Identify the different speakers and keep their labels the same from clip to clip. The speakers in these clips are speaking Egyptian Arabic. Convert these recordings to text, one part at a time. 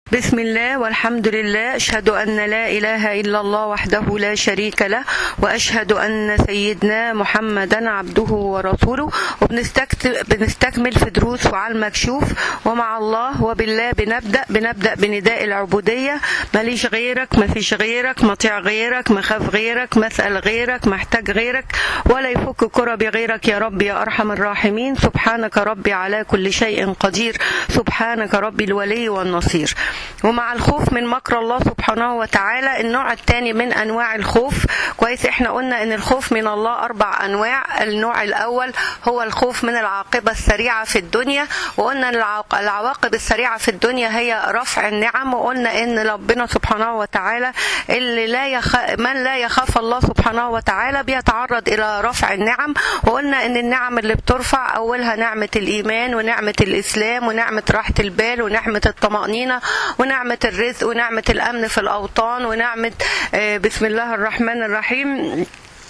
Speaker 1: بسم الله والحمد لله أشهد أن لا إله إلا الله وحده لا شريك له وأشهد أن سيدنا محمدا عبده ورسوله وبنستكمل في دروس وعلى المكشوف ومع الله وبالله بنبدأ بنبدأ بنداء العبودية ماليش غيرك ما فيش غيرك مطيع غيرك مخاف غيرك مسأل غيرك محتاج غيرك ولا يفك كربي غيرك يا رب يا أرحم الراحمين سبحانك ربي على كل شيء قدير سبحانك ربي الولي والنصير ومع الخوف من مكر الله سبحانه وتعالى النوع الثاني من انواع الخوف كويس احنا قلنا ان الخوف من الله اربع انواع النوع الاول هو الخوف من العاقبه السريعه في الدنيا وقلنا ان العواقب السريعه في الدنيا هي رفع النعم وقلنا ان ربنا سبحانه وتعالى اللي لا يخ... من لا يخاف الله سبحانه وتعالى بيتعرض الى رفع النعم وقلنا ان النعم اللي بترفع اولها نعمه الايمان ونعمه الاسلام ونعمه راحه البال ونعمه الطمانينه ونعمة الرزق ونعمة الأمن في الأوطان ونعمة بسم الله الرحمن الرحيم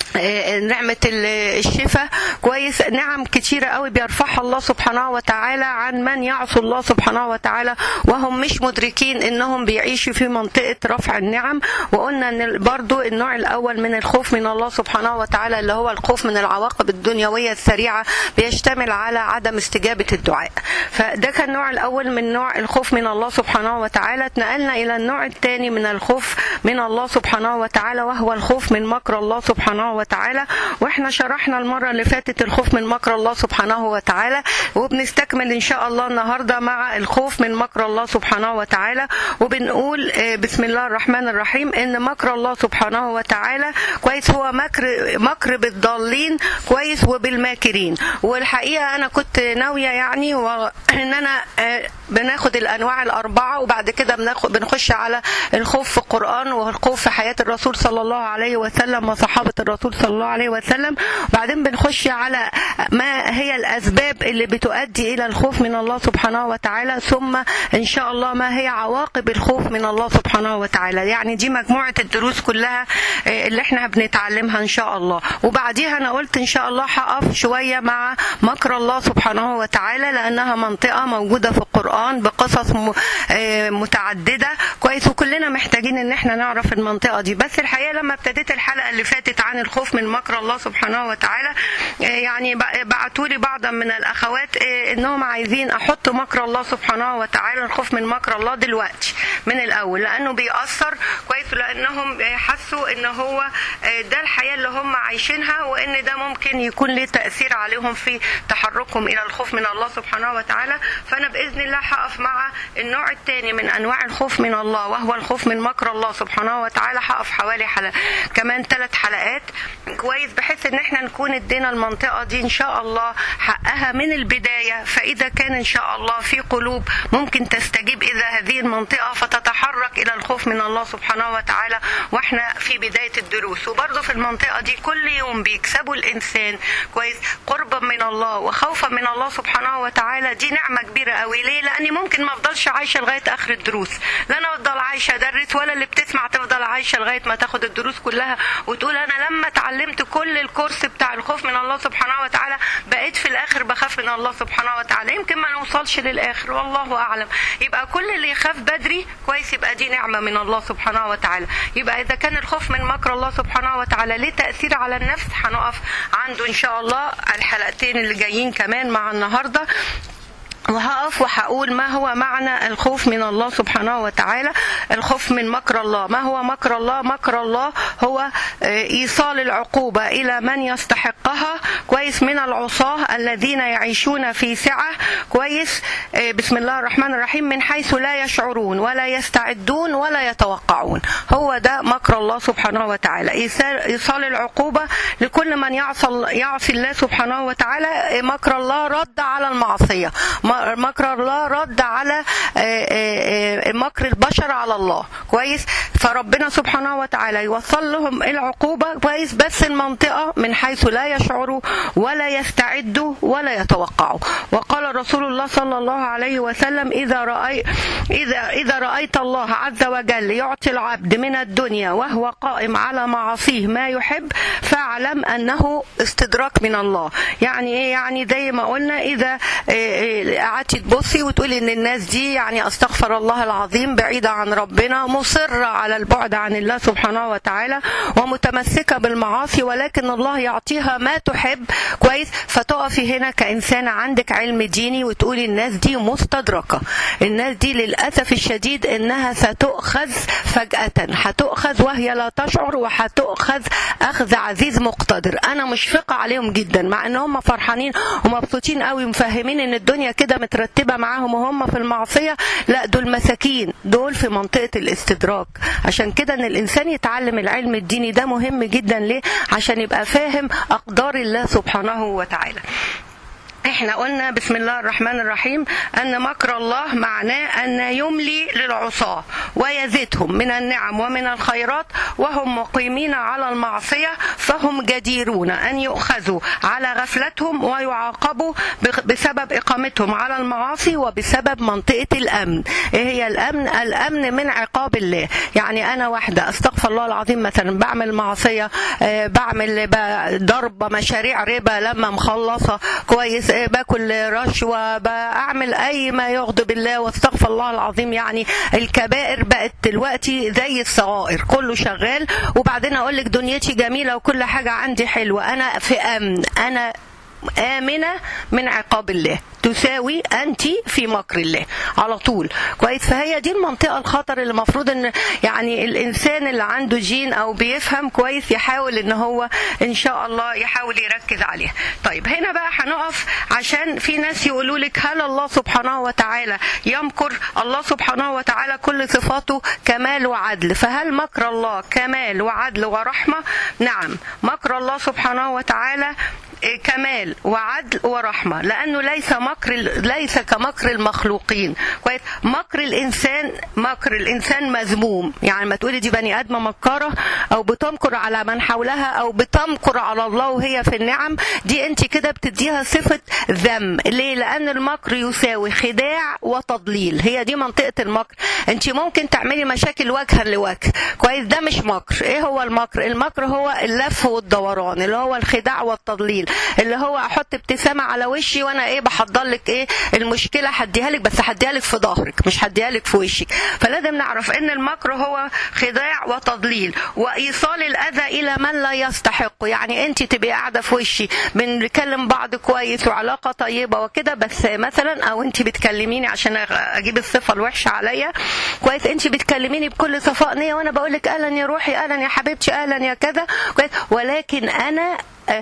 Speaker 1: نعمة الشفاء كويس نعم كتيرة قوي بيرفعها الله سبحانه وتعالى عن من يعصوا الله سبحانه وتعالى وهم مش مدركين انهم بيعيشوا في منطقة رفع النعم وقلنا ان برضو النوع الاول من الخوف من الله سبحانه وتعالى اللي هو الخوف من العواقب الدنيوية السريعة بيشتمل على عدم استجابة الدعاء فده كان النوع الاول من نوع الخوف من الله سبحانه وتعالى اتنقلنا الى النوع الثاني من الخوف من الله سبحانه وتعالى وهو الخوف من مكر الله سبحانه وتعالى واحنا شرحنا المرة اللي فاتت الخوف من مكر الله سبحانه وتعالى وبنستكمل ان شاء الله النهاردة مع الخوف من مكر الله سبحانه وتعالى وبنقول بسم الله الرحمن الرحيم ان مكر الله سبحانه وتعالى كويس هو مكر مكر بالضالين كويس وبالماكرين والحقيقة انا كنت ناوية يعني ان انا بناخد الانواع الاربعة وبعد كده بناخد بنخش على الخوف في القرآن والخوف في حياة الرسول صلى الله عليه وسلم وصحابة الرسول صلى الله عليه وسلم وبعدين بنخش على ما هي الأسباب اللي بتؤدي إلى الخوف من الله سبحانه وتعالى ثم إن شاء الله ما هي عواقب الخوف من الله سبحانه وتعالى يعني دي مجموعة الدروس كلها اللي احنا بنتعلمها إن شاء الله وبعديها أنا قلت إن شاء الله هقف شوية مع مكر الله سبحانه وتعالى لأنها منطقة موجودة في القرآن بقصص متعددة كويس وكلنا محتاجين إن احنا نعرف المنطقة دي بس الحقيقة لما ابتديت الحلقة اللي فاتت عن الخوف من مكر الله سبحانه وتعالى يعني بعتوا لي بعضا من الاخوات انهم عايزين احط مكر الله سبحانه وتعالى الخوف من مكر الله دلوقتي من الاول لانه بيأثر كويس لانهم حسوا ان هو ده الحياه اللي هم عايشينها وان ده ممكن يكون له تاثير عليهم في تحركهم الى الخوف من الله سبحانه وتعالى فانا باذن الله هقف مع النوع الثاني من انواع الخوف من الله وهو الخوف من مكر الله سبحانه وتعالى هقف حوالي حلقة كمان ثلاث حلقات كويس بحيث ان احنا نكون ادينا المنطقه دي ان شاء الله حقها من البدايه فاذا كان ان شاء الله في قلوب ممكن تستجيب الى هذه المنطقه فتتحرك الى الخوف من الله سبحانه وتعالى واحنا في بدايه الدروس وبرضه في المنطقه دي كل يوم بيكسبوا الانسان كويس قربا من الله وخوفا من الله سبحانه وتعالى دي نعمه كبيره قوي ليه لاني ممكن ما افضلش عايشه لغايه اخر الدروس لا انا افضل عايشه ادرس ولا اللي بتسمع تفضل عايشه لغايه ما تاخد الدروس كلها وتقول انا لما اتعلمت كل الكورس بتاع الخوف من الله سبحانه وتعالى بقيت في الاخر بخاف من الله سبحانه وتعالى يمكن ما نوصلش للاخر والله اعلم يبقى كل اللي يخاف بدري كويس يبقى دي نعمه من الله سبحانه وتعالى يبقى اذا كان الخوف من مكر الله سبحانه وتعالى ليه تاثير على النفس هنقف عنده ان شاء الله الحلقتين اللي جايين كمان مع النهارده وهقف وهقول ما هو معنى الخوف من الله سبحانه وتعالى الخوف من مكر الله ما هو مكر الله مكر الله هو ايصال العقوبه الى من يستحقها كويس من العصاه الذين يعيشون في سعه كويس بسم الله الرحمن الرحيم من حيث لا يشعرون ولا يستعدون ولا يتوقعون هو ده مكر الله سبحانه وتعالى ايصال العقوبه لكل من يعصي يعصي الله سبحانه وتعالى مكر الله رد على المعصيه مكر الله رد على مكر البشر على الله كويس فربنا سبحانه وتعالى يوصل لهم العقوبة كويس بس المنطقة من حيث لا يشعروا ولا يستعدوا ولا يتوقعوا وقال رسول الله صلى الله عليه وسلم إذا رأي إذا إذا رأيت الله عز وجل يعطي العبد من الدنيا وهو قائم على معاصيه ما يحب فاعلم أنه استدراك من الله يعني إيه يعني زي ما قلنا إذا قعدتي تبصي وتقولي إن الناس دي يعني أستغفر الله العظيم العظيم بعيدة عن ربنا مصرة على البعد عن الله سبحانه وتعالى ومتمسكة بالمعاصي ولكن الله يعطيها ما تحب كويس فتقفي هنا كإنسانة عندك علم ديني وتقولي الناس دي مستدركة الناس دي للأسف الشديد إنها ستؤخذ فجأة هتؤخذ وهي لا تشعر وهتؤخذ أخذ عزيز مقتدر أنا مشفقة عليهم جدا مع إن هم فرحانين ومبسوطين قوي ومفهمين إن الدنيا كده مترتبة معاهم وهم في المعصية لا دول مساكين دول في منطقة الاستدراك عشان كده إن الإنسان يتعلم العلم الديني ده مهم جدا ليه عشان يبقى فاهم أقدار الله سبحانه وتعالى احنا قلنا بسم الله الرحمن الرحيم ان مكر الله معناه ان يملي للعصاة ويزيدهم من النعم ومن الخيرات وهم مقيمين على المعصية فهم جديرون ان يؤخذوا على غفلتهم ويعاقبوا بسبب اقامتهم على المعاصي وبسبب منطقة الامن ايه هي الامن الامن من عقاب الله يعني انا واحدة استغفر الله العظيم مثلا بعمل معصية آه، بعمل ب- ضرب مشاريع ربا لما مخلصة كويس آه، باكل رشوة بعمل اي ما يغضب الله واستغفر الله العظيم يعني الكبائر بقت دلوقتي زي الصغائر كله شغال وبعدين اقول لك دنيتي جميلة وكل حاجة عندي حلوة انا في امن انا آمنة من عقاب الله تساوي أنت في مكر الله على طول كويس فهي دي المنطقة الخطر اللي المفروض ان يعني الإنسان اللي عنده جين أو بيفهم كويس يحاول ان هو إن شاء الله يحاول يركز عليها طيب هنا بقى هنقف عشان في ناس يقولوا لك هل الله سبحانه وتعالى يمكر الله سبحانه وتعالى كل صفاته كمال وعدل فهل مكر الله كمال وعدل ورحمة نعم مكر الله سبحانه وتعالى كمال وعدل ورحمة لأنه ليس مكر ليس كمكر المخلوقين كويس مكر الإنسان مكر الإنسان مذموم يعني ما تقولي دي بني آدمة مكارة أو بتمكر على من حولها أو بتمكر على الله وهي في النعم دي أنت كده بتديها صفة ذم ليه لأن المكر يساوي خداع وتضليل هي دي منطقة المكر أنت ممكن تعملي مشاكل وجها لوجه كويس ده مش مكر إيه هو المكر المكر هو اللف والدوران اللي هو الخداع والتضليل اللي هو احط ابتسامه على وشي وانا ايه بحضر لك ايه المشكله هديها لك بس هديها لك في ظهرك مش هديها لك في وشك فلازم نعرف ان المكر هو خداع وتضليل وايصال الاذى الى من لا يستحق يعني انت تبقي قاعده في وشي بنكلم بعض كويس وعلاقه طيبه وكده بس مثلا او انت بتكلميني عشان اجيب الصفه الوحشه عليا كويس انت بتكلميني بكل صفاء نيه وانا بقول لك اهلا يا روحي اهلا يا حبيبتي اهلا يا كذا كويس ولكن انا آه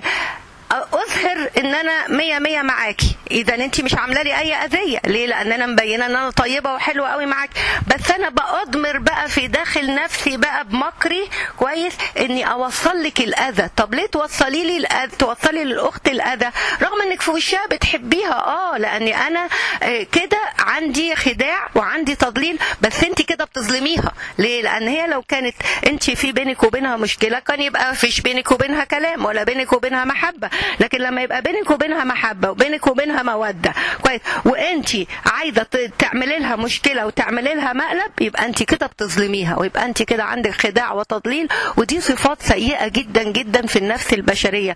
Speaker 1: اظهر ان انا مية مية معاكي اذا انت مش عامله لي اي اذيه ليه لان انا مبينه ان انا طيبه وحلوه قوي معاك بس انا باضمر بقى في داخل نفسي بقى بمكري كويس اني اوصل لك الاذى طب ليه توصلي لي الاذى توصلي للاخت الاذى رغم انك في وشها بتحبيها اه لاني انا آه كده عندي خداع وعندي تضليل بس انت كده بتظلميها ليه لان هي لو كانت انت في بينك وبينها مشكله كان يبقى فيش بينك وبينها كلام ولا بينك وبينها محبه لكن لما يبقى بينك وبينها محبه وبينك وبينها موده كويس وانت عايزه تعملي لها مشكله وتعملي لها مقلب يبقى انت كده بتظلميها ويبقى انت كده عندك خداع وتضليل ودي صفات سيئه جدا جدا في النفس البشريه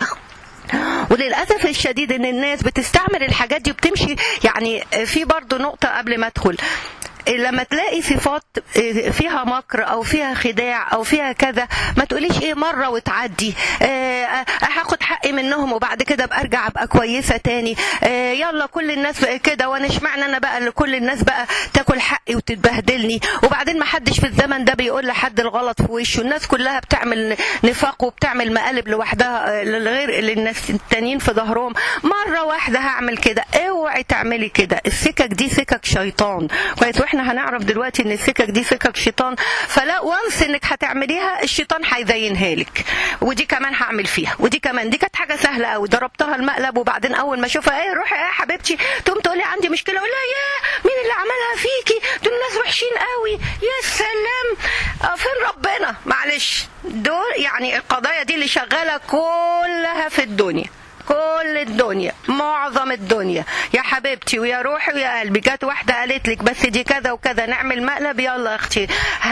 Speaker 1: وللاسف الشديد ان الناس بتستعمل الحاجات دي وبتمشي يعني في برضو نقطه قبل ما ادخل لما تلاقي صفات فيها مكر او فيها خداع او فيها كذا ما تقوليش ايه مره وتعدي آه هاخد حقي منهم وبعد كده ابقى ارجع ابقى كويسه تاني آه يلا كل الناس كده وانا اشمعنى انا بقى اللي كل الناس بقى تاكل حقي وتتبهدلني وبعدين ما حدش في الزمن ده بيقول لحد الغلط في وشه الناس كلها بتعمل نفاق وبتعمل مقالب لوحدها للغير للناس التانيين في ظهرهم مره واحده هعمل كده اوعي تعملي كده السكك دي سكك شيطان كويس واحنا هنعرف دلوقتي ان السكك دي سكك شيطان فلا وانس انك هتعمليها الشيطان هيزينها لك ودي كمان هعمل فيها ودي كمان دي كانت حاجه سهله قوي ضربتها المقلب وبعدين اول ما اشوفها ايه روحي يا حبيبتي تقوم تقولي عندي مشكله اقول لها يا مين اللي عملها فيكي دول ناس وحشين قوي يا سلام فين ربنا معلش دول يعني القضايا دي اللي شغاله كلها في الدنيا كل الدنيا معظم الدنيا يا حبيبتي ويا روحي ويا قلبي جت واحده قالت لك بس دي كذا وكذا نعمل مقلب يلا يا اختي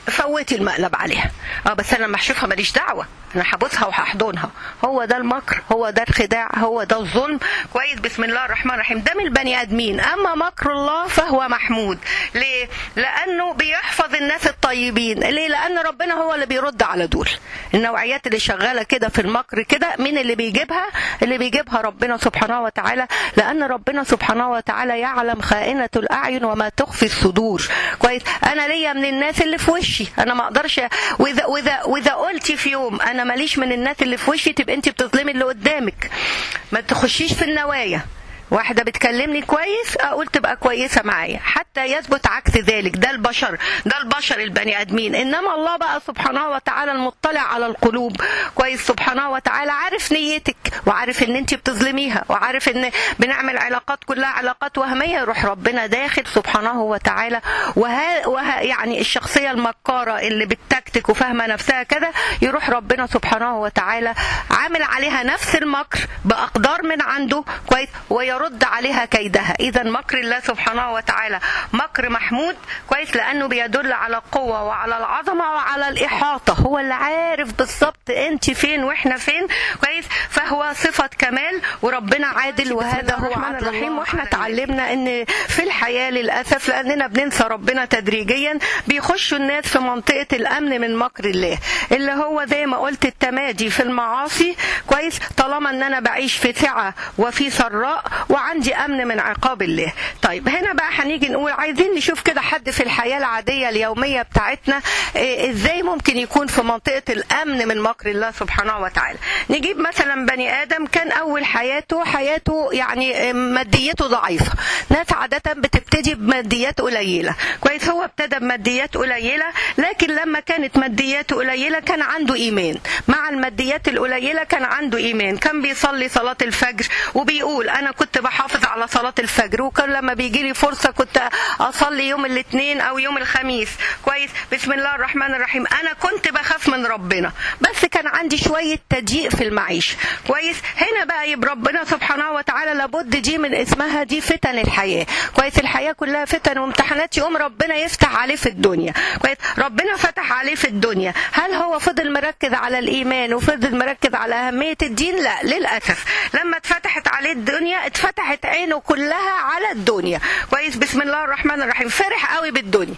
Speaker 1: فوتي المقلب عليها اه بس انا لما اشوفها ماليش دعوه انا هبوسها وهحضنها هو ده المكر هو ده الخداع هو ده الظلم كويس بسم الله الرحمن الرحيم ده من البني ادمين اما مكر الله فهو محمود ليه لانه بيحفظ الناس الطيبين ليه لان ربنا هو اللي بيرد على دول النوعيات اللي شغاله كده في المكر كده مين اللي بيجيبها اللي بيجيبها ربنا سبحانه وتعالى لان ربنا سبحانه وتعالى يعلم خائنه الاعين وما تخفي الصدور كويس انا ليا من الناس اللي في وشي انا ما اقدرش واذا واذا واذا قلتي في يوم انا ماليش من الناس اللي في وشي تبقى انت بتظلمي اللي قدامك ما تخشيش في النوايا واحدة بتكلمني كويس أقول تبقى كويسة معايا حتى يثبت عكس ذلك ده البشر ده البشر البني آدمين إنما الله بقى سبحانه وتعالى المطلع على القلوب كويس سبحانه وتعالى عارف نيتك وعارف إن أنت بتظلميها وعارف إن بنعمل علاقات كلها علاقات وهمية يروح ربنا داخل سبحانه وتعالى وها, وها يعني الشخصية المكارة اللي بتكتك وفاهمة نفسها كده يروح ربنا سبحانه وتعالى عامل عليها نفس المكر بأقدار من عنده كويس ويرد يرد عليها كيدها اذا مكر الله سبحانه وتعالى مكر محمود كويس لانه بيدل على القوه وعلى العظمه وعلى الاحاطه هو اللي عارف بالظبط انت فين واحنا فين كويس فهو صفه كمال وربنا عادل وهذا هو عدل الرحيم واحنا اتعلمنا ان في الحياه للاسف لاننا بننسى ربنا تدريجيا بيخشوا الناس في منطقه الامن من مكر الله اللي هو زي ما قلت التمادي في المعاصي كويس طالما ان انا بعيش في سعه وفي سراء وعندي امن من عقاب الله طيب هنا بقى هنيجي نقول عايزين نشوف كده حد في الحياه العاديه اليوميه بتاعتنا إيه ازاي ممكن يكون في منطقه الامن من مكر الله سبحانه وتعالى نجيب مثلا بني ادم كان اول حياته حياته يعني ماديته ضعيفه ناس عاده بتبتدي بماديات قليله كويس هو ابتدى بماديات قليله لكن لما كانت مادياته قليله كان عنده ايمان مع الماديات القليله كان عنده ايمان كان بيصلي صلاه الفجر وبيقول انا كنت بحافظ على صلاة الفجر وكان لما بيجي لي فرصة كنت أصلي يوم الاثنين أو يوم الخميس كويس بسم الله الرحمن الرحيم أنا كنت بخاف من ربنا بس كان عندي شوية تضييق في المعيشة كويس هنا بقى يبقى ربنا سبحانه وتعالى لابد دي من اسمها دي فتن الحياة كويس الحياة كلها فتن وامتحانات يقوم ربنا يفتح عليه في الدنيا كويس ربنا فتح عليه في الدنيا هل هو فضل مركز على الإيمان وفضل مركز على أهمية الدين لا للأسف لما اتفتحت عليه الدنيا اتفتحت عينه كلها على الدنيا كويس بسم الله الرحمن الرحيم فرح قوي بالدنيا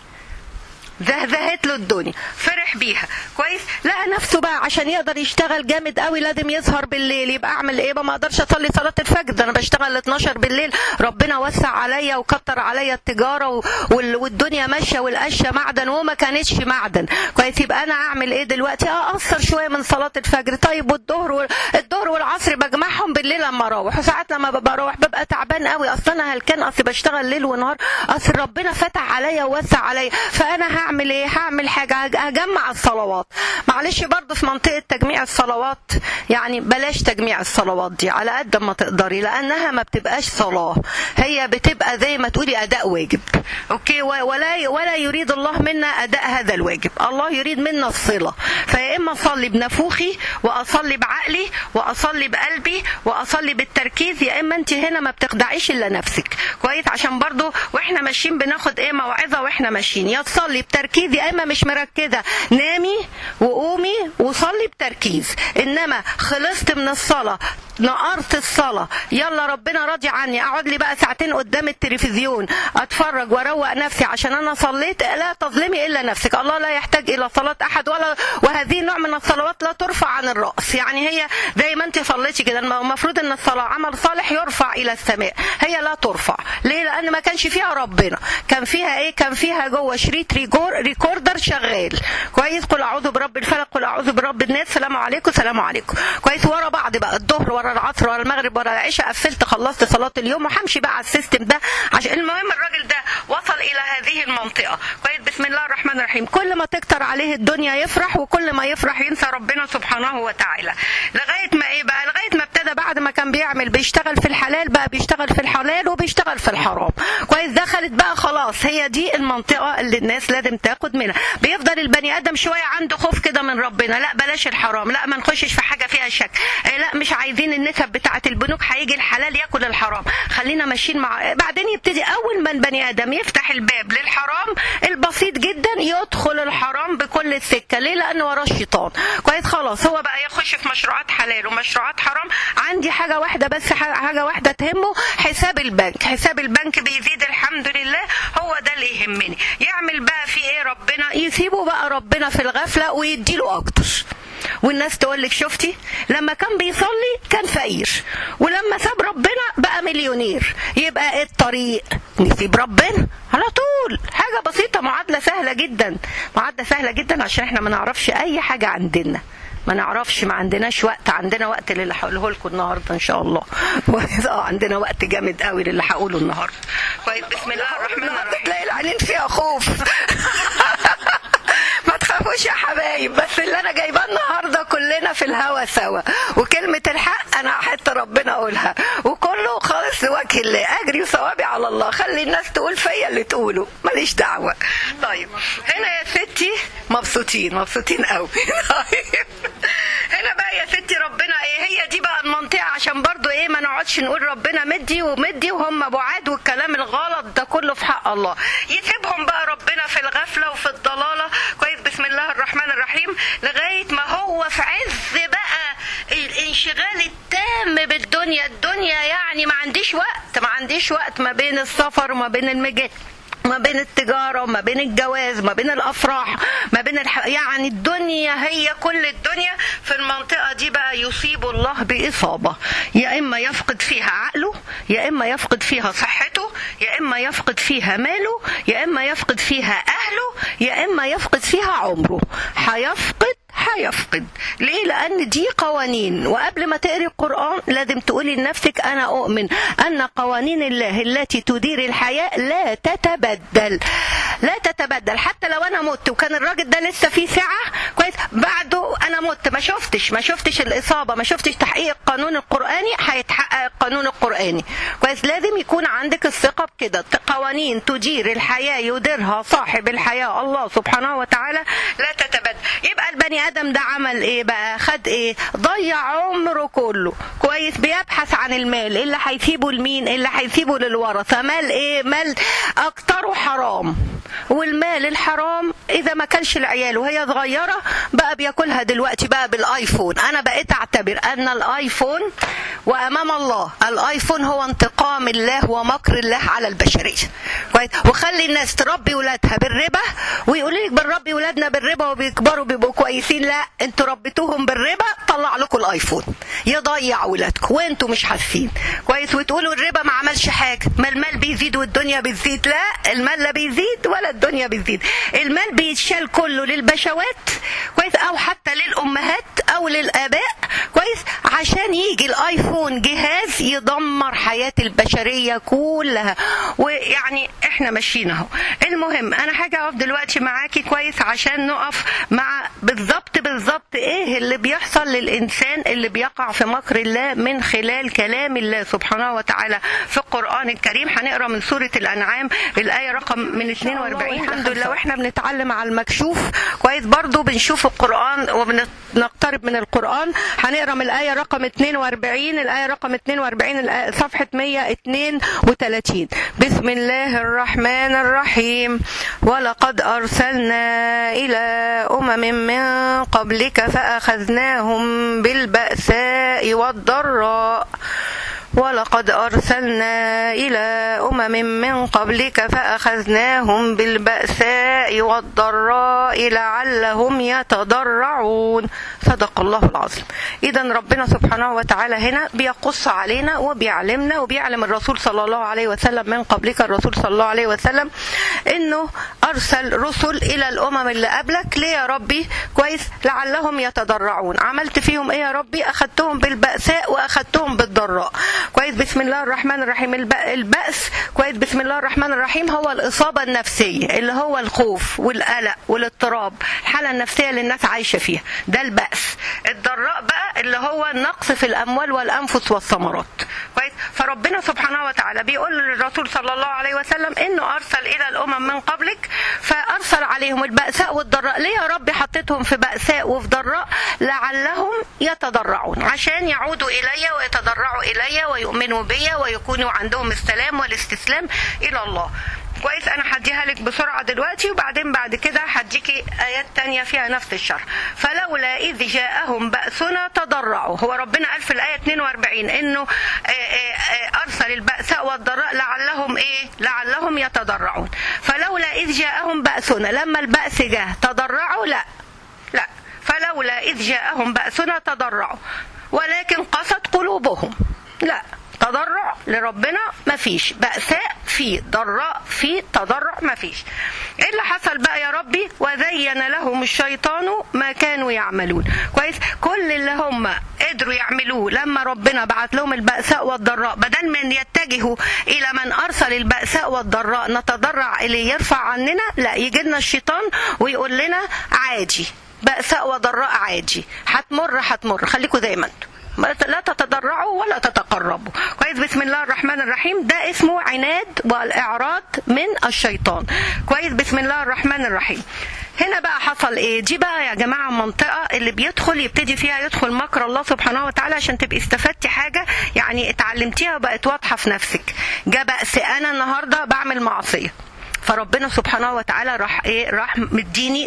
Speaker 1: زهزهت له الدنيا فرح بيها كويس لقى نفسه بقى عشان يقدر يشتغل جامد قوي لازم يسهر بالليل يبقى اعمل ايه بقى ما اقدرش اصلي صلاه الفجر ده انا بشتغل 12 بالليل ربنا وسع عليا وكتر عليا التجاره و... وال... والدنيا ماشيه والقشه معدن وما كانتش معدن كويس يبقى انا اعمل ايه دلوقتي اقصر شويه من صلاه الفجر طيب والظهر وال... الظهر والعصر بجمعهم بالليل لما اروح وساعات لما بروح ببقى تعبان قوي اصل انا هلكان اصل بشتغل ليل ونهار اصل ربنا فتح عليا ووسع عليا فانا هعمل ايه هعمل حاجه هجمع الصلوات معلش برضه في منطقه تجميع الصلوات يعني بلاش تجميع الصلوات دي على قد ما تقدري لانها ما بتبقاش صلاه هي بتبقى زي ما تقولي اداء واجب اوكي ولا ولا يريد الله منا اداء هذا الواجب الله يريد منا الصله فيا اما اصلي بنفوخي واصلي بعقلي واصلي بقلبي واصلي بالتركيز يا اما انت هنا ما بتخدعيش الا نفسك كويس عشان برضه واحنا ماشيين بناخد ايه موعظه واحنا ماشيين يا تصلي بتركيز يا اما مش مركزه نامي وقومي وصلي بتركيز انما خلصت من الصلاه نقرت الصلاة يلا ربنا راضي عني اقعد لي بقى ساعتين قدام التلفزيون اتفرج واروق نفسي عشان انا صليت لا تظلمي الا نفسك الله لا يحتاج الى صلاة احد ولا وهذه نوع من الصلوات لا ترفع عن الرأس يعني هي زي ما انت صليتي كده المفروض ان الصلاة عمل صالح يرفع الى السماء هي لا ترفع ليه لان ما كانش فيها ربنا كان فيها ايه كان فيها جوه شريط ريكور ريكوردر شغال كويس قل اعوذ برب الفلق قل اعوذ برب الناس سلام عليكم سلام عليكم كويس ورا بعض بقى الظهر ورا العصر ورا المغرب ورا العشاء قفلت خلصت صلاه اليوم وهمشي بقى على السيستم ده عشان المهم الراجل ده وصل الى هذه المنطقه كويس بسم الله الرحمن الرحيم كل ما تكتر عليه الدنيا يفرح وكل ما يفرح ينسى ربنا سبحانه وتعالى لغايه ما ايه بقى لغايه ما ابتدى كده بعد ما كان بيعمل بيشتغل في الحلال بقى بيشتغل في الحلال وبيشتغل في الحرام كويس دخلت بقى خلاص هي دي المنطقه اللي الناس لازم تاخد منها بيفضل البني ادم شويه عنده خوف كده من ربنا لا بلاش الحرام لا ما نخشش في حاجه فيها شك إيه لا مش عايزين النسب بتاعه البنوك هيجي الحلال ياكل الحرام خلينا ماشيين مع بعدين يبتدي اول ما البني ادم يفتح الباب للحرام البسيط جدا يدخل الحرام بكل السكه ليه لان وراه الشيطان كويس خلاص هو بقى يخش في مشروعات حلال ومشروعات حرام عندي حاجه واحده بس حاجه واحده تهمه حساب البنك حساب البنك بيزيد الحمد لله هو ده اللي يهمني يعمل بقى في ايه ربنا يسيبه بقى ربنا في الغفله ويديله اكتر والناس تقول لك شفتي لما كان بيصلي كان فقير ولما ساب ربنا بقى مليونير يبقى ايه الطريق نسيب ربنا على طول حاجه بسيطه معادله سهله جدا معادله سهله جدا عشان احنا ما نعرفش اي حاجه عندنا ما نعرفش ما عندناش وقت عندنا وقت للي هقوله لكم النهارده ان شاء الله اه عندنا وقت جامد قوي للي هقوله النهارده كويس بسم الله الرحمن الرحيم تلاقي العينين فيها خوف ما تخافوش يا حبايب بس اللي انا جايباه النهارده كلنا في الهوا سوا وكلمه الحق انا حتى ربنا اقولها وكله خالص لوجه الله اجري وثوابي على الله خلي الناس تقول فيا اللي تقوله ماليش دعوه طيب هنا يا ستي مبسوطين مبسوطين قوي طيب هنا بقى يا ستي ربنا ايه هي دي بقى المنطقه عشان برضو ايه ما نقعدش نقول ربنا مدي ومدي وهم بعاد والكلام الغلط ده كله في حق الله يسيبهم بقى ربنا في الغفله وفي الضلاله كويس بسم الله الرحمن الرحيم لغايه ما هو في عز بقى الانشغال التام بالدنيا الدنيا يعني ما عنديش وقت ما عنديش وقت ما بين السفر وما بين المجال ما بين التجارة وما بين الجواز ما بين الأفراح ما بين الح... يعني الدنيا هي كل الدنيا في المنطقة دي بقى يصيب الله بإصابة يا إما يفقد فيها عقله يا إما يفقد فيها صحته يا إما يفقد فيها ماله يا إما يفقد فيها أهله يا إما يفقد فيها عمره هيفقد هيفقد ليه لان دي قوانين وقبل ما تقري القران لازم تقولي لنفسك انا اؤمن ان قوانين الله التي تدير الحياه لا تتبدل لا تتبدل حتى لو انا مت وكان الراجل ده لسه فيه سعه كويس بعده انا مت ما شفتش ما شفتش الاصابه ما شفتش تحقيق القانون القراني هيتحقق القانون القراني كويس لازم يكون عندك الثقه بكده قوانين تدير الحياه يديرها صاحب الحياه الله سبحانه وتعالى لا تتبدل يبقى البني ادم ده عمل ايه بقى خد ايه ضيع عمره كله كويس بيبحث عن المال اللي هيسيبه لمين اللي هيسيبه للورثه مال ايه مال اكتره حرام والمال الحرام اذا ما كانش العيال وهي صغيره بقى بياكلها دلوقتي بقى بالايفون انا بقيت اعتبر ان الايفون وامام الله الايفون هو انتقام الله ومكر الله على البشريه كويس وخلي الناس تربي ولادها بالربا ويقولوا لك بنربي ولادنا بالربا وبيكبروا بيبقوا كويسين لا انتوا ربيتوهم بالربا طلع لكم الايفون يضيع ولادكم وانتوا مش حاسين كويس وتقولوا الربا ما عملش حاجه ما المال بيزيد والدنيا بتزيد لا المال لا بيزيد ولا الدنيا بتزيد المال بيتشال كله للبشوات كويس او حتى للامهات او للاباء كويس عشان يجي الايفون جهاز يدمر حياه البشريه كلها ويعني احنا ماشيين اهو المهم انا حاجه اقف دلوقتي معاكي كويس عشان نقف مع بالظبط بالظبط ايه اللي بيحصل للانسان اللي بيقع في مكر الله من خلال كلام الله سبحانه وتعالى في القران الكريم هنقرا من سوره الانعام الايه رقم من 42 الحمد لله واحنا بنتعلم على المكشوف كويس برضو بنشوف القران وبنقترب من القران هنقرا من الايه رقم 42 الايه رقم 42 الآية صفحه 132 بسم الله الرحمن الرحيم ولقد ارسلنا الى امم من قبلك فاخذناهم بالباساء والضراء ولقد أرسلنا إلى أمم من قبلك فأخذناهم بالبأساء والضراء لعلهم يتضرعون صدق الله العظيم إذا ربنا سبحانه وتعالى هنا بيقص علينا وبيعلمنا وبيعلم الرسول صلى الله عليه وسلم من قبلك الرسول صلى الله عليه وسلم إنه أرسل رسل إلى الأمم اللي قبلك ليه يا ربي كويس لعلهم يتضرعون عملت فيهم إيه يا ربي أخذتهم بالبأساء وأخذتهم بالضراء كويس بسم الله الرحمن الرحيم الب- البأس كويس بسم الله الرحمن الرحيم هو الإصابة النفسية اللي هو الخوف والقلق والاضطراب الحالة النفسية اللي الناس عايشة فيها ده البأس الضراء بقى اللي هو النقص في الأموال والأنفس والثمرات كويس فربنا سبحانه وتعالى بيقول للرسول صلى الله عليه وسلم انه ارسل الى الامم من قبلك فارسل عليهم البأساء والضراء ليه يا رب حطيتهم في بأساء وفي ضراء لعلهم يتضرعون عشان يعودوا الي ويتضرعوا الي ويؤمنوا بي ويكونوا عندهم السلام والاستسلام الى الله كويس انا هديها لك بسرعه دلوقتي وبعدين بعد كده هديكي ايات تانية فيها نفس الشرح فلولا اذ جاءهم باسنا تضرعوا هو ربنا قال في الايه 42 انه آه، آه، آه، ارسل الباساء والضراء لعلهم ايه لعلهم يتضرعون فلولا اذ جاءهم باسنا لما الباس جاء تضرعوا لا لا فلولا إذ جاءهم بأسنا تضرعوا ولكن قست قلوبهم لا تضرع لربنا مفيش بأساء في ضراء في تضرع مفيش ايه اللي حصل بقى يا ربي وزين لهم الشيطان ما كانوا يعملون كويس كل اللي هم قدروا يعملوه لما ربنا بعت لهم البأساء والضراء بدل من يتجهوا إلى من أرسل البأساء والضراء نتضرع إليه يرفع عننا لا يجي لنا الشيطان ويقول لنا عادي بأساء وضراء عادي هتمر هتمر خليكوا زي ما انتم ما- لا تتضرعوا ولا تتقربوا كويس بسم الله الرحمن الرحيم ده اسمه عناد والإعراض من الشيطان كويس بسم الله الرحمن الرحيم هنا بقى حصل ايه دي بقى يا جماعه منطقه اللي بيدخل يبتدي فيها يدخل مكر الله سبحانه وتعالى عشان تبقي استفدتي حاجه يعني اتعلمتيها وبقت واضحه في نفسك جه بأس انا النهارده بعمل معصيه فربنا سبحانه وتعالى راح ايه راح مديني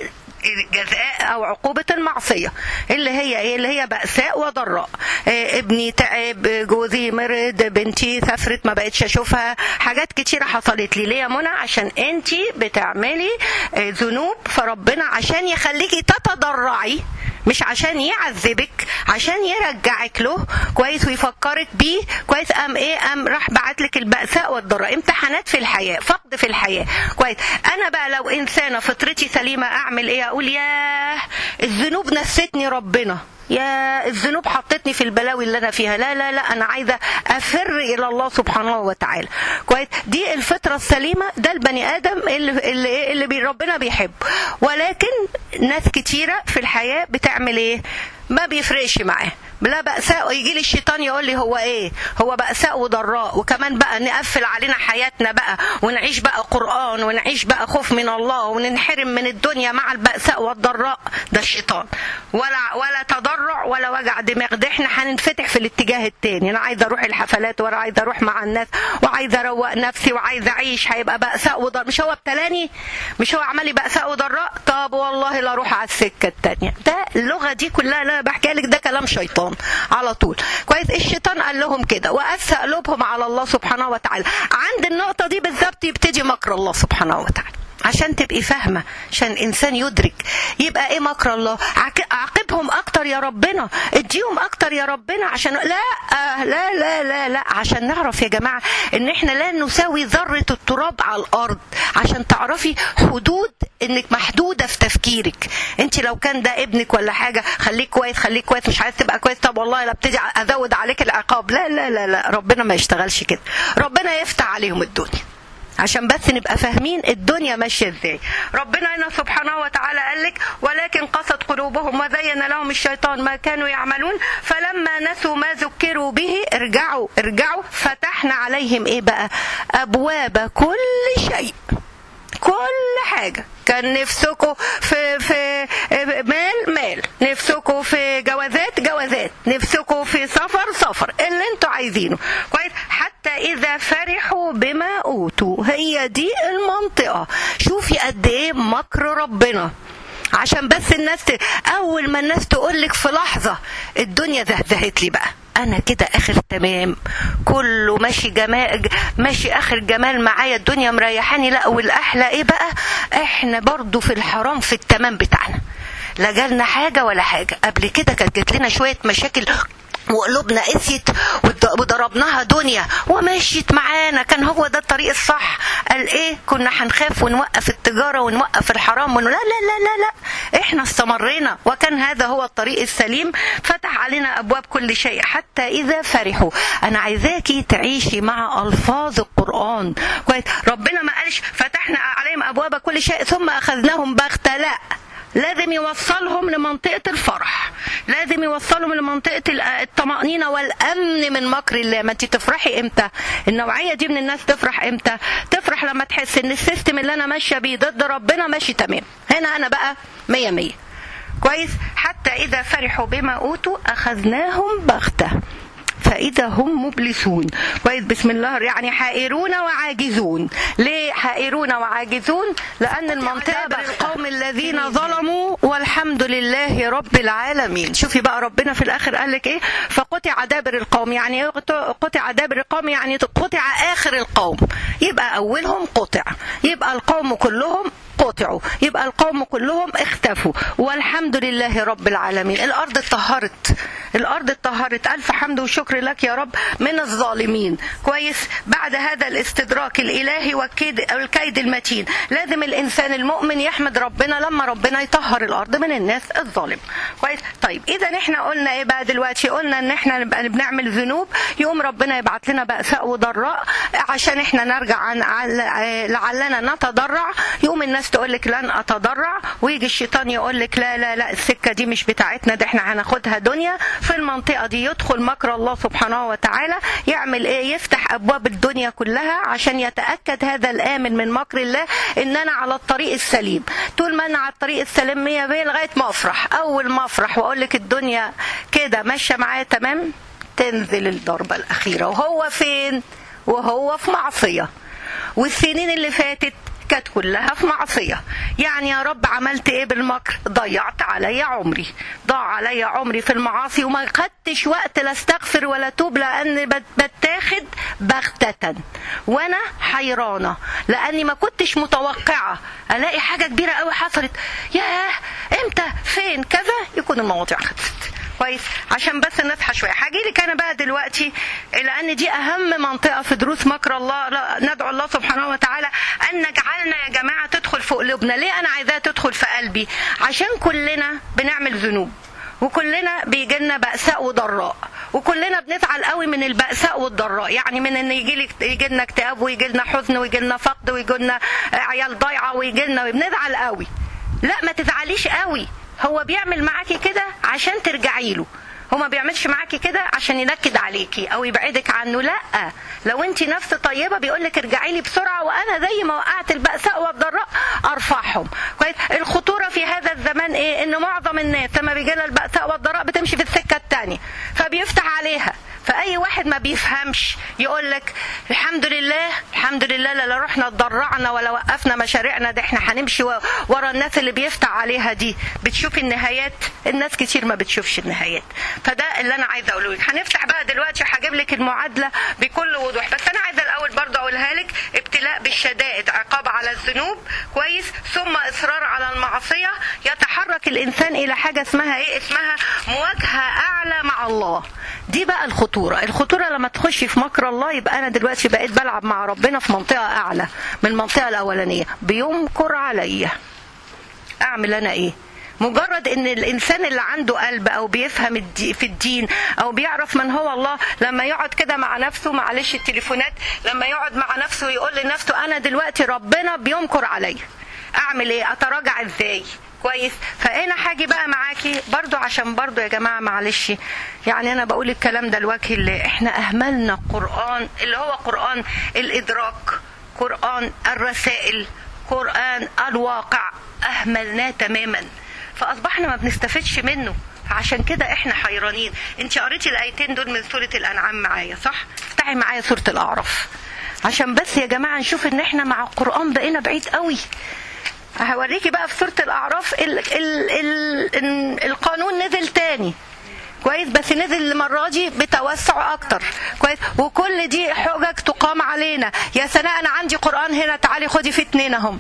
Speaker 1: جزاء او عقوبه المعصيه اللي هي ايه اللي هي بأساء وضراء إيه ابني تعب جوزي مرض بنتي سافرت ما بقتش اشوفها حاجات كتيره حصلت لي ليه يا منى عشان انت بتعملي آه، ذنوب فربنا عشان يخليكي تتضرعي مش عشان يعذبك عشان يرجعك له كويس ويفكرك بيه كويس قام ايه قام راح بعت لك البأساء والضراء امتحانات في الحياة فقد في الحياة كويس انا بقى لو انسانة فطرتي سليمة اعمل ايه اقول ياه الذنوب نستني ربنا يا الذنوب حطتني في البلاوي اللي انا فيها لا لا لا انا عايزه افر الى الله سبحانه وتعالى كويس دي الفطره السليمه ده البني ادم اللي اللي, اللي بي ربنا بيحبه ولكن ناس كتيره في الحياه بتعمل ايه ما بيفرقش معاه لا بأساء يجي لي الشيطان يقول لي هو ايه هو بأساء وضراء وكمان بقى نقفل علينا حياتنا بقى ونعيش بقى قرآن ونعيش بقى خوف من الله وننحرم من الدنيا مع البأساء والضراء ده الشيطان ولا ولا تضرع ولا وجع دماغ ده احنا هننفتح في الاتجاه التاني انا عايزه اروح الحفلات ولا عايزه اروح مع الناس وعايزه اروق نفسي وعايزه اعيش هيبقى بأساء وضراء مش هو ابتلاني مش هو عمل لي بأساء وضراء طب والله لا اروح على السكه التانيه ده اللغه دي كلها لا بحكي لك ده كلام شيطان على طول كويس الشيطان قال لهم كده وأسى قلوبهم على الله سبحانه وتعالى عند النقطه دي بالظبط يبتدي مكر الله سبحانه وتعالى عشان تبقي فاهمة عشان الإنسان يدرك يبقى إيه مكر الله عاق- عاقبهم أكتر يا ربنا اديهم أكتر يا ربنا عشان لا آه لا لا لا لا عشان نعرف يا جماعة إن إحنا لا نساوي ذرة التراب على الأرض عشان تعرفي حدود إنك محدودة في تفكيرك أنت لو كان ده ابنك ولا حاجة خليك كويس خليك كويس مش عايز تبقى كويس طب والله لا ابتدي أزود عليك العقاب لا لا لا لا ربنا ما يشتغلش كده ربنا يفتح عليهم الدنيا عشان بس نبقى فاهمين الدنيا ماشيه ازاي ربنا هنا سبحانه وتعالى قال لك ولكن قست قلوبهم وزين لهم الشيطان ما كانوا يعملون فلما نسوا ما ذكروا به ارجعوا ارجعوا فتحنا عليهم ايه بقى ابواب كل شيء كل حاجة كان نفسكم في في مال مال نفسكم في جوازات جوازات نفسكم في سفر سفر اللي انتوا عايزينه كويس حتى اذا فرحوا بما اوتوا هي دي المنطقة شوفي قد ايه مكر ربنا عشان بس الناس ت... اول ما الناس تقول لك في لحظه الدنيا زهزهت لي بقى انا كده اخر تمام كله ماشي جمال ماشي اخر جمال معايا الدنيا مريحاني لا والاحلى ايه بقى احنا برضو في الحرام في التمام بتاعنا لا جالنا حاجه ولا حاجه قبل كده كانت جات لنا شويه مشاكل وقلوبنا قسيت وض- وضربناها دنيا ومشيت معانا كان هو ده الطريق الصح قال ايه كنا هنخاف ونوقف التجاره ونوقف الحرام ون... لا لا لا لا لا احنا استمرينا وكان هذا هو الطريق السليم فتح علينا ابواب كل شيء حتى اذا فرحوا انا عايزاكي تعيشي مع الفاظ القران كويس ربنا ما قالش فتحنا عليهم ابواب كل شيء ثم اخذناهم بغته لا لازم يوصلهم لمنطقة الفرح لازم يوصلهم لمنطقة الطمأنينة والأمن من مكر الله ما انت تفرحي امتى النوعية دي من الناس تفرح امتى تفرح لما تحس ان السيستم اللي انا ماشية بيه ضد ربنا ماشي تمام هنا انا بقى مية مية كويس حتى إذا فرحوا بما أوتوا أخذناهم بغتة فإذا هم مبلسون كويس بسم الله يعني حائرون وعاجزون ليه حائرون وعاجزون لأن المنطقة القوم الذين ظلموا والحمد لله رب العالمين شوفي بقى ربنا في الآخر قال لك إيه فقطع دابر القوم يعني إيه قطع دابر القوم يعني قطع آخر القوم يبقى أولهم قطع يبقى القوم كلهم قطعوا يبقى القوم كلهم اختفوا والحمد لله رب العالمين الارض اتطهرت الارض اتطهرت الف حمد وشكر لك يا رب من الظالمين كويس بعد هذا الاستدراك الالهي والكيد الكيد المتين لازم الانسان المؤمن يحمد ربنا لما ربنا يطهر الارض من الناس الظالم كويس طيب اذا احنا قلنا ايه بقى دلوقتي قلنا ان احنا نبقى بنعمل ذنوب يقوم ربنا يبعت لنا بأساء وضراء عشان احنا نرجع عن لعلنا نتضرع يقوم الناس تقول لك لن اتضرع ويجي الشيطان يقول لك لا لا لا السكه دي مش بتاعتنا ده احنا هناخدها دنيا في المنطقه دي يدخل مكر الله سبحانه وتعالى يعمل ايه يفتح ابواب الدنيا كلها عشان يتاكد هذا الامن من مكر الله ان انا على الطريق السليم طول ما انا على الطريق السليم 100 100 لغايه ما افرح اول ما افرح واقول لك الدنيا كده ماشيه معايا تمام تنزل الضربه الاخيره وهو فين وهو في معصيه والسنين اللي فاتت كانت كلها في معصية يعني يا رب عملت ايه بالمكر ضيعت علي عمري ضاع علي عمري في المعاصي وما خدتش وقت لا استغفر ولا توب لان بتاخد بغتة وانا حيرانة لاني ما كنتش متوقعة الاقي حاجة كبيرة قوي حصلت ياه امتى فين كذا يكون المواضيع خلصت كويس عشان بس نصحى شويه هاجي لك انا بقى دلوقتي لان دي اهم منطقه في دروس مكر الله ندعو الله سبحانه وتعالى ان نجعلنا يا جماعه تدخل في قلوبنا ليه انا عايزاها تدخل في قلبي عشان كلنا بنعمل ذنوب وكلنا بيجي لنا بأساء وضراء وكلنا بنزعل قوي من البأساء والضراء يعني من ان يجي لك يجي لنا اكتئاب ويجي لنا حزن ويجي لنا فقد ويجي لنا عيال ضايعه ويجي لنا بنزعل قوي لا ما تزعليش قوي هو بيعمل معاكي كده عشان ترجعي له هو ما بيعملش معاكي كده عشان ينكد عليكي او يبعدك عنه لا لو انت نفس طيبه بيقول لك ارجعي لي بسرعه وانا زي ما وقعت البأساء والضراء ارفعهم كويس الخطوره في هذا الزمان ايه ان معظم الناس لما بيجي لها البأساء والضراء بتمشي في السكه الثانيه فبيفتح عليها فاي واحد ما بيفهمش يقول لك الحمد لله الحمد لله لا رحنا اتضرعنا ولا وقفنا مشاريعنا ده احنا هنمشي ورا الناس اللي بيفتح عليها دي بتشوف النهايات الناس كتير ما بتشوفش النهايات فده اللي انا عايزه اقوله لك هنفتح بقى دلوقتي هجيب لك المعادله بكل وضوح بس انا عايزه الاول برضه اقولها لك ابتلاء بالشدائد عقاب على الذنوب كويس ثم اصرار على المعصيه يتحرك الانسان الى حاجه اسمها ايه اسمها مواجهه اعلى مع الله دي بقى الخطورة الخطورة لما تخشي في مكر الله يبقى أنا دلوقتي بقيت بلعب مع ربنا في منطقة أعلى من المنطقة الأولانية بيمكر عليا أعمل أنا إيه مجرد ان الانسان اللي عنده قلب او بيفهم في الدين او بيعرف من هو الله لما يقعد كده مع نفسه معلش التليفونات لما يقعد مع نفسه ويقول لنفسه انا دلوقتي ربنا بيمكر عليا اعمل ايه اتراجع ازاي كويس فانا هاجي بقى معاكي برضو عشان برضو يا جماعه معلش يعني انا بقول الكلام ده لوجه الله احنا اهملنا القران اللي هو قران الادراك قران الرسائل قران الواقع اهملناه تماما فاصبحنا ما بنستفدش منه عشان كده احنا حيرانين انت قريتي الايتين دول من سوره الانعام معايا صح افتحي معايا سوره الاعراف عشان بس يا جماعه نشوف ان احنا مع القران بقينا بعيد قوي هوريكي بقى في سوره الاعراف ال ال ال القانون نزل تاني كويس بس نزل المره دي بتوسع اكتر كويس وكل دي حجج تقام علينا يا سناء انا عندي قران هنا تعالي خدي في اتنين اهم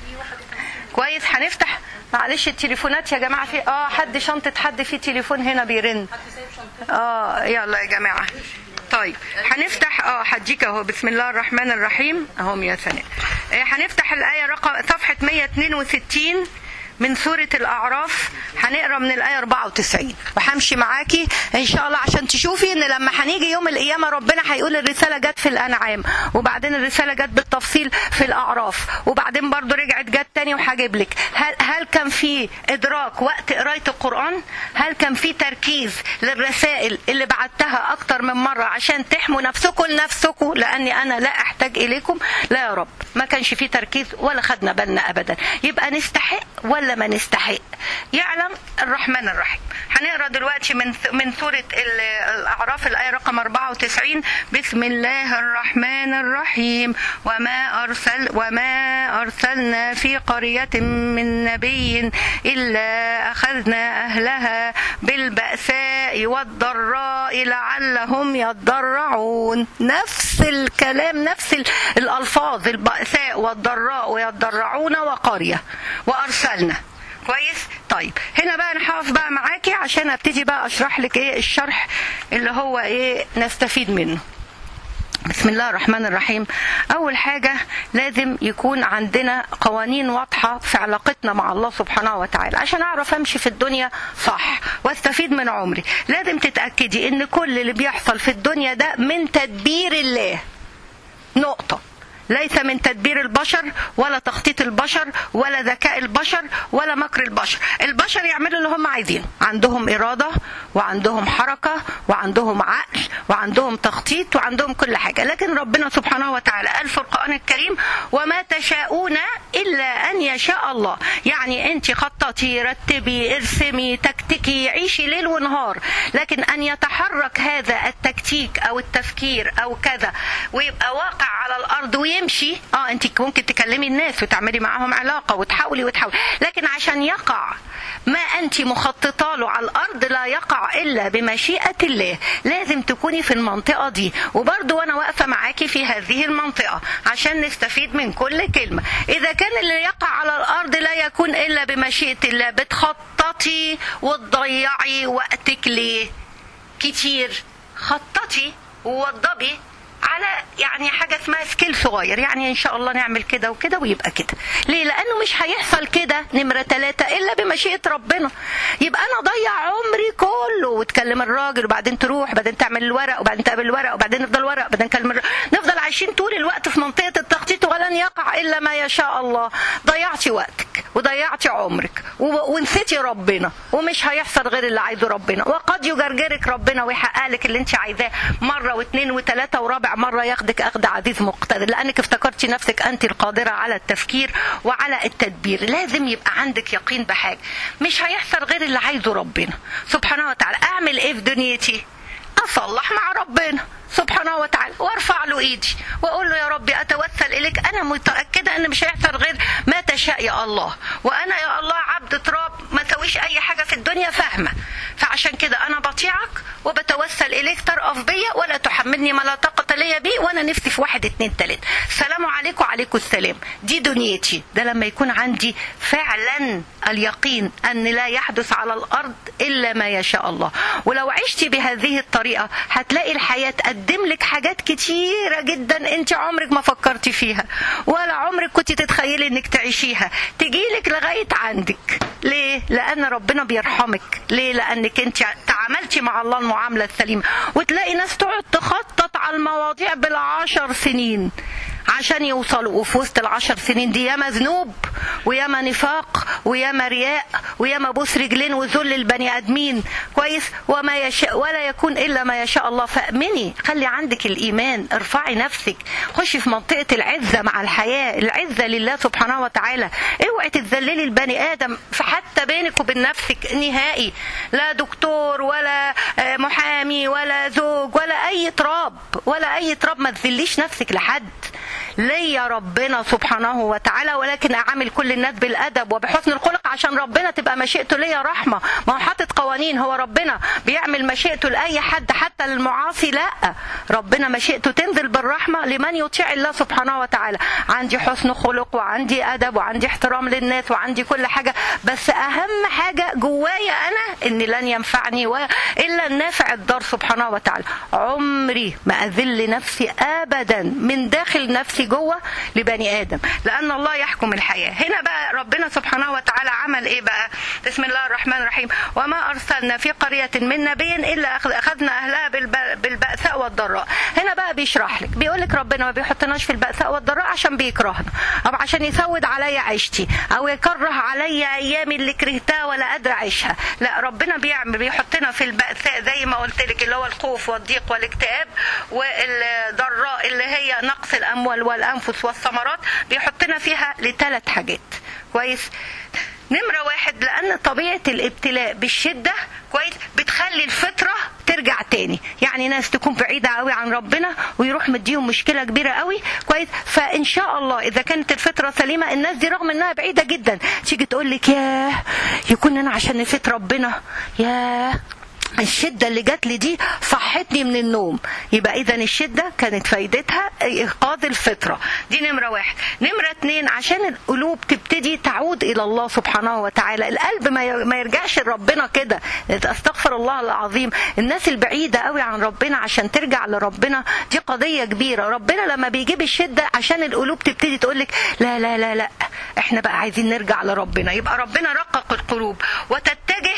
Speaker 1: كويس هنفتح معلش التليفونات يا جماعه في اه حد شنطه حد في تليفون هنا بيرن اه يلا يا جماعه طيب هنفتح اه هديك اهو بسم الله الرحمن الرحيم اهو يا سناء هنفتح الآية رقم صفحة 162 من سورة الأعراف هنقرا من الآية 94 وهمشي معاكي إن شاء الله عشان تشوفي إن لما هنيجي يوم القيامة ربنا هيقول الرسالة جت في الأنعام وبعدين الرسالة جت بالتفصيل في الأعراف وبعدين برضو رجعت جت تاني وهجيب لك هل, هل كان في إدراك وقت قراية القرآن؟ هل كان في تركيز للرسائل اللي بعتها أكتر من مرة عشان تحموا نفسكم لنفسكم لأني أنا لا أحتاج إليكم؟ لا يا رب ما كانش في تركيز ولا خدنا بالنا أبدا يبقى نستحق ولا ما نستحق يعلم الرحمن الرحيم هنقرا دلوقتي من من سوره الاعراف الايه رقم 94 بسم الله الرحمن الرحيم وما ارسل وما ارسلنا في قريه من نبي الا اخذنا اهلها بالباساء والضراء لعلهم يضرعون نفس الكلام نفس الالفاظ الباساء والضراء ويضرعون وقريه وارسلنا كويس طيب هنا بقى انا هقف بقى معاكي عشان ابتدي بقى اشرح لك ايه الشرح اللي هو ايه نستفيد منه بسم الله الرحمن الرحيم أول حاجة لازم يكون عندنا قوانين واضحة في علاقتنا مع الله سبحانه وتعالى عشان أعرف أمشي في الدنيا صح واستفيد من عمري لازم تتأكدي إن كل اللي بيحصل في الدنيا ده من تدبير الله نقطة ليس من تدبير البشر ولا تخطيط البشر ولا ذكاء البشر ولا مكر البشر البشر يعملوا اللي هم عايزينه عندهم إرادة وعندهم حركة وعندهم عقل وعندهم تخطيط وعندهم كل حاجة لكن ربنا سبحانه وتعالى قال في القرآن الكريم وما تشاءون إلا أن يشاء الله يعني أنت خططي رتبي ارسمي تكتكي عيشي ليل ونهار لكن أن يتحرك هذا التكتيك أو التفكير أو كذا ويبقى واقع على الأرض ويمشي يمشي اه انت ممكن تكلمي الناس وتعملي معاهم علاقه وتحاولي وتحاولي لكن عشان يقع ما انت مخططه له على الارض لا يقع الا بمشيئه الله لازم تكوني في المنطقه دي وبرضه وانا واقفه معاكي في هذه المنطقه عشان نستفيد من كل كلمه اذا كان اللي يقع على الارض لا يكون الا بمشيئه الله بتخططي وتضيعي وقتك ليه كتير خططي ووضبي على يعني حاجه اسمها سكيل صغير يعني ان شاء الله نعمل كده وكده ويبقى كده ليه لانه مش هيحصل كده نمره ثلاثة الا بمشيئه ربنا يبقى انا اضيع عمري كله وتكلم الراجل وبعدين تروح وبعدين تعمل الورق وبعدين تقابل الورق وبعدين نفضل ورق وبعدين نكلم الرق. نفضل عايشين طول الوقت في منطقه التخطيط ولن يقع الا ما يشاء الله ضيعتي وقتك وضيعتي عمرك ونسيتي ربنا ومش هيحصل غير اللي عايزه ربنا وقد يجرجرك ربنا ويحقق لك اللي انت عايزاه مره واثنين وثلاثه ورابع مرة ياخدك أخذ عزيز مقتدر لأنك افتكرتي نفسك أنت القادرة على التفكير وعلى التدبير لازم يبقى عندك يقين بحاجة مش هيحصل غير اللي عايزه ربنا سبحانه وتعالى أعمل إيه في دنيتي أصلح مع ربنا سبحانه وتعالى وارفع له ايدي واقول له يا ربي اتوسل اليك انا متاكده ان مش هيحصل غير ما تشاء يا الله وانا يا الله عبد تراب ما سويش اي حاجه في الدنيا فاهمه فعشان كده انا بطيعك وبتوسل اليك ترأف بيا ولا تحملني ما لا طاقه لي بيه وانا نفسي في واحد اتنين تلاته السلام عليكم وعليكم السلام دي دنيتي ده لما يكون عندي فعلا اليقين ان لا يحدث على الارض الا ما يشاء الله ولو عشتي بهذه الطريقه هتلاقي الحياه تقدم لك حاجات كتيره جدا انت عمرك ما فكرتي فيها ولا عمرك كنت تتخيلي انك تعيشيها تجيلك لغايه عندك ليه لان ربنا بيرحمك ليه لانك انت تعاملتي مع الله المعامله السليمه وتلاقي ناس تقعد تخطط على المواضيع بالعشر سنين عشان يوصلوا وفي وسط العشر سنين دي ياما ذنوب وياما نفاق وياما رياء وياما بوس رجلين وذل البني ادمين كويس وما يشاء ولا يكون الا ما يشاء الله فامني خلي عندك الايمان ارفعي نفسك خشي في منطقه العزه مع الحياه العزه لله سبحانه وتعالى اوعي تتذللي البني ادم حتى بينك وبين نفسك نهائي لا دكتور ولا محامي ولا زوج ولا اي تراب ولا اي تراب ما تذليش نفسك لحد ليا ربنا سبحانه وتعالى ولكن اعامل كل الناس بالادب وبحسن الخلق عشان ربنا تبقى مشيئته ليا رحمه ما هو حاطط قوانين هو ربنا بيعمل مشيئته لاي حد حتى للمعاصي لا ربنا مشيئته تنزل بالرحمه لمن يطيع الله سبحانه وتعالى عندي حسن خلق وعندي ادب وعندي احترام للناس وعندي كل حاجه بس اهم حاجه جوايا انا ان لن ينفعني الا النافع الضار سبحانه وتعالى عمري ما اذل نفسي ابدا من داخل نفسي اساسي جوه لبني ادم لان الله يحكم الحياه هنا بقى ربنا سبحانه وتعالى عمل ايه بقى بسم الله الرحمن الرحيم وما ارسلنا في قريه من نبي الا أخذ- اخذنا اهلها بالب- بالباساء والضراء هنا بقى بيشرح لك بيقول لك ربنا ما بيحطناش في الباساء والضراء عشان بيكرهنا او عشان يسود عليا عيشتي او يكره عليا ايامي اللي كرهتها ولا قادره اعيشها لا ربنا بيعمل بيحطنا في البأساء زي ما قلت لك اللي هو الخوف والضيق والاكتئاب والضراء اللي هي نقص الاموال والانفس والثمرات بيحطنا فيها لثلاث حاجات كويس نمرة واحد لأن طبيعة الابتلاء بالشدة كويس بتخلي الفطرة ترجع تاني يعني ناس تكون بعيدة قوي عن ربنا ويروح مديهم مشكلة كبيرة قوي كويس فإن شاء الله إذا كانت الفطرة سليمة الناس دي رغم إنها بعيدة جدا تيجي تقول لك ياه يكون أنا عشان نسيت ربنا ياه الشدة اللي جات لي دي صحتني من النوم يبقى إذا الشدة كانت فايدتها إيقاظ الفطرة دي نمرة واحد نمرة اتنين عشان القلوب تبتدي تعود إلى الله سبحانه وتعالى القلب ما ي- ما يرجعش لربنا كده استغفر الله العظيم الناس البعيدة قوي عن ربنا عشان ترجع لربنا دي قضية كبيرة ربنا لما بيجيب الشدة عشان القلوب تبتدي تقولك لا لا لا لا احنا بقى عايزين نرجع لربنا يبقى ربنا رقق القلوب وتتجه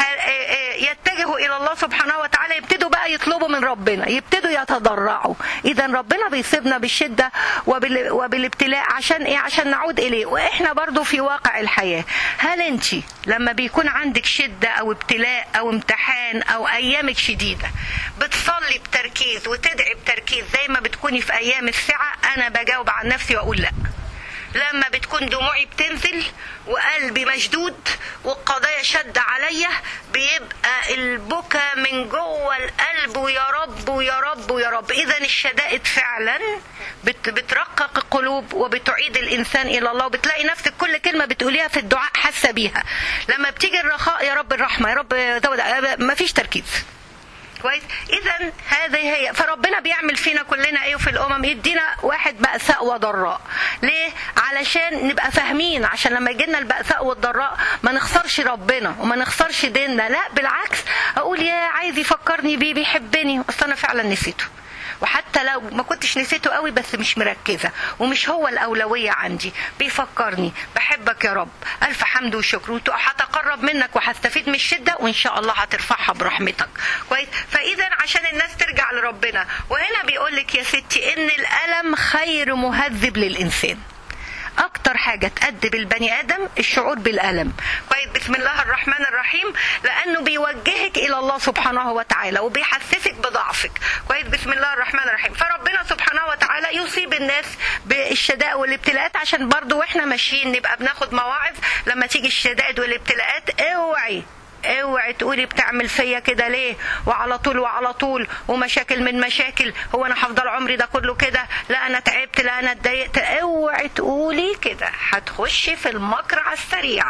Speaker 1: ه- يتجهوا الى الله سبحانه وتعالى يبتدوا بقى يطلبوا من ربنا يبتدوا يتضرعوا اذا ربنا بيصيبنا بالشده وبال... وبالابتلاء عشان ايه عشان نعود اليه واحنا برضو في واقع الحياه هل انت لما بيكون عندك شده او ابتلاء او امتحان او ايامك شديده بتصلي بتركيز وتدعي بتركيز زي ما بتكوني في ايام السعه انا بجاوب عن نفسي واقول لا لما بتكون دموعي بتنزل وقلبي مشدود والقضايا شد عليا بيبقى البكا من جوه القلب ويا رب ويا رب ويا رب اذا الشدائد فعلا بت بترقق القلوب وبتعيد الانسان الى الله وبتلاقي نفسك كل كلمه بتقوليها في الدعاء حاسه بيها لما بتيجي الرخاء يا رب الرحمه يا رب زود مفيش تركيز كويس اذا هذه هي فربنا بيعمل فينا كلنا ايه وفي الامم يدينا واحد بأساء وضراء ليه علشان نبقى فاهمين عشان لما يجي لنا البأساء والضراء ما نخسرش ربنا وما نخسرش ديننا لا بالعكس اقول يا عايز يفكرني بيه بيحبني اصل انا فعلا نسيته وحتى لو ما كنتش نسيته قوي بس مش مركزة ومش هو الأولوية عندي بيفكرني بحبك يا رب ألف حمد وشكر هتقرب منك وهستفيد من الشدة وإن شاء الله هترفعها برحمتك كويس فإذا عشان الناس ترجع لربنا وهنا بيقول لك يا ستي إن الألم خير مهذب للإنسان اكتر حاجة تأدب البني ادم الشعور بالالم كويس بسم الله الرحمن الرحيم لانه بيوجهك الى الله سبحانه وتعالى وبيحسسك بضعفك كويس بسم الله الرحمن الرحيم فربنا سبحانه وتعالى يصيب الناس بالشدائد والابتلاءات عشان برضو واحنا ماشيين نبقى بناخد مواعظ لما تيجي الشدائد والابتلاءات اوعي اوعي تقولي بتعمل فيا كده ليه وعلى طول وعلى طول ومشاكل من مشاكل هو انا هفضل عمري ده كله كده لا انا تعبت لا انا اتضايقت اوعي تقولي كده هتخشي في المكر على السريع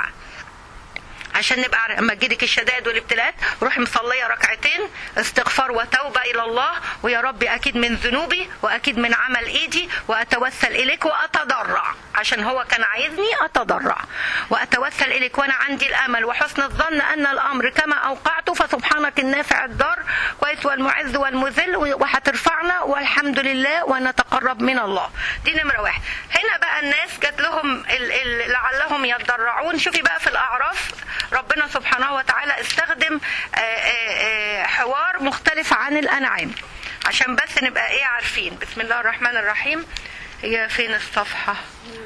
Speaker 1: عشان نبقى اما تجيلك الشدائد والابتلاءات روحي مصليه ركعتين استغفار وتوبه الى الله ويا ربي اكيد من ذنوبي واكيد من عمل ايدي واتوسل اليك واتضرع عشان هو كان عايزني اتضرع واتوسل اليك وانا عندي الامل وحسن الظن ان الامر كما اوقعته فسبحانك النافع الضار كويس والمعز والمذل وهترفعنا والحمد لله ونتقرب من الله دي نمره واحد هنا بقى الناس جات لهم ال ال لعلهم يتضرعون شوفي بقى في الاعراف ربنا سبحانه وتعالى استخدم آآ آآ حوار مختلف عن الانعام عشان بس نبقى ايه عارفين بسم الله الرحمن الرحيم هي فين الصفحه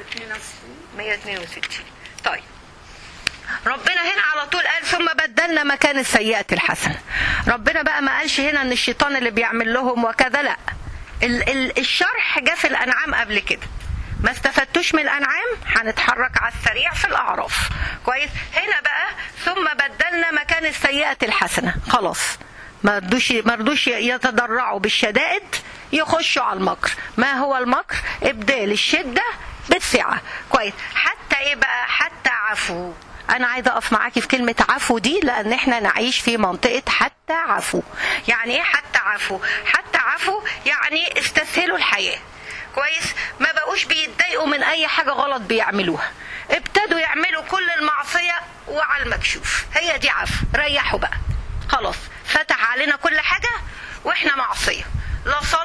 Speaker 1: 162 طيب ربنا هنا على طول قال ثم بدلنا مكان السيئة الحسنة ربنا بقى ما قالش هنا ان الشيطان اللي بيعمل لهم وكذا لا ال ال الشرح جه في الانعام قبل كده ما استفدتوش من الانعام هنتحرك على السريع في الاعراف كويس هنا بقى ثم بدلنا مكان السيئة الحسنة خلاص ما رضوش ما رضوش يتضرعوا بالشدائد يخشوا على المكر ما هو المكر ابدال الشدة بالسعة كويس حتى ايه بقى حتى عفو انا عايزه اقف معاكي في كلمه عفو دي لان احنا نعيش في منطقه حتى عفو يعني ايه حتى عفو حتى عفو يعني استسهلوا الحياه كويس ما بقوش بيتضايقوا من اي حاجه غلط بيعملوها ابتدوا يعملوا كل المعصيه وعلى المكشوف هي دي عفو ريحوا بقى خلاص فتح علينا كل حاجه واحنا معصيه لا صلاه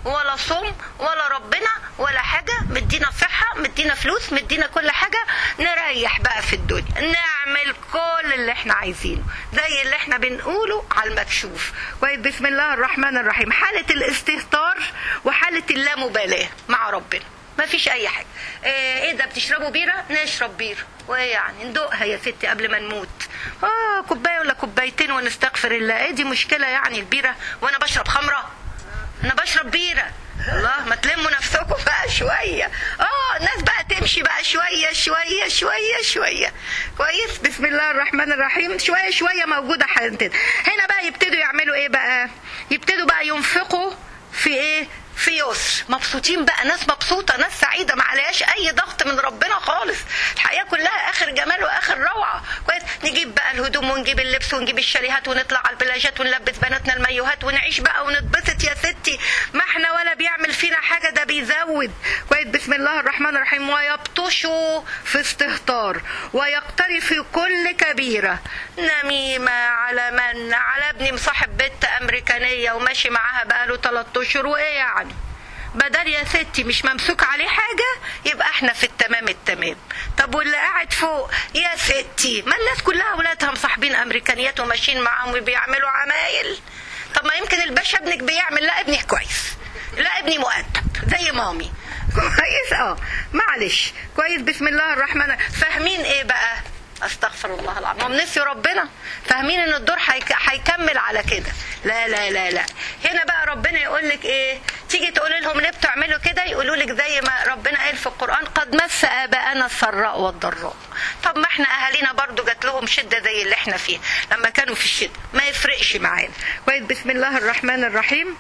Speaker 1: ولا صوم ولا ربنا ولا حاجة مدينا صحة مدينا فلوس مدينا كل حاجة نريح بقى في الدنيا نعمل كل اللي احنا عايزينه زي اللي احنا بنقوله على المكشوف كويس بسم الله الرحمن الرحيم حالة الاستهتار وحالة اللامبالاة مع ربنا ما فيش اي حاجه ايه إيه ده بتشربوا بيره نشرب بيره وايه يعني ندوقها يا ستي قبل ما نموت اه كوبايه ولا كوبايتين ونستغفر الله ايه دي مشكله يعني البيره وانا بشرب خمره انا بشرب بيره الله ما تلموا نفسكم بقى شويه اه الناس بقى تمشي بقى شويه شويه شويه شويه كويس بسم الله الرحمن الرحيم شويه شويه موجوده حالتين هنا بقى يبتدوا يعملوا ايه بقى يبتدوا بقى ينفقوا في ايه في يسر مبسوطين بقى ناس مبسوطة ناس سعيدة ما عليهاش أي ضغط من ربنا خالص الحياة كلها آخر جمال وآخر روعة كويس نجيب بقى الهدوم ونجيب اللبس ونجيب الشاليهات ونطلع على البلاجات ونلبس بناتنا المايوهات ونعيش بقى ونتبسط يا ستي ما احنا ولا بيعمل فينا حاجة ده بيزود كويس بسم الله الرحمن الرحيم ويبطشوا في استهتار ويقترف في كل كبيرة نميمة على من على ابني مصاحب بنت أمريكانية وماشي معاها بقاله 3 أشهر وإيه يعني بدل يا ستي مش ممسوك عليه حاجة يبقى احنا في التمام التمام طب واللي قاعد فوق يا ستي ما الناس كلها اولادها مصاحبين امريكانيات وماشيين معاهم وبيعملوا عمايل طب ما يمكن الباشا ابنك بيعمل لا ابنك كويس لا ابني مؤدب زي مامي كويس اه معلش كويس بسم الله الرحمن فاهمين ايه بقى استغفر الله العظيم هم نسيوا ربنا فاهمين ان الدور هيك- هيكمل على كده لا لا لا لا هنا بقى ربنا يقول لك ايه تيجي تقول لهم ليه بتعملوا كده يقولوا لك زي ما ربنا قال في القران قد مس اباءنا السراء والضراء طب ما احنا اهالينا برضو جات لهم شده زي اللي احنا فيه لما كانوا في الشده ما يفرقش معانا كويس بسم الله الرحمن الرحيم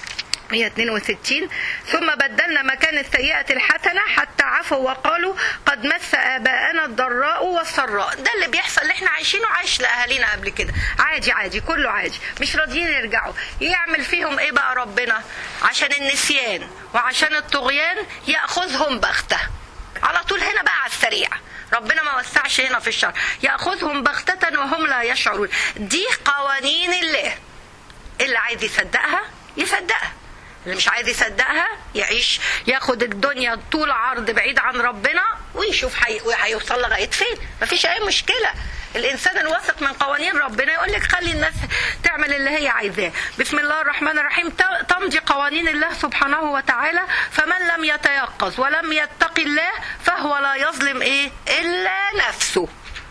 Speaker 1: 162 ثم بدلنا مكان السيئة الحسنة حتى عفوا وقالوا قد مس آباءنا الضراء والسراء ده اللي بيحصل اللي احنا عايشينه عايش لأهالينا قبل كده عادي عادي كله عادي مش راضيين يرجعوا يعمل فيهم ايه بقى ربنا عشان النسيان وعشان الطغيان يأخذهم بغتة على طول هنا بقى على السريع ربنا ما وسعش هنا في الشر يأخذهم بغتة وهم لا يشعرون دي قوانين الله اللي عايز يصدقها يصدقها اللي مش عايز يصدقها يعيش ياخد الدنيا طول عرض بعيد عن ربنا ويشوف حي... هيوصل لغايه فين مفيش اي مشكله الانسان الواثق من قوانين ربنا يقول لك خلي الناس تعمل اللي هي عايزاه بسم الله الرحمن الرحيم ت- تمضي قوانين الله سبحانه وتعالى فمن لم يتيقظ ولم يتقي الله فهو لا يظلم ايه الا نفسه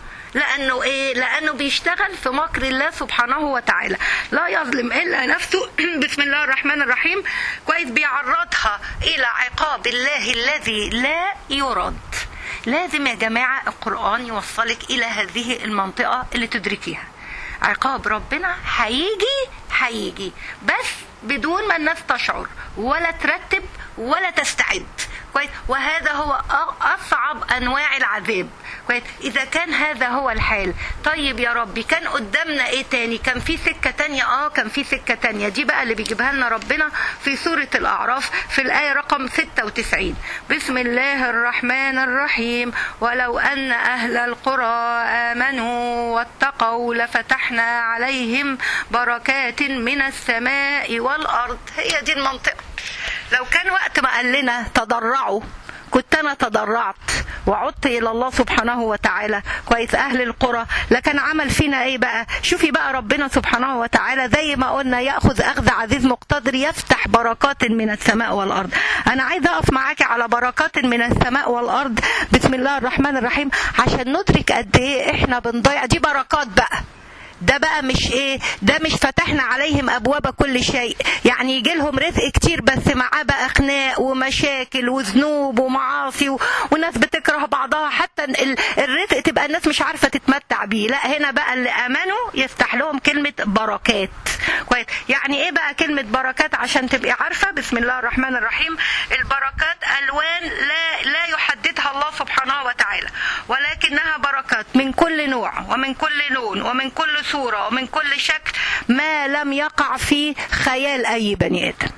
Speaker 1: لانه ايه لانه بيشتغل في مكر الله سبحانه وتعالى لا يظلم الا نفسه بسم الله الرحمن الرحيم كويس بيعرضها الى عقاب الله الذي لا يرد لازم يا جماعه القران يوصلك الى هذه المنطقه اللي تدركيها عقاب ربنا هيجي هيجي بس بدون ما الناس تشعر ولا ترتب ولا تستعد كويس وهذا هو أ- اصعب انواع العذاب كويس اذا كان هذا هو الحال طيب يا ربي كان قدامنا ايه تاني كان في سكه تانية اه كان في سكه تانية دي بقى اللي بيجيبها لنا ربنا في سوره الاعراف في الايه رقم 96 بسم الله الرحمن الرحيم ولو ان اهل القرى امنوا واتقوا لفتحنا عليهم بركات من السماء والارض هي دي المنطقه لو كان وقت ما قال لنا تضرعوا كنت انا تضرعت وعدت الى الله سبحانه وتعالى كويس اهل القرى لكن عمل فينا ايه بقى شوفي بقى ربنا سبحانه وتعالى زي ما قلنا ياخذ اخذ عزيز مقتدر يفتح بركات من السماء والارض انا عايزه اقف معاكي على بركات من السماء والارض بسم الله الرحمن الرحيم عشان ندرك قد ايه احنا بنضيع دي بركات بقى ده بقى مش ايه ده مش فتحنا عليهم ابواب كل شيء يعني يجي لهم رزق كتير بس معاه بقى خناق ومشاكل وذنوب ومعاصي و... وناس بتكره بعضها حتى ال- الرزق تبقى الناس مش عارفه تتمتع بيه لا هنا بقى اللي امنوا يفتح لهم كلمه بركات كويس يعني ايه بقى كلمه بركات عشان تبقي عارفه بسم الله الرحمن الرحيم البركات الوان لا لا يحددها الله سبحانه وتعالى ولكنها بركات من كل نوع ومن كل لون ومن كل صوره ومن كل شكل ما لم يقع في خيال اي بني ادم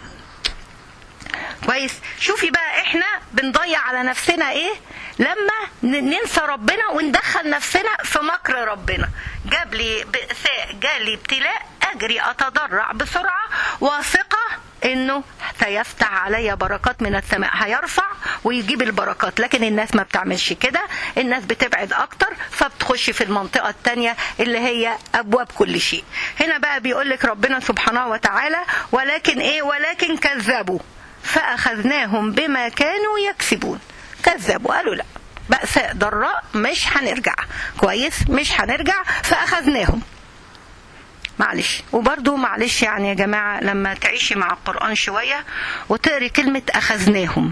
Speaker 1: كويس شوفي بقى احنا بنضيع على نفسنا ايه لما ن- ننسى ربنا وندخل نفسنا في مكر ربنا جاب لي بئساء جالي ابتلاء اجري اتضرع بسرعه واثقه انه سيفتح علي بركات من السماء هيرفع ويجيب البركات لكن الناس ما بتعملش كده الناس بتبعد اكتر فبتخش في المنطقة التانية اللي هي ابواب كل شيء هنا بقى بيقول لك ربنا سبحانه وتعالى ولكن ايه ولكن كذبوا فاخذناهم بما كانوا يكسبون كذبوا قالوا لا بأساء ضراء مش هنرجع كويس مش هنرجع فأخذناهم معلش وبرضو معلش يعني يا جماعة لما تعيشي مع القرآن شوية وتقري كلمة أخذناهم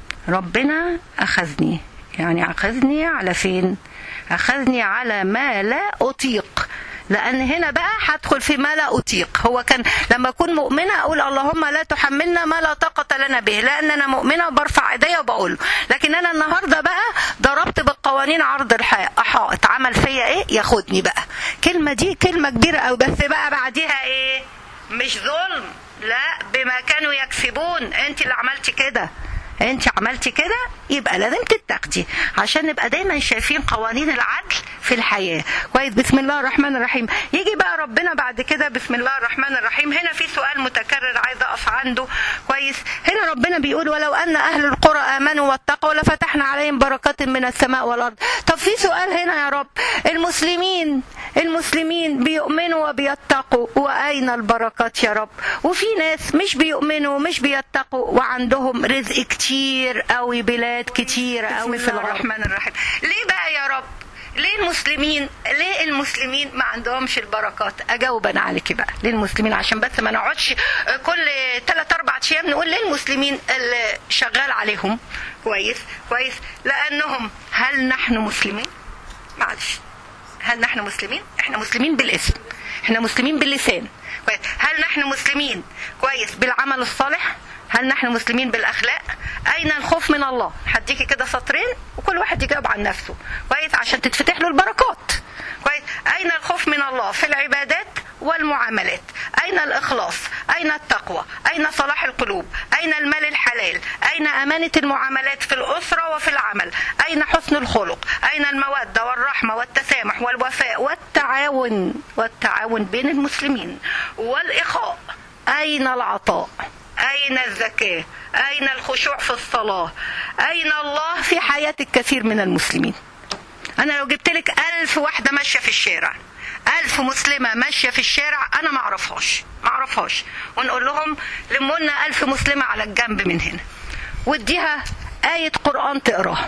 Speaker 1: ربنا أخذني يعني أخذني على فين أخذني على ما لا أطيق لأن هنا بقى هدخل في ما لا أطيق هو كان لما أكون مؤمنة أقول اللهم لا تحملنا ما لا طاقة لنا به لأن أنا مؤمنة وبرفع إيديا وبقول لكن أنا النهاردة بقى ضربت بالقوانين عرض الحائط عمل فيا إيه ياخدني بقى كلمة دي كلمة كبيرة أوي بس بقى بعديها إيه مش ظلم لا بما كانوا يكسبون أنت اللي عملتي كده انت عملتي كده يبقى لازم تتاخدي عشان نبقى دايما شايفين قوانين العدل في الحياه كويس بسم الله الرحمن الرحيم يجي بقى ربنا بعد كده بسم الله الرحمن الرحيم هنا في سؤال متكرر عايزه اقف عنده كويس هنا ربنا بيقول ولو ان اهل القرى امنوا واتقوا لفتحنا عليهم بركات من السماء والارض طب في سؤال هنا يا رب المسلمين المسلمين بيؤمنوا وبيتقوا واين البركات يا رب وفي ناس مش بيؤمنوا مش بيتقوا وعندهم رزق كتير قوي بلاد كتير قوي في الرحمن الرحيم ليه بقى يا رب ليه المسلمين ليه المسلمين ما عندهمش البركات اجاوب انا عليك بقى ليه المسلمين عشان بس ما نقعدش كل 3 4 ايام نقول ليه المسلمين اللي شغال عليهم كويس كويس لانهم هل نحن مسلمين معلش هل نحن مسلمين احنا مسلمين بالاسم احنا مسلمين باللسان كويس هل نحن مسلمين كويس بالعمل الصالح هل نحن مسلمين بالاخلاق اين الخوف من الله هديكي كده سطرين وكل واحد يجاوب عن نفسه كويس عشان تتفتح له البركات كويس اين الخوف من الله في العبادات والمعاملات اين الاخلاص اين التقوى اين صلاح القلوب اين المال الحلال اين امانه المعاملات في الاسره وفي العمل اين حسن الخلق اين الموده والرحمه والتسامح والوفاء والتعاون والتعاون بين المسلمين والاخاء اين العطاء أين الزكاة أين الخشوع في الصلاة أين الله في حياة الكثير من المسلمين أنا لو جبت لك ألف واحدة ماشية في الشارع ألف مسلمة ماشية في الشارع أنا ما أعرفهاش ما أعرفهاش ونقول لهم لموا لنا ألف مسلمة على الجنب من هنا واديها آية قرآن تقراها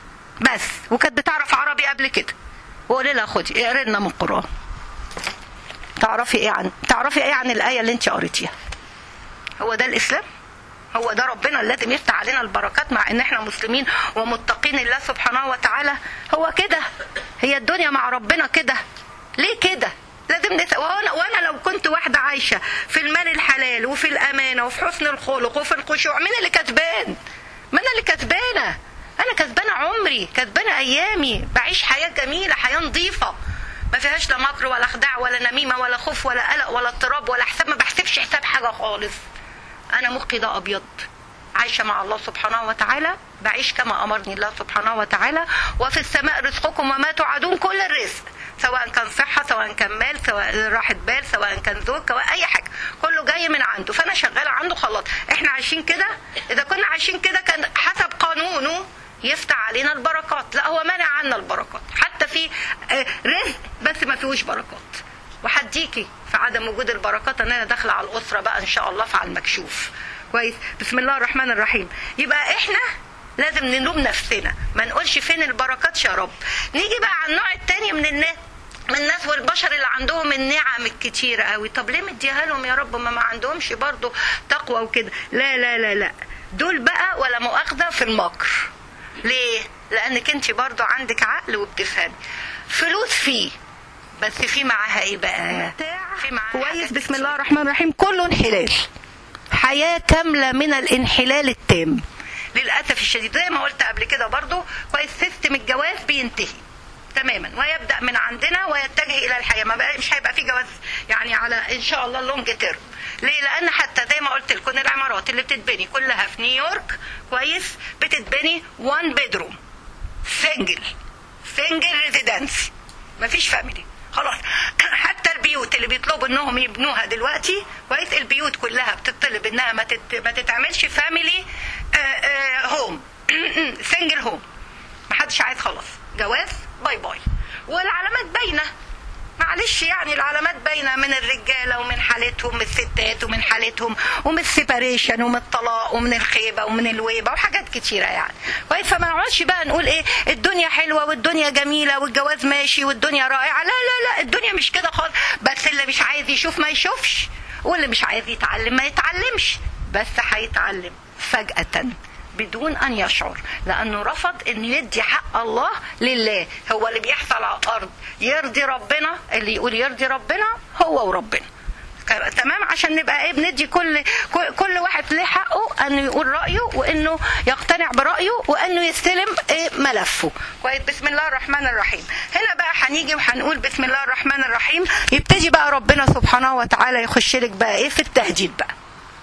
Speaker 1: بس وكانت بتعرف عربي قبل كده وقولي لها خدي اقري لنا من القرآن تعرفي ايه عن تعرفي ايه عن الآية اللي انت قريتيها هو ده الاسلام هو ده ربنا لازم يفتح علينا البركات مع ان احنا مسلمين ومتقين الله سبحانه وتعالى هو كده هي الدنيا مع ربنا كده ليه كده لازم نسأل وانا وانا لو كنت واحده عايشه في المال الحلال وفي الامانه وفي حسن الخلق وفي الخشوع مين اللي كسبان؟ ما انا اللي كسبانه انا كسبانه عمري كسبانه ايامي بعيش حياه جميله حياه نظيفه ما فيهاش لا مكر ولا خداع ولا نميمه ولا خوف ولا قلق ولا اضطراب ولا حساب ما بحسبش حساب حاجه خالص انا مخي ده ابيض عايشه مع الله سبحانه وتعالى بعيش كما امرني الله سبحانه وتعالى وفي السماء رزقكم وما توعدون كل الرزق سواء كان صحه سواء كان مال سواء راحه بال سواء كان زوج سواء اي حاجه كله جاي من عنده فانا شغاله عنده خلاص احنا عايشين كده اذا كنا عايشين كده كان حسب قانونه يفتح علينا البركات لا هو منع عنا البركات حتى في رزق بس ما فيهوش بركات وحديكي في عدم وجود البركات ان انا داخله على الاسره بقى ان شاء الله فعلى المكشوف كويس بسم الله الرحمن الرحيم يبقى احنا لازم نلوم نفسنا ما نقولش فين البركات يا رب نيجي بقى على النوع التاني من الناس من الناس والبشر اللي عندهم النعم الكتيرة قوي طب ليه مديها لهم يا رب ما ما عندهمش برضو تقوى وكده لا لا لا لا دول بقى ولا مؤاخذة في المكر ليه لانك انت برضو عندك عقل وبتفهمي فلوس فيه بس في معاها ايه بقى في معاها كويس بسم الله الرحمن الرحيم كله انحلال حياة كاملة من الانحلال التام للأسف الشديد زي ما قلت قبل كده برضو كويس سيستم الجواز بينتهي تماما ويبدا من عندنا ويتجه الى الحياه ما بقى مش هيبقى في جواز يعني على ان شاء الله لونج تيرم ليه لان حتى زي ما قلت لكم العمارات اللي بتتبني كلها في نيويورك كويس بتتبني وان بيدروم سنجل سنجل ريزيدنسي مفيش فاميلي خلاص حتى
Speaker 2: البيوت اللي بيطلبوا انهم يبنوها دلوقتي كويس البيوت كلها بتطلب انها ما تت... ما تتعملش فاميلي هوم سنجل هوم محدش عايز خلاص جواز باي باي والعلامات باينه معلش يعني العلامات باينه من الرجاله ومن حالتهم من الستات ومن حالتهم ومن السيباريشن ومن الطلاق ومن الخيبه ومن الويبه وحاجات كتيره يعني كويس فما نقعدش بقى نقول ايه الدنيا حلوه والدنيا جميله والجواز ماشي والدنيا رائعه لا لا لا الدنيا مش كده خالص بس اللي مش عايز يشوف ما يشوفش واللي مش عايز يتعلم ما يتعلمش بس هيتعلم فجاه بدون ان يشعر لانه رفض ان يدي حق الله لله هو اللي بيحصل على الارض يرضي ربنا اللي يقول يرضي ربنا هو وربنا تمام عشان نبقى ايه بندي كل كل واحد له حقه انه يقول رايه وانه يقتنع برايه وانه يستلم إيه ملفه كويس بسم الله الرحمن الرحيم هنا بقى هنيجي وهنقول بسم الله الرحمن الرحيم يبتدي بقى ربنا سبحانه وتعالى يخش لك بقى ايه في التهديد بقى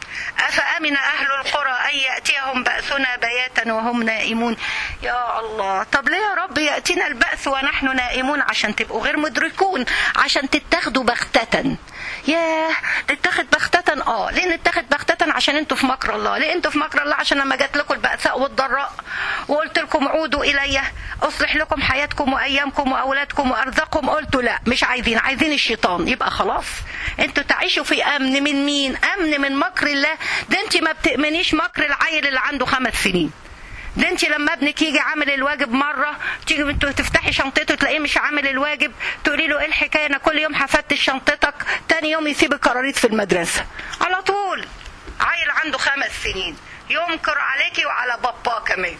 Speaker 2: أفأمن أهل القرى أن يأتيهم بأسنا بياتا وهم نائمون يا الله طب ليه يا رب يأتينا البأس ونحن نائمون عشان تبقوا غير مدركون عشان تتاخدوا بغتة ياه نتاخد بغتة اه ليه نتاخد بغتة عشان انتوا في مكر الله ليه انتوا في مكر الله عشان لما جات لكم البأساء والضراء وقلت لكم عودوا إلي أصلح لكم حياتكم وأيامكم وأولادكم وأرزاقكم قلتوا لا مش عايزين عايزين الشيطان يبقى خلاص انتوا تعيشوا في أمن من مين أمن من مكر الله ده انت ما بتأمنيش مكر العيل اللي عنده خمس سنين ده انت لما ابنك يجي عامل الواجب مره تيجي انت تفتحي شنطته تلاقيه مش عامل الواجب تقولي له ايه الحكايه انا كل يوم هفتش شنطتك تاني يوم يسيب الكراريط في المدرسه على طول عيل عنده خمس سنين ينكر عليكي وعلى بابا كمان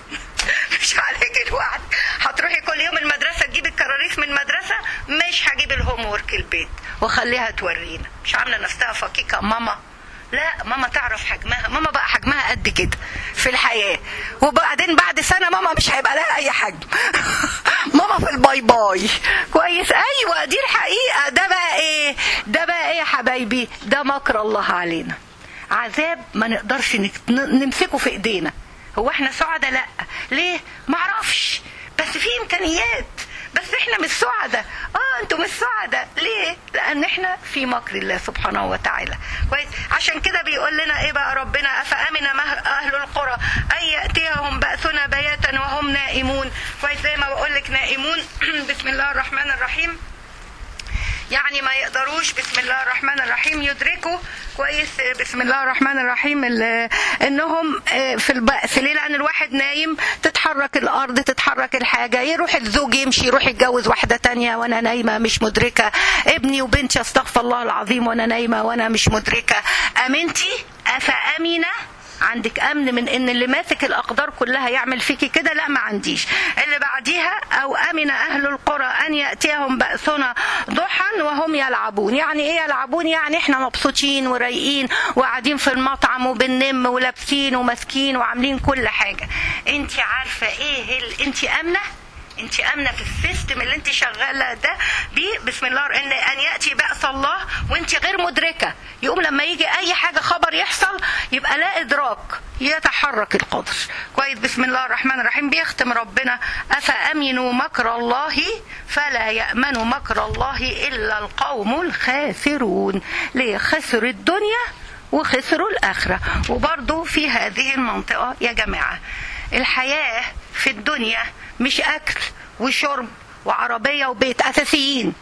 Speaker 2: مش عليك الوعد هتروحي كل يوم المدرسه تجيبي الكراريس من المدرسه مش هجيب الهوم ورك البيت وخليها تورينا مش عامله نفسها فكيكه ماما لا ماما تعرف حجمها ماما بقى حجمها قد كده في الحياة وبعدين بعد سنة ماما مش هيبقى لها أي حجم ماما في الباي باي كويس أيوة دي الحقيقة ده بقى إيه ده بقى إيه يا حبايبي ده مكر الله علينا عذاب ما نقدرش نمسكه في إيدينا هو احنا سعداء لا ليه معرفش بس في إمكانيات بس احنا مش سعداء اه انتوا مش سعداء ليه لان احنا في مكر الله سبحانه وتعالى كويس عشان كده بيقول لنا ايه بقى ربنا افامن اهل القرى ان ياتيهم باسنا بياتا وهم نائمون كويس زي ما بقول لك نائمون بسم الله الرحمن الرحيم يعني ما يقدروش بسم الله الرحمن الرحيم يدركوا كويس بسم الله الرحمن الرحيم انهم في البأس ليه لان الواحد نايم تتحرك الارض تتحرك الحاجه يروح الزوج يمشي يروح يتجوز واحده تانية وانا نايمه مش مدركه ابني وبنتي استغفر الله العظيم وانا نايمه وانا مش مدركه امنتي افامنه عندك امن من ان اللي ماسك الاقدار كلها يعمل فيكي كده لا ما عنديش اللي بعديها او امن اهل القرى ان ياتيهم باسنا ضحى وهم يلعبون يعني ايه يلعبون يعني احنا مبسوطين ورايقين وقاعدين في المطعم وبننم ولابسين وماسكين وعاملين كل حاجه انت عارفه ايه ال... انت امنه انت امنه في السيستم اللي انت شغاله ده بيه بسم الله ان ان ياتي باس الله وانت غير مدركه يقوم لما يجي اي حاجه خبر يحصل يبقى لا ادراك يتحرك القدر كويس بسم الله الرحمن الرحيم بيختم ربنا افامنوا مكر الله فلا يامن مكر الله الا القوم الخاسرون ليه خسر الدنيا وخسروا الاخره وبرضه في هذه المنطقه يا جماعه الحياه في الدنيا مش اكل وشرب وعربيه وبيت اساسيين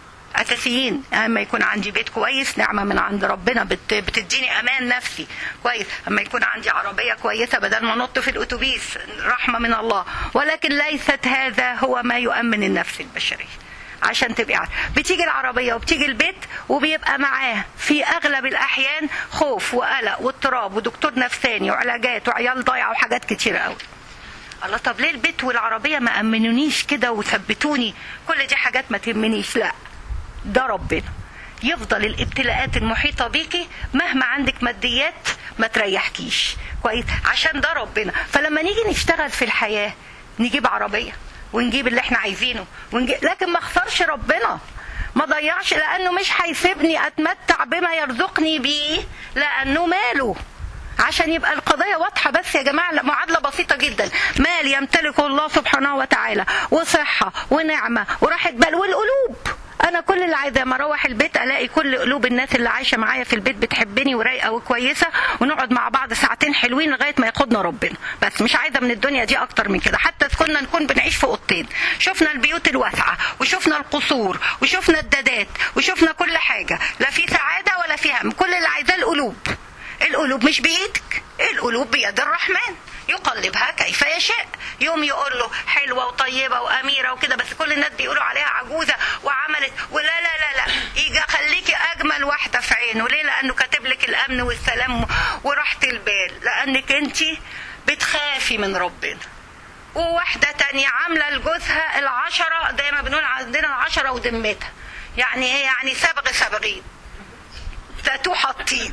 Speaker 2: اساسيين اما يكون عندي بيت كويس نعمه من عند ربنا بت بتديني امان نفسي كويس اما يكون عندي عربيه كويسه بدل ما انط في الاتوبيس رحمه من الله ولكن ليست هذا هو ما يؤمن النفس البشريه عشان تبقي عارفه بتيجي العربيه وبتيجي البيت وبيبقى معاه في اغلب الاحيان خوف وقلق واضطراب ودكتور نفساني وعلاجات وعيال ضايعه وحاجات كتيره قوي الله طب ليه البيت والعربية ما أمنونيش كده وثبتوني كل دي حاجات ما تهمنيش لا ده ربنا يفضل الابتلاءات المحيطة بيكي مهما عندك ماديات ما تريحكيش كويس عشان ده ربنا فلما نيجي نشتغل في الحياة نجيب عربية ونجيب اللي احنا عايزينه ونجيب لكن ما اخسرش ربنا ما ضيعش لانه مش هيسيبني اتمتع بما يرزقني بيه لانه ماله عشان يبقى القضية واضحة بس يا جماعة معادلة بسيطة جدا مال يمتلكه الله سبحانه وتعالى وصحة ونعمة وراحة بال والقلوب
Speaker 1: انا كل اللي عايزاه لما اروح البيت الاقي كل قلوب الناس اللي عايشه معايا في البيت بتحبني ورايقه وكويسه ونقعد مع بعض ساعتين حلوين لغايه ما ياخدنا ربنا بس مش عايزه من الدنيا دي اكتر من كده حتى كنا نكون بنعيش في اوضتين شفنا البيوت الواسعه وشفنا القصور وشفنا الدادات وشفنا كل حاجه لا في سعاده ولا في هم كل اللي عايزاه القلوب القلوب مش بايدك القلوب بيد الرحمن يقلبها كيف يشاء يوم يقول له حلوه وطيبه واميره وكده بس كل الناس بيقولوا عليها عجوزه وعملت ولا لا لا لا يجي خليكي اجمل واحده في عينه ليه لانه كاتب لك الامن والسلام وراحه البال لانك انت بتخافي من ربنا وواحدة تانية عاملة لجوزها العشرة زي ما بنقول عندنا العشرة ودمتها يعني ايه يعني سبغ سبغين تاتو حاطين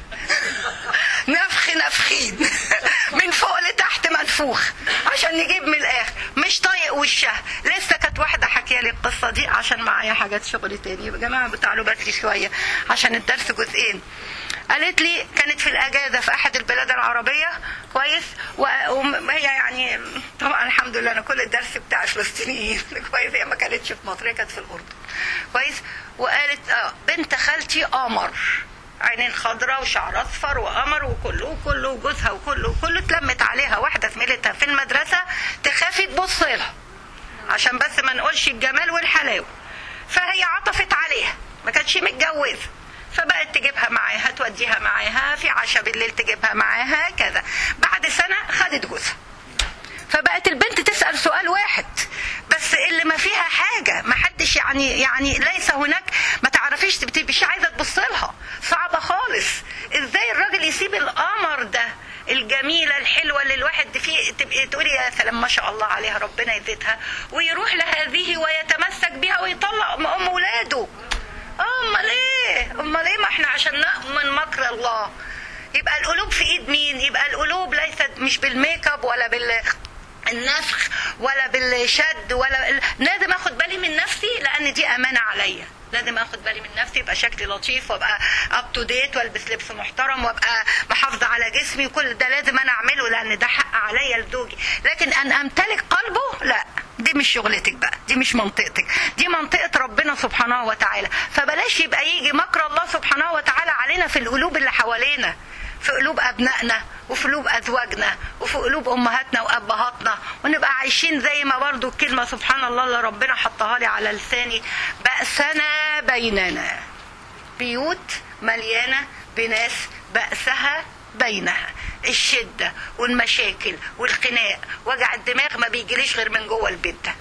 Speaker 1: نفخ نفخين من فوق لتحت منفوخ عشان نجيب من الاخر مش طايق وشها لسه كانت واحده حكيه لي القصه دي عشان معايا حاجات شغل تاني يا جماعه بتعالوا بدري شويه عشان الدرس جزئين قالت لي كانت في الاجازه في احد البلاد العربيه كويس وهي يعني طبعا الحمد لله انا كل الدرس بتاع فلسطينيين كويس هي ما كانتش في مصر هي كانت في الاردن كويس وقالت اه بنت خالتي قمر عينين خضراء وشعر اصفر وقمر وكله وكله وجوزها وكله وكله اتلمت عليها واحده زميلتها في المدرسه تخافي تبص لها عشان بس ما نقولش الجمال والحلاوه فهي عطفت عليها ما كانتش متجوزه فبقت تجيبها معاها توديها معاها في عشاء بالليل تجيبها معاها كذا بعد سنه خدت جوزها فبقت البنت تسال سؤال واحد بس اللي ما فيها حاجه ما حدش يعني يعني ليس هناك ما تعرفيش مش عايزه تبص لها صعبه خالص ازاي الراجل يسيب القمر ده الجميلة الحلوة اللي الواحد فيه تبقي تقولي يا سلام ما شاء الله عليها ربنا يزيدها ويروح لهذه ويتمسك بها ويطلق ام ولاده امال ايه امال ايه ما احنا عشان نأمن مكر الله يبقى القلوب في ايد مين يبقى القلوب ليست مش بالميك اب ولا بال النفخ ولا بالشد ولا لازم اخد بالي من نفسي لان دي امانه عليا لازم اخد بالي من نفسي يبقى شكلي لطيف وابقى اب تو ديت والبس لبس محترم وابقى محافظه على جسمي وكل ده لازم انا اعمله لان ده حق عليا لزوجي لكن ان امتلك قلبه لا دي مش شغلتك بقى دي مش منطقتك دي منطقة ربنا سبحانه وتعالى فبلاش يبقى يجي مكر الله سبحانه وتعالى علينا في القلوب اللي حوالينا في قلوب أبنائنا وفي قلوب أزواجنا وفي قلوب أمهاتنا وأبهاتنا ونبقى عايشين زي ما برضو الكلمة سبحان الله اللي ربنا حطها لي على لساني بأسنا بيننا بيوت مليانة بناس بأسها بينها الشدة والمشاكل والخناق وجع الدماغ ما بيجيليش غير من جوه البيت ده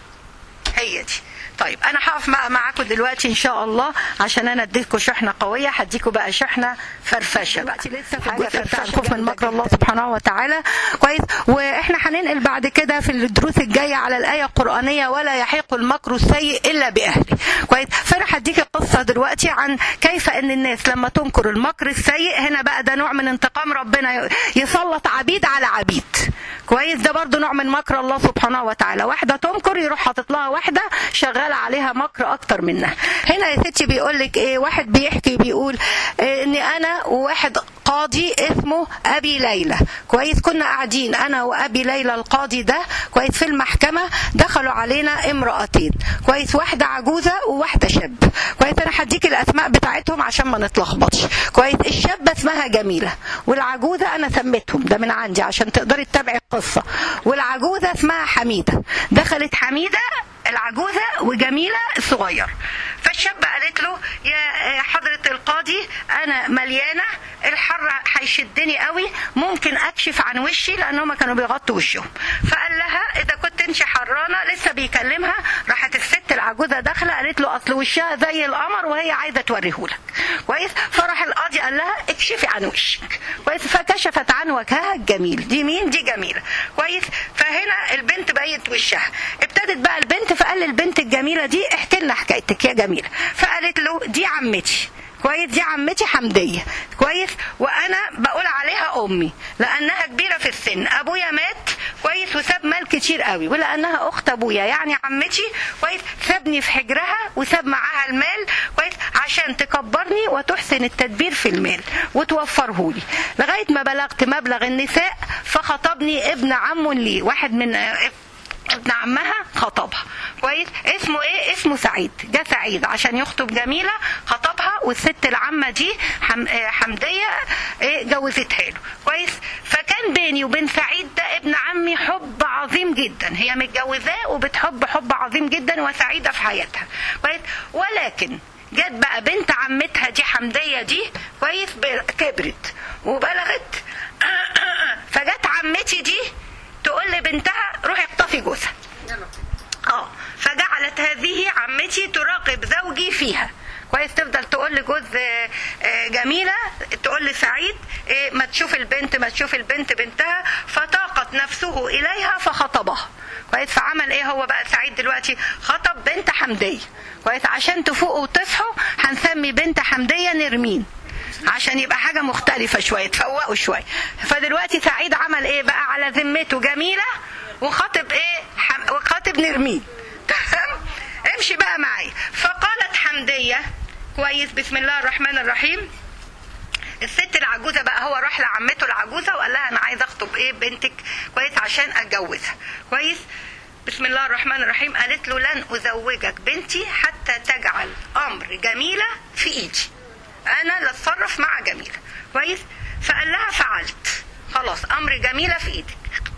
Speaker 1: هي دي طيب انا هقف مع معاكم دلوقتي ان شاء الله عشان انا اديتكم شحنه قويه هديكم بقى شحنه فرفشه بقى لسه في الجزء بتاع الخوف من مكر الله سبحانه وتعالى كويس واحنا هننقل بعد كده في الدروس الجايه على الايه القرانيه ولا يحيق المكر السيء الا باهله كويس فانا هديك قصه دلوقتي عن كيف ان الناس لما تنكر المكر السيء هنا بقى ده نوع من انتقام ربنا يسلط عبيد على عبيد كويس ده برضو نوع من مكر الله سبحانه وتعالى واحده تنكر يروح حاطط لها واحده شغاله عليها مكر اكتر منها هنا يا ستي بيقول لك ايه واحد بيحكي بيقول إيه ان انا وواحد قاضي اسمه ابي ليلى كويس كنا قاعدين انا وابي ليلى القاضي ده كويس في المحكمه دخلوا علينا امراتين كويس واحده عجوزه وواحده شاب كويس انا هديك الاسماء بتاعتهم عشان ما نتلخبطش كويس الشابه اسمها جميله والعجوزه انا سميتهم ده من عندي عشان تقدري تتابعي القصه والعجوزه اسمها حميده دخلت حميده العجوزة وجميلة الصغير فالشابة قالت له يا حضرة القاضي أنا مليانة الحر هيشدني قوي ممكن أكشف عن وشي لأن هما كانوا بيغطوا وشهم فقال لها إذا كنت انت حرانة لسه بيكلمها راحت الست العجوزة داخلة قالت له أصل وشها زي القمر وهي عايزة توريهولك كويس فراح القاضي قال لها اكشفي عن وشك كويس فكشفت عن وجهها الجميل دي مين دي جميلة كويس فهنا البنت بيت وشها ابتدت بقى البنت فقال للبنت الجميلة دي احكي لنا حكايتك يا جميلة فقالت له دي عمتي كويس دي عمتي حمدية كويس وانا بقول عليها امي لانها كبيرة في السن ابويا مات كويس وساب مال كتير قوي ولانها اخت ابويا يعني عمتي كويس سابني في حجرها وساب معاها المال كويس عشان تكبرني وتحسن التدبير في المال وتوفره لي لغايه ما بلغت مبلغ النساء فخطبني ابن عم لي واحد من
Speaker 2: ابن عمها خطبها كويس اسمه ايه اسمه سعيد جه سعيد عشان يخطب جميله خطبها والست العمه دي حم... آه، حمديه ايه جوزتها له كويس فكان بيني وبين سعيد ده ابن عمي حب عظيم جدا هي متجوزاه وبتحب حب عظيم جدا وسعيده في حياتها كويس ولكن جت بقى بنت عمتها دي حمديه دي كويس ب- كبرت وبلغت فجت عمتي دي تقول لبنتها روحي اخطفي جوزها اه فجعلت هذه عمتي تراقب زوجي فيها كويس تفضل تقول لجوز آه، آه، جميلة تقول لسعيد إيه، ما تشوف البنت ما تشوف البنت بنتها فطاقت نفسه إليها فخطبها كويس فعمل ايه هو بقى سعيد دلوقتي خطب بنت حمدية كويس عشان تفوقوا وتصحوا هنسمي بنت حمدية نرمين عشان يبقى حاجة مختلفة شوية تفوقوا شوية فدلوقتي سعيد عمل ايه بقى على ذمته جميلة وخاطب ايه حم... وخاطب نرمين تمام امشي بقى معايا فقالت حمدية كويس بسم الله الرحمن الرحيم الست العجوزه بقى هو راح لعمته العجوزه وقال لها انا عايز اخطب ايه بنتك كويس عشان اتجوزها كويس بسم الله الرحمن الرحيم قالت له لن ازوجك بنتي حتى تجعل امر جميله في ايدي انا لا اتصرف مع جميله كويس فقال لها فعلت خلاص امر جميله في ايدك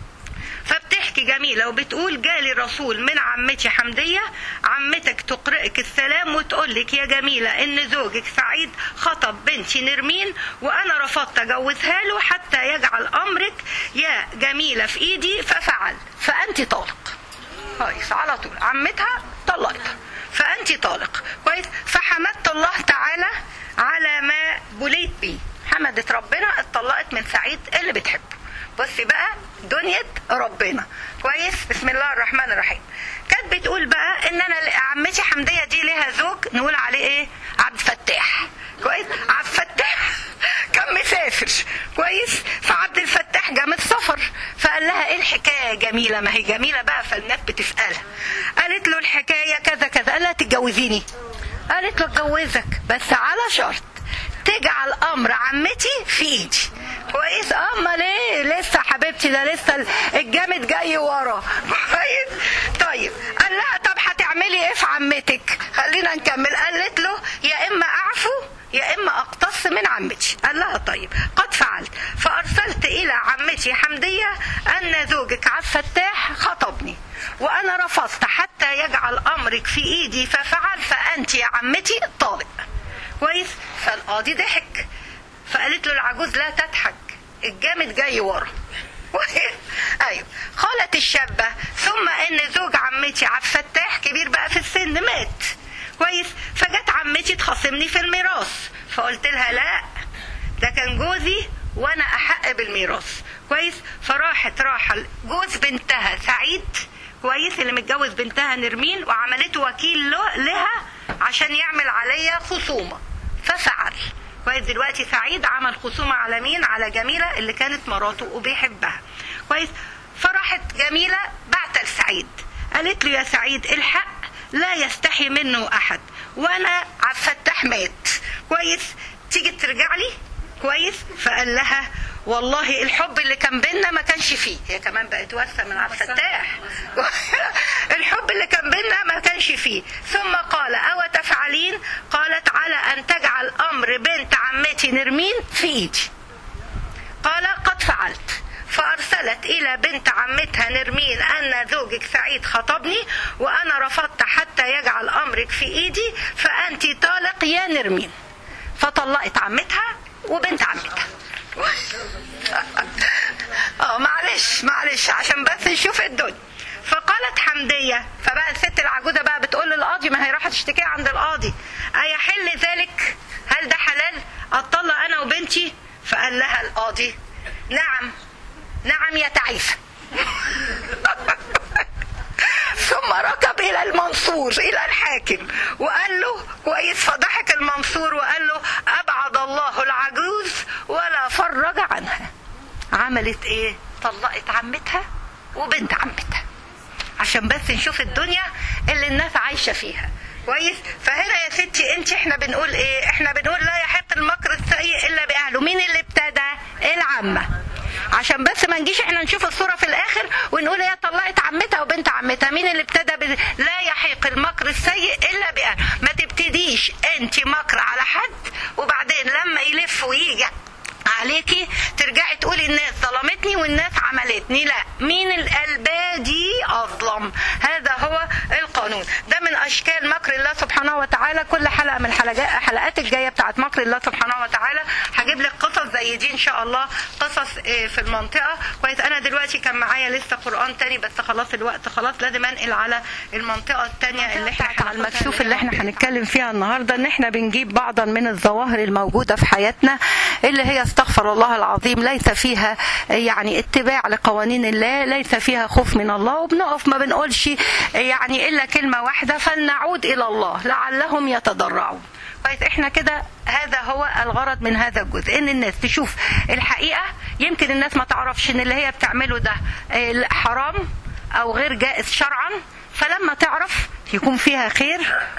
Speaker 2: فبتحكي جميلة وبتقول جالي رسول من عمتي حمدية عمتك تقرئك السلام وتقولك يا جميلة ان زوجك سعيد خطب بنتي نرمين وانا رفضت اجوزها له حتى يجعل امرك يا جميلة في ايدي ففعل فانت طالق كويس على طول عمتها طلقتها فانت طالق كويس فحمدت الله تعالى على ما بليت بيه حمدت ربنا اتطلقت من سعيد اللي بتحبه بصي بقى دنيا ربنا كويس بسم الله الرحمن الرحيم كانت بتقول بقى ان انا عمتي حمديه دي ليها زوج نقول عليه ايه عبد الفتاح كويس عبد الفتاح كان مسافر كويس فعبد الفتاح جه من السفر فقال لها ايه الحكايه يا جميله ما هي جميله بقى فالناس بتسالها قالت له الحكايه كذا كذا قال لها تتجوزيني قالت له اتجوزك بس على شرط تجعل امر عمتي في ايدي كويس امال ايه لسه حبيبتي ده لسه الجامد جاي ورا كويس طيب قال لها طب هتعملي ايه في عمتك خلينا نكمل قالت له يا اما اعفو يا اما اقتص من عمتي قال لها طيب قد فعلت فارسلت الى عمتي حمديه ان زوجك عبد الفتاح خطبني وانا رفضت حتى يجعل امرك في ايدي ففعل فانت يا عمتي طالق كويس فالقاضي ضحك فقالت له العجوز لا تضحك الجامد جاي ورا ايوه قالت الشابة ثم ان زوج عمتي عبد الفتاح كبير بقى في السن مات كويس فجت عمتي تخاصمني في الميراث فقلت لها لا ده كان جوزي وانا احق بالميراث كويس فراحت راح جوز بنتها سعيد كويس اللي متجوز بنتها نرمين وعملته وكيل له لها عشان يعمل عليا خصومه ففعل كويس دلوقتي سعيد عمل خصومة على مين على جميلة اللي كانت مراته وبيحبها كويس فراحت جميلة بعت لسعيد قالت له يا سعيد الحق لا يستحي منه أحد وأنا عبد الفتاح مات كويس تيجي ترجع لي كويس فقال لها والله الحب اللي كان بينا ما كانش فيه هي كمان بقت واسه من عبد الفتاح الحب اللي كان بينا ما كانش فيه ثم قال او تفعلين قالت على ان تجعل امر بنت عمتي نرمين في ايدي قال قد فعلت فأرسلت إلى بنت عمتها نرمين أن زوجك سعيد خطبني وأنا رفضت حتى يجعل أمرك في إيدي فأنت طالق يا نرمين فطلقت عمتها وبنت عمتها اه معلش معلش عشان بس نشوف الدنيا فقالت حمدية فبقى الست العجوزة بقى بتقول للقاضي ما هي راحت تشتكيها عند القاضي أيحل ذلك هل ده حلال أطلق أنا وبنتي فقال لها القاضي نعم نعم يا تعيسة ثم ركب الى المنصور الى الحاكم وقال له كويس فضحك المنصور وقال له ابعد الله العجوز ولا فرج عنها عملت ايه طلقت عمتها وبنت عمتها عشان بس نشوف الدنيا اللي الناس عايشه فيها كويس فهنا يا ستي انت احنا بنقول ايه احنا بنقول لا يحق المكر السيء الا باهله مين اللي ابتدى العمه عشان بس ما نجيش احنا نشوف الصوره في الاخر ونقول هي طلقت عمتها وبنت عمتها عمتها مين اللي ابتدى ب... لا يحيق المكر السيء الا بأهل ما تبتديش انت مكر على حد وبعدين لما يلف ويجي عليكي ترجعي تقولي الناس ظلمتني والناس عملتني لا مين البادي اظلم هذا هو القانون ده من اشكال مكر الله سبحانه وتعالى كل حلقه من الحلقات حلقات الجايه بتاعت مكر الله سبحانه وتعالى هجيب لك قصص زي دي ان شاء الله قصص في المنطقه كويس انا دلوقتي كان معايا لسه قران تاني بس خلاص الوقت خلاص لازم انقل على المنطقه الثانيه اللي احنا
Speaker 1: على المكشوف اللي احنا هنتكلم فيها النهارده ان احنا بنجيب بعضا من الظواهر الموجوده في حياتنا اللي هي استغفر الله العظيم ليس فيها يعني اتباع لقوانين الله ليس فيها خوف من الله وبنقف ما بنقولش يعني الا كلمه واحده فلنعود الى الله لعلهم يتضرعون كويس احنا كده هذا هو الغرض من هذا الجزء ان الناس تشوف الحقيقه يمكن الناس ما تعرفش ان اللي هي بتعمله ده حرام او غير جائز شرعا فلما تعرف يكون فيها خير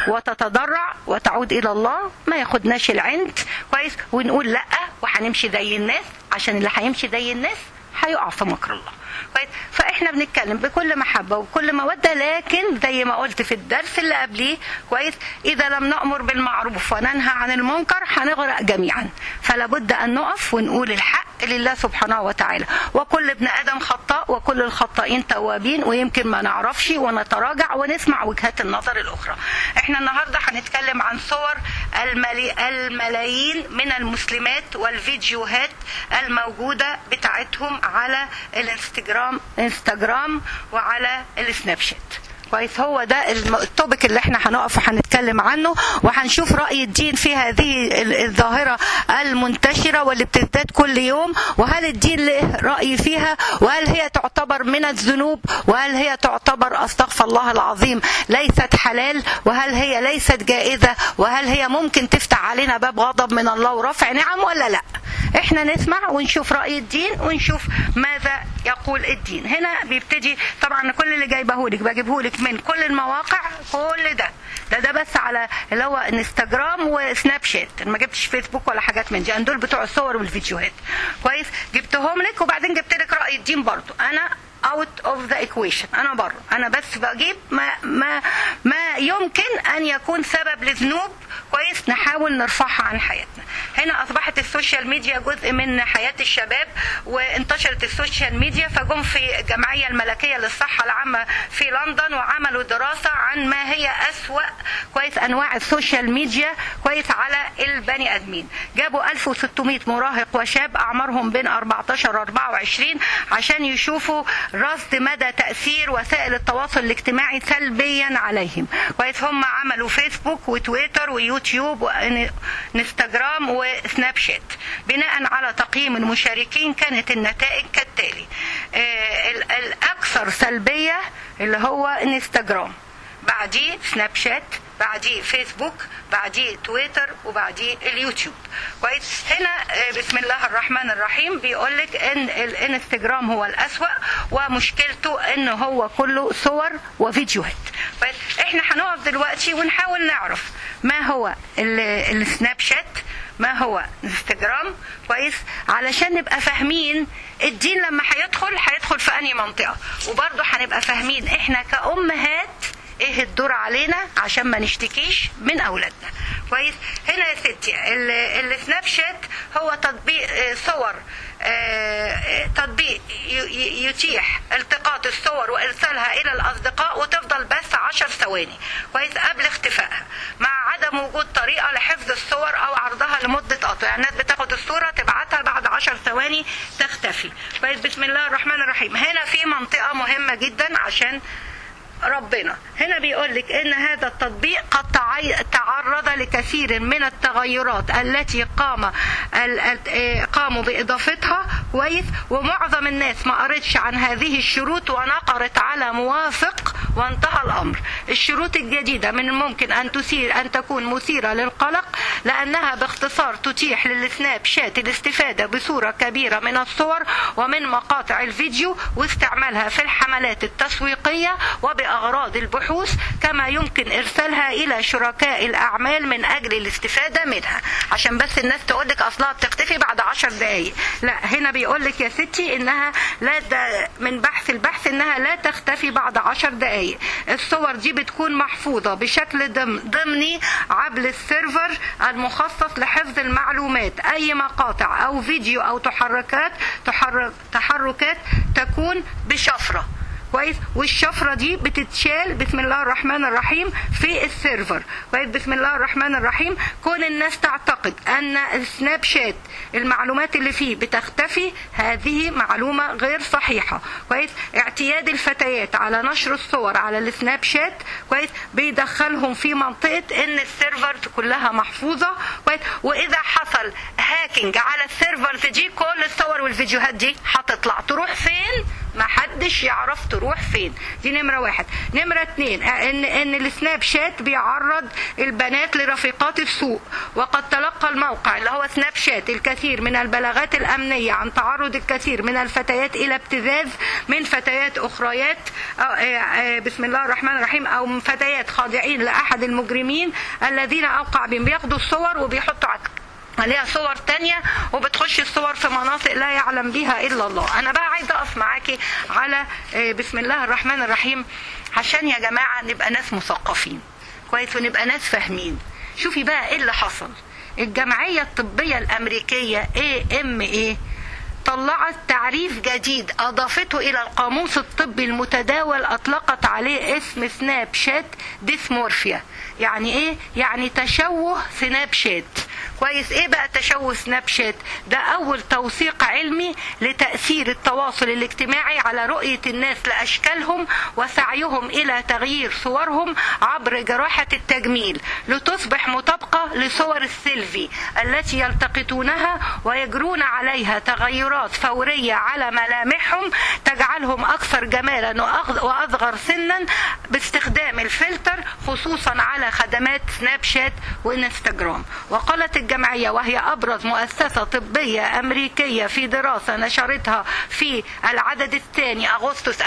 Speaker 1: وتتضرع وتعود الى الله ما ياخدناش العند كويس ونقول لا وهنمشي زي الناس عشان اللي هيمشي زي الناس هيقع في مكر الله كويس فاحنا بنتكلم بكل محبه وبكل موده لكن زي ما قلت في الدرس اللي قبليه كويس اذا لم نامر بالمعروف وننهى عن المنكر هنغرق جميعا فلا بد ان نقف ونقول الحق لله سبحانه وتعالى وكل ابن ادم خطاء وكل الخطائين توابين ويمكن ما نعرفش ونتراجع ونسمع وجهات النظر الاخرى احنا النهارده هنتكلم عن صور الملي... الملايين من المسلمات والفيديوهات الموجوده بتاعتهم على الانستجرام انستجرام وعلى السناب شات كويس هو ده التوبيك اللي احنا هنقف وهنتكلم عنه وهنشوف راي الدين في هذه الظاهره المنتشره واللي بتزداد كل يوم وهل الدين له راي فيها وهل هي تعتبر من الذنوب وهل هي تعتبر استغفر الله العظيم ليست حلال وهل هي ليست جائزه وهل هي ممكن تفتح علينا باب غضب من الله ورفع نعم ولا لا احنا نسمع ونشوف راي الدين ونشوف ماذا يقول الدين هنا بيبتدي طبعا كل اللي جايبه لك بجيبه لك من كل المواقع كل ده ده ده بس على اللي هو انستجرام وسناب شات ما جبتش فيسبوك ولا حاجات من دي دول بتوع الصور والفيديوهات كويس جبتهم لك وبعدين جبت لك راي الدين برضو انا اوت اوف ذا ايكويشن انا بره انا بس بجيب ما ما ما يمكن ان يكون سبب لذنوب كويس نحاول نرفعها عن حياتنا هنا اصبحت السوشيال ميديا جزء من حياه الشباب وانتشرت السوشيال ميديا فجم في الجمعيه الملكيه للصحه العامه في لندن وعملوا دراسه عن ما هي اسوا كويس انواع السوشيال ميديا كويس على البني ادمين جابوا 1600 مراهق وشاب اعمارهم بين 14 و 24 عشان يشوفوا رصد مدى تاثير وسائل التواصل الاجتماعي سلبيا عليهم كويس هم عملوا فيسبوك وتويتر ويوتيوب وانستجرام وسناب شات بناء على تقييم المشاركين كانت النتائج كالتالي الاكثر سلبيه اللي هو انستجرام بعديه سناب شات بعديه فيسبوك بعديه تويتر وبعديه اليوتيوب كويس هنا بسم الله الرحمن الرحيم بيقول لك ان الانستجرام هو الاسوا ومشكلته ان هو كله صور وفيديوهات كويس احنا هنقف دلوقتي ونحاول نعرف ما هو السناب شات ما هو انستجرام كويس علشان نبقى فاهمين الدين لما هيدخل هيدخل في انهي منطقه وبرضه هنبقى فاهمين احنا كامهات ايه الدور علينا عشان ما نشتكيش من اولادنا كويس هنا يا ستي السناب شات هو تطبيق صور تطبيق يتيح التقاط الصور وارسالها الى الاصدقاء وتفضل بس عشر ثواني كويس قبل اختفائها مع عدم وجود طريقه لحفظ الصور او عرضها لمده قطع يعني الناس بتاخد الصوره تبعتها بعد عشر ثواني تختفي كويس بسم الله الرحمن الرحيم هنا في منطقه مهمه جدا عشان ربنا هنا بيقول لك ان هذا التطبيق قد تعرض لكثير من التغيرات التي قام قاموا باضافتها كويس ومعظم الناس ما قرتش عن هذه الشروط ونقرت على موافق
Speaker 2: وانتهى الامر الشروط الجديده من الممكن ان تثير ان تكون مثيره للقلق لانها باختصار تتيح للسناب شات الاستفاده بصوره كبيره من الصور ومن مقاطع الفيديو واستعمالها في الحملات التسويقيه وباغراض البحوث كما يمكن ارسالها الى شركاء الاعمال من اجل الاستفاده منها عشان بس الناس تقول لك اصلها بتختفي بعد عشر دقائق لا هنا بيقول لك يا ستي انها لا د- من بحث البحث انها لا تختفي بعد عشر دقائق الصور دي بتكون محفوظه بشكل ضم- ضمني عبر السيرفر المخصص لحفظ المعلومات اي مقاطع او فيديو او تحركات تحرك تحركات تكون بشفره كويس والشفره دي بتتشال بسم الله الرحمن الرحيم في السيرفر كويس بسم الله الرحمن الرحيم كون الناس تعتقد ان السناب شات المعلومات اللي فيه بتختفي هذه معلومه غير صحيحه كويس اعتياد الفتيات على نشر الصور على السناب شات كويس بيدخلهم في منطقه ان السيرفرز كلها محفوظه كويس واذا حصل هاكينج على السيرفرز دي كل الصور والفيديوهات دي هتطلع تروح فين محدش يعرف تروح فين دي نمرة واحد نمرة اتنين ان ان السناب شات بيعرض البنات لرفيقات السوء وقد تلقى الموقع اللي هو سناب شات الكثير من البلاغات الامنية عن تعرض الكثير من الفتيات الى ابتزاز من فتيات اخريات آه، آه، بسم الله الرحمن الرحيم او من فتيات خاضعين لاحد المجرمين الذين اوقع بهم بياخدوا الصور وبيحطوا على عليها صور تانية وبتخش الصور في مناطق لا يعلم بها إلا الله أنا بقى عايزة أقف معاكي على آه، بسم الله الرحمن الرحيم عشان يا جماعة نبقى ناس مثقفين كويس ونبقى ناس فاهمين شوفي بقى إيه اللي حصل الجمعية الطبية الأمريكية AMA طلعت تعريف جديد أضافته إلى القاموس الطبي المتداول أطلقت عليه اسم سناب شات ديسمورفيا يعني إيه؟ يعني تشوه سناب شات كويس ايه بقى تشوه سناب شات ده اول توثيق علمي لتاثير التواصل الاجتماعي على رؤيه الناس لاشكالهم وسعيهم الى تغيير صورهم عبر جراحه التجميل لتصبح مطابقه لصور السيلفي التي يلتقطونها ويجرون عليها تغيرات فوريه على ملامحهم تجعلهم اكثر جمالا وأغ- واصغر سنا باستخدام الفلتر خصوصا على خدمات سناب شات وانستجرام وقالت الجمعية وهي أبرز مؤسسة طبية أمريكية في دراسة نشرتها في العدد الثاني أغسطس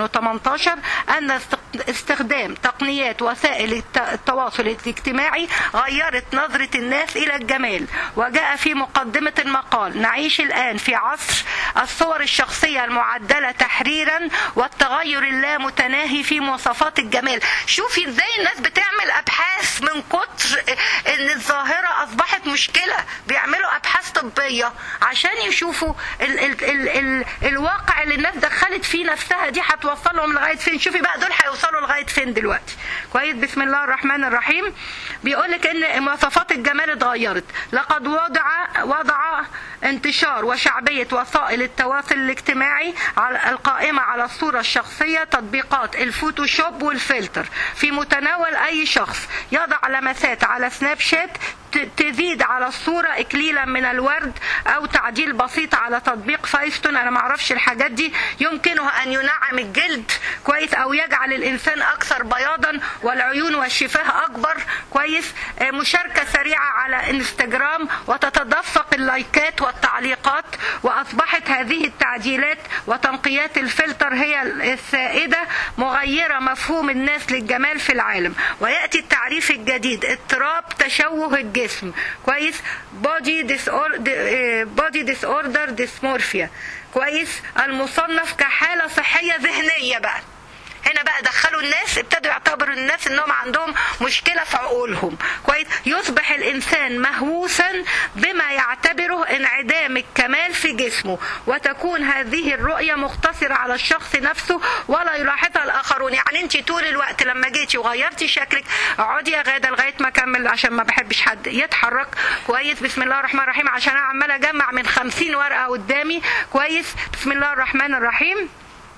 Speaker 2: 2018 أن است- استخدام تقنيات وسائل الت- التواصل الاجتماعي غيرت نظرة الناس إلى الجمال وجاء في مقدمة المقال نعيش الآن في عصر الصور الشخصية المعدلة تحريرا والتغير اللامتناهي في مواصفات الجمال شوفي ازاي الناس بتعمل ابحاث من كتر ان الظاهرة اصبحت مشكلة بيعملوا ابحاث طبية عشان يشوفوا ال ال ال ال الواقع اللي الناس دخلت فيه نفسها دي هتوصلهم لغاية فين شوفي بقى دول هيوصلوا لغاية فين دلوقتي كويس بسم الله الرحمن الرحيم بيقول لك ان مواصفات الجمال اتغيرت لقد وضع وضع انتشار وشعبية وسائل التواصل الاجتماعي على القائمة على الصورة الشخصية تطبيقات الفوتوشوب والفلتر في متناول أي شخص يضع لمسات على سناب شات ت- تزيد على الصورة إكليلا من الورد أو تعديل بسيط على تطبيق فايستون أنا معرفش الحاجات دي يمكنه أن ينعم الجلد كويس أو يجعل الإنسان أكثر بياضا والعيون والشفاه أكبر كويس آه، مشاركة سريعة على انستجرام وتتدفق اللايكات والتعليقات وأصبحت هذه التعديلات وتنقيات الفلتر هي السائدة مغيرة مفهوم الناس للجمال في العالم ويأتي التعريف الجديد اضطراب تشوه الجسم كويس بودي ديس بودي ديس اوردر ديسمورفيا كويس المصنف كحالة صحية ذهنية بقى هنا بقى دخلوا الناس ابتدوا يعتبروا الناس انهم عندهم مشكله في عقولهم كويس يصبح الانسان مهووسا بما يعتبره انعدام الكمال في جسمه وتكون هذه الرؤيه مقتصره على الشخص نفسه ولا يلاحظها الاخرون يعني انت طول الوقت لما جيتي وغيرتي شكلك اقعدي يا غاده لغايه ما اكمل عشان ما بحبش حد يتحرك كويس بسم الله الرحمن الرحيم عشان انا عماله اجمع من خمسين ورقه قدامي كويس بسم الله الرحمن الرحيم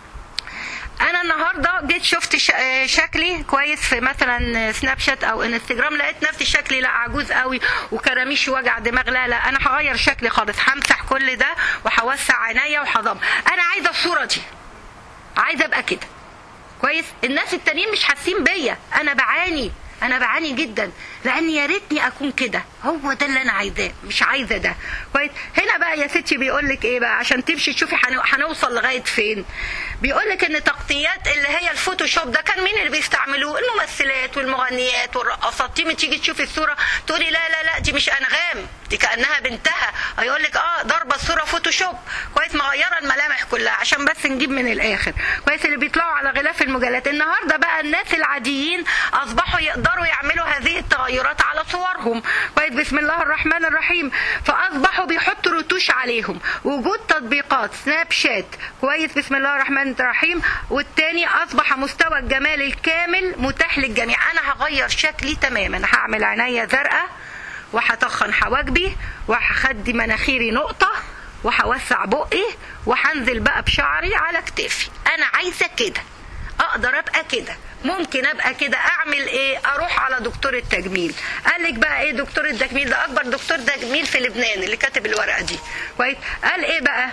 Speaker 2: انا النهارده جيت شفت ش- آه شكلي كويس في مثلا سناب شات او انستجرام لقيت نفسي شكلي لا عجوز قوي وكراميش وجع دماغ لا لا انا هغير شكلي خالص همسح كل ده وهوسع عينيا وهضم انا عايزه الصوره دي عايزه ابقى كده كويس الناس التانيين مش حاسين بيا انا بعاني انا بعاني جدا لان يا ريتني اكون كده هو ده اللي انا عايزاه مش عايزه ده كويس هنا بقى يا ستي بيقول لك ايه بقى عشان تمشي تشوفي هن- هنوصل لغايه فين بيقول لك ان تغطيات اللي هي الفوتوشوب ده كان مين اللي بيستعملوه الممثلات والمغنيات والرقصات تيجي تيجي تشوفي الصوره تقولي لا لا لا دي مش انغام دي كانها بنتها هيقول لك اه ضربه الصوره فوتوشوب كويس مغيره الملامح كلها عشان بس نجيب من الاخر كويس اللي بيطلعوا على غلاف المجلات النهارده بقى الناس العاديين اصبحوا يقدروا يعملوا هذه التغيرات على صورهم كويس بسم الله الرحمن الرحيم فاصبحوا بيحطوا رتوش عليهم وجود تطبيقات سناب شات كويس بسم الله الرحمن الرحيم والتاني اصبح مستوى الجمال الكامل متاح للجميع انا هغير شكلي تماما هعمل عينيا زرقاء وهتخن حواجبي وهخدي مناخيري نقطه وهوسع بقي وهنزل بقى بشعري على كتافي انا عايزه كده اقدر ابقى كده ممكن ابقى كده اعمل ايه اروح على دكتور التجميل قال لك بقى ايه دكتور التجميل ده اكبر دكتور تجميل في لبنان اللي كاتب الورقه دي كويس قال ايه بقى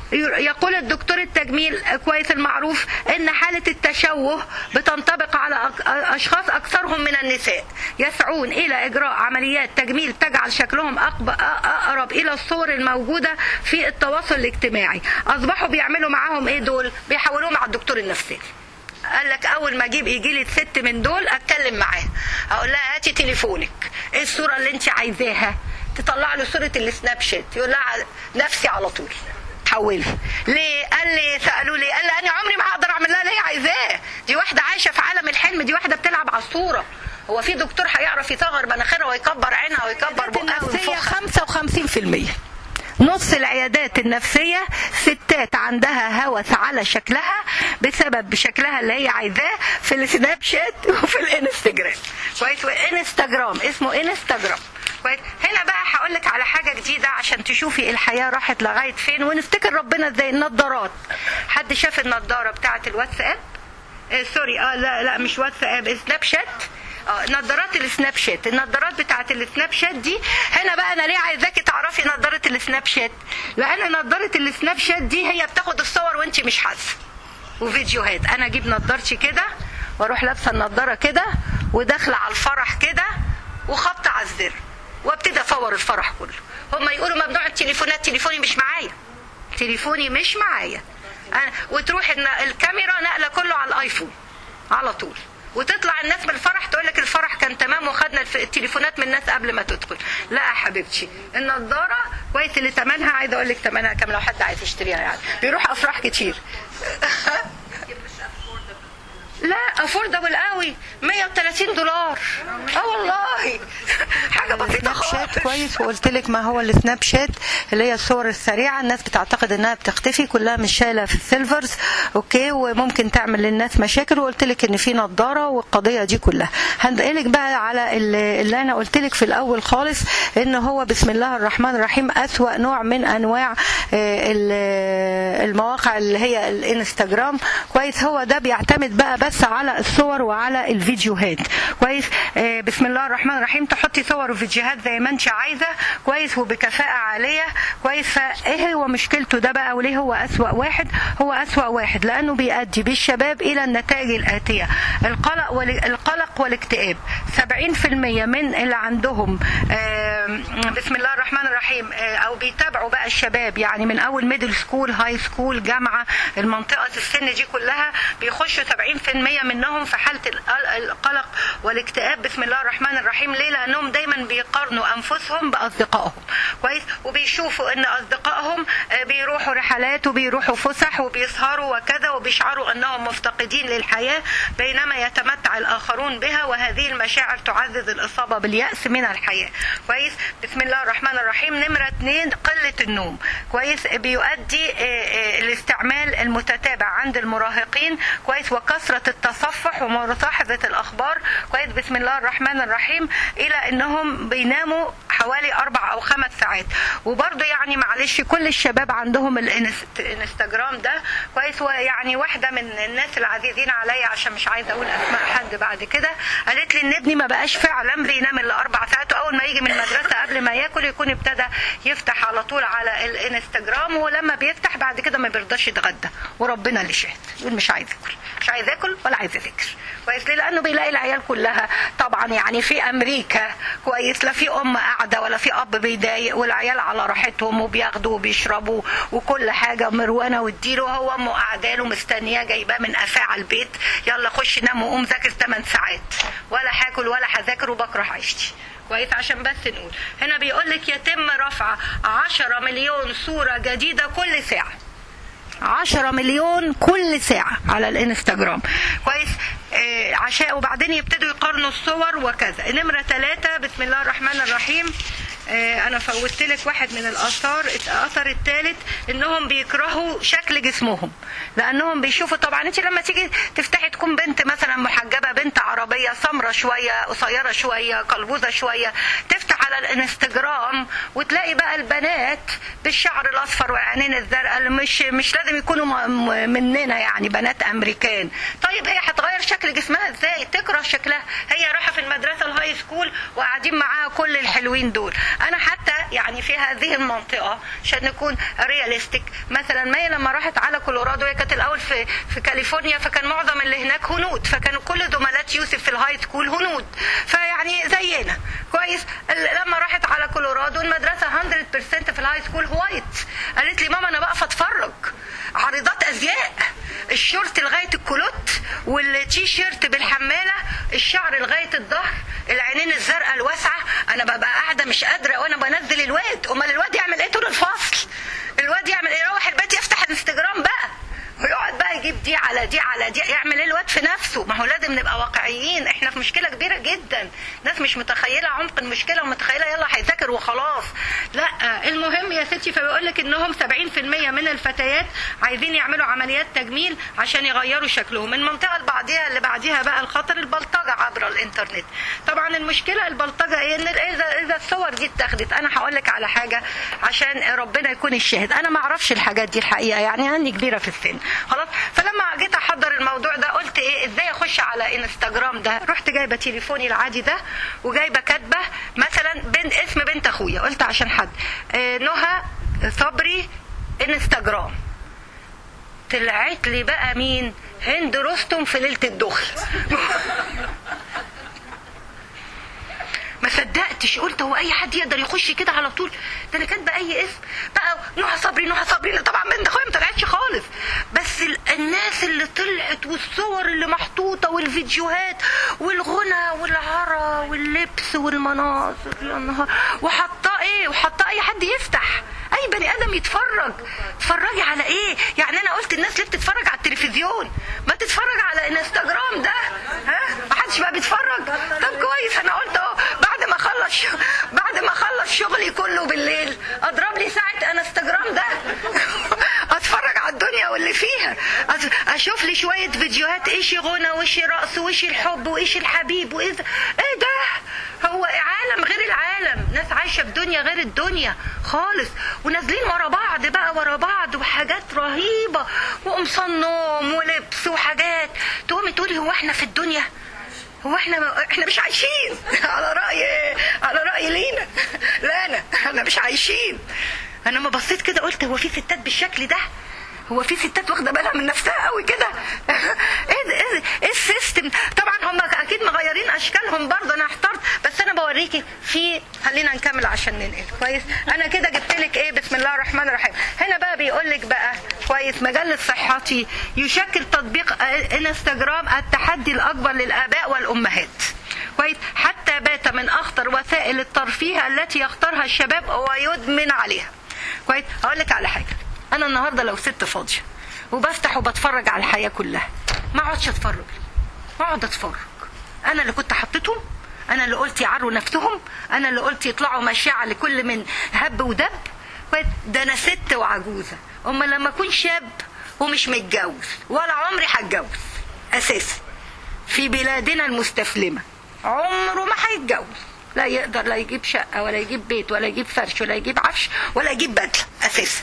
Speaker 2: يقول الدكتور التجميل كويس المعروف ان حالة التشوه بتنطبق على أك- اشخاص اكثرهم من النساء يسعون الى اجراء عمليات تجميل تجعل شكلهم أقب- أ- اقرب الى الصور الموجودة في التواصل الاجتماعي اصبحوا بيعملوا معاهم ايه دول بيحولوهم على الدكتور النفسي قال لك اول ما اجيب يجي لي ست من دول اتكلم معاها اقول لها هاتي تليفونك ايه الصوره اللي انت عايزاها تطلع له صوره السناب شات يقول لها على- نفسي على طول حولي ليه قال لي سالوا لي قال لي انا عمري ما هقدر اعمل لها اللي هي عايزاه دي واحده عايشه في عالم الحلم دي واحده بتلعب على الصوره هو في دكتور هيعرف يصغر مناخيرها ويكبر عينها ويكبر بقها
Speaker 1: النفسية
Speaker 2: وينفخها 55% نص العيادات النفسية ستات عندها هوس على شكلها بسبب شكلها اللي هي عايزاه في السناب شات وفي الانستجرام كويس والانستجرام اسمه انستجرام كويس هنا بقى هقول لك على حاجة جديدة عشان تشوفي الحياة راحت لغاية فين ونفتكر ربنا ازاي النضارات حد شاف النضارة بتاعة الواتساب آه سوري اه لا لا مش واتساب سناب شات اه نظارات السناب شات النظارات بتاعت السناب شات دي هنا بقى انا ليه عايزاكي تعرفي نظاره السناب شات لان نظاره السناب شات دي هي بتاخد الصور وانت مش حاسه وفيديوهات انا اجيب نظارتي كده واروح لابسه النظاره كده وداخله على الفرح كده وخبط على الزر وابتدي اصور الفرح كله هم يقولوا ممنوع التليفونات تليفوني مش معايا تليفوني مش معايا أنا وتروح الن- الكاميرا نقله كله على الايفون على طول وتطلع الناس من الفرح تقول لك الفرح كان تمام وخدنا الف- التليفونات من الناس قبل ما تدخل لا يا حبيبتي النضاره كويس اللي ثمنها عايزه اقول لك ثمنها كام لو حد عايز يشتريها يعني بيروح افراح كتير لا افوردبل قوي 130 دولار اه والله حاجه بسيطه
Speaker 1: سناب شات
Speaker 2: خالص
Speaker 1: كويس وقلت لك ما هو السناب شات اللي هي الصور السريعه الناس بتعتقد انها بتختفي كلها مش شايله في السيلفرز اوكي وممكن تعمل للناس مشاكل وقلت لك ان في نظاره والقضيه دي كلها هنقلك بقى على اللي اللي انا قلت لك في الاول خالص ان هو بسم الله الرحمن الرحيم اسوا نوع من انواع آه، ال- المواقع اللي هي الانستجرام كويس هو ده بيعتمد بقى بس على الصور وعلى الفيديوهات كويس آه، بسم الله الرحمن الرحيم تحطي صور وفيديوهات زي ما انت عايزه كويس وبكفاءه عاليه كويس فايه هو مشكلته ده بقى وليه هو اسوا واحد هو اسوا واحد لانه بيؤدي بالشباب الى النتائج الاتيه القلق وال- القلق والاكتئاب 70% من اللي عندهم آم، بسم الله الرحمن الرحيم آه، او بيتابعوا بقى الشباب يعني من اول ميدل سكول هاي سكول جامعه المنطقه السن دي كلها بيخشوا 70% منهم في حاله القل- القلق والاكتئاب بسم الله الرحمن الرحيم ليه لانهم دايما بيقارنوا انفسهم باصدقائهم كويس وبيشوفوا ان اصدقائهم آه، بيروحوا رحلات وبيروحوا فسح وبيسهروا وكذا وبيشعروا انهم مفتقدين للحياه بينما يتمتع الاخرون بها وهذه المشاعر تعزز الاصابه بالياس من الحياه كويس بسم الله الرحمن الرحيم نمره اثنين قله النوم كويس بيؤدي آه، آه، الاستعمال المتتابع عند المراهقين كويس وكثره التصفح وملاحظه الاخبار كويس بسم الله الرحمن الرحيم الى انهم بيناموا
Speaker 2: حوالي اربع او خمس ساعات وبرضه يعني معلش كل الشباب عندهم الانست- الانستجرام ده كويس ويعني واحده من الناس العزيزين عليا عشان مش عايزه اقول اسماء حد بعد كده قالت لي ان ابني ما بقاش فعلا بينام الا اربع ساعات واول ما يجي من المدرسه قبل ما ياكل يكون ابتدى يفتح على طول على الانستجرام ولما بيفتح بعد كده ما بيرضاش يتغدى وربنا اللي شاهد يقول مش عايز ياكل مش عايز ياكل ولا عايز يذاكر كويس ليه لانه بيلاقي العيال كلها طبعا يعني في امريكا كويس لا في ام قاعده ولا في اب بيضايق والعيال على راحتهم وبياخدوا وبيشربوا وكل حاجه مروانه واديله هو امه قاعده له مستنياه جايباه من قفاه على البيت يلا خش نام وقوم ذاكر 8 ساعات ولا هاكل ولا هذاكر وبكره عيشتي كويس عشان بس نقول هنا بيقول لك يتم رفع 10 مليون صوره جديده كل ساعه 10 مليون كل ساعة على الانستجرام كويس آه عشان وبعدين يبتدوا يقارنوا الصور وكذا نمرة ثلاثة بسم الله الرحمن الرحيم آه انا فوتت لك واحد من الاثار الاثر الثالث انهم بيكرهوا شكل جسمهم لانهم بيشوفوا طبعا انت لما تيجي تفتحي تكون بنت مثلا محجبه بنت عربيه سمره شويه قصيره شويه قلبوزه شويه تفتح على الانستجرام وتلاقي بقى البنات بالشعر الاصفر والعينين الزرقاء اللي مش مش لازم يكونوا م- م- مننا يعني بنات امريكان طيب هي هتغير شكل جسمها ازاي تكره شكلها هي رايحه في المدرسه الهاي سكول وقاعدين معاها كل الحلوين دول انا حتى يعني في هذه المنطقه عشان نكون رياليستيك مثلا ما هي لما راحت على كولورادو هي كانت الاول في في كاليفورنيا فكان معظم اللي هناك هنود فكانوا كل زملات يوسف في الهاي سكول هنود فيعني زينا كويس ال- لما راحت على كولورادو المدرسه 100% في الهاي سكول وايت قالت لي ماما انا بقف اتفرج عارضات ازياء الشورت لغايه الكلوت والتي شيرت بالحماله الشعر لغايه الظهر العينين الزرقاء الواسعه انا ببقى قاعده مش قادره وانا بنزل الواد امال الواد يعمل ايه طول الفصل الواد يعمل ايه يروح البيت يفتح الانستجرام بقى ويقعد بقى يجيب دي على دي على دي يعمل ايه الواد في نفسه ما هو لازم نبقى واقعيين احنا في مشكله كبيره جدا ناس مش متخيله عمق المشكله ومتخيله يلا هيذاكر وخلاص لا المهم يا ستي فبيقول لك انهم 70% من الفتيات عايزين يعملوا عمليات تجميل عشان يغيروا شكلهم المنطقه اللي بعديها اللي بعديها بقى الخطر البلطجه عبر الانترنت طبعا المشكله البلطجه ايه ان اذا اذا الصور دي اتاخدت انا هقول لك على حاجه عشان ربنا يكون الشاهد انا ما اعرفش الحاجات دي الحقيقه يعني اني كبيره في السن خلاص فلما جيت احضر الموضوع ده قلت ايه ازاي اخش على انستجرام ده رحت جايبه تليفوني العادي ده وجايبه كاتبه مثلا بنت اسم بنت اخويا قلت عشان حد آه، نهى صبري انستجرام طلعت لي بقى مين هند رستم في ليله الدخل ما صدقتش قلت هو اي حد يقدر يخش كده على طول ده انا كاتبه اي اسم بقى نهى صبري نهى صبري اللي طبعا بنت اخويا ما طلعتش خالص بس ال- الناس اللي طلعت والصور اللي محطوطه والفيديوهات والغنى والعرى واللبس والمناظر يا نهار وحطاه ايه وحطاه اي حد يفتح اي بني ادم يتفرج تتفرجي على ايه يعني انا قلت الناس ليه بتتفرج على التلفزيون ما تتفرج على انستجرام ده ها ما حدش بقى بيتفرج طب كويس انا قلت اهو بعد ما اخلص ش- بعد ما اخلص شغلي كله بالليل اضرب لي ساعه انستجرام ده اتفرج على الدنيا واللي فيها أت- اشوف لي شويه فيديوهات ايش غنى وايش رقص وايش الحب وايش الحبيب وايه ده ايه ده هو عالم غير العالم ناس عايشه في دنيا غير الدنيا خالص ونازلين ورا بعض بقى ورا بعض وحاجات رهيبه وقمصان نوم ولبس وحاجات تقومي تقولي هو احنا في الدنيا هو احنا احنا مش عايشين على راي على راي لينا لا انا انا مش عايشين انا لما بصيت كده قلت هو في ستات بالشكل ده هو في ستات واخده بالها من نفسها قوي كده ايه ده ايه ده ايه السيستم طبعا هم اكيد مغيرين اشكالهم برضه انا احترت بس انا بوريكي في خلينا نكمل عشان ننقل كويس انا كده جبت لك ايه بسم الله الرحمن الرحيم هنا بقى بيقول لك بقى كويس مجله صحتي يشكل تطبيق انستجرام التحدي الاكبر للاباء والامهات كويس حتى بات من اخطر وسائل الترفيه التي يختارها الشباب ويدمن عليها كويس اقول لك على حاجه انا النهارده لو ست فاضيه وبفتح وبتفرج على الحياه كلها ما اقعدش اتفرج ما اقعد اتفرج انا اللي كنت حطيتهم انا اللي قلت يعروا نفسهم انا اللي قلت يطلعوا مشاعة لكل من هب ودب كويس؟ ده انا ست وعجوزه اما لما اكون شاب ومش متجوز ولا عمري هتجوز اساسا في بلادنا المستسلمه عمره ما هيتجوز لا يقدر لا يجيب شقه ولا يجيب بيت ولا يجيب فرش ولا يجيب عفش ولا يجيب بدله اساسا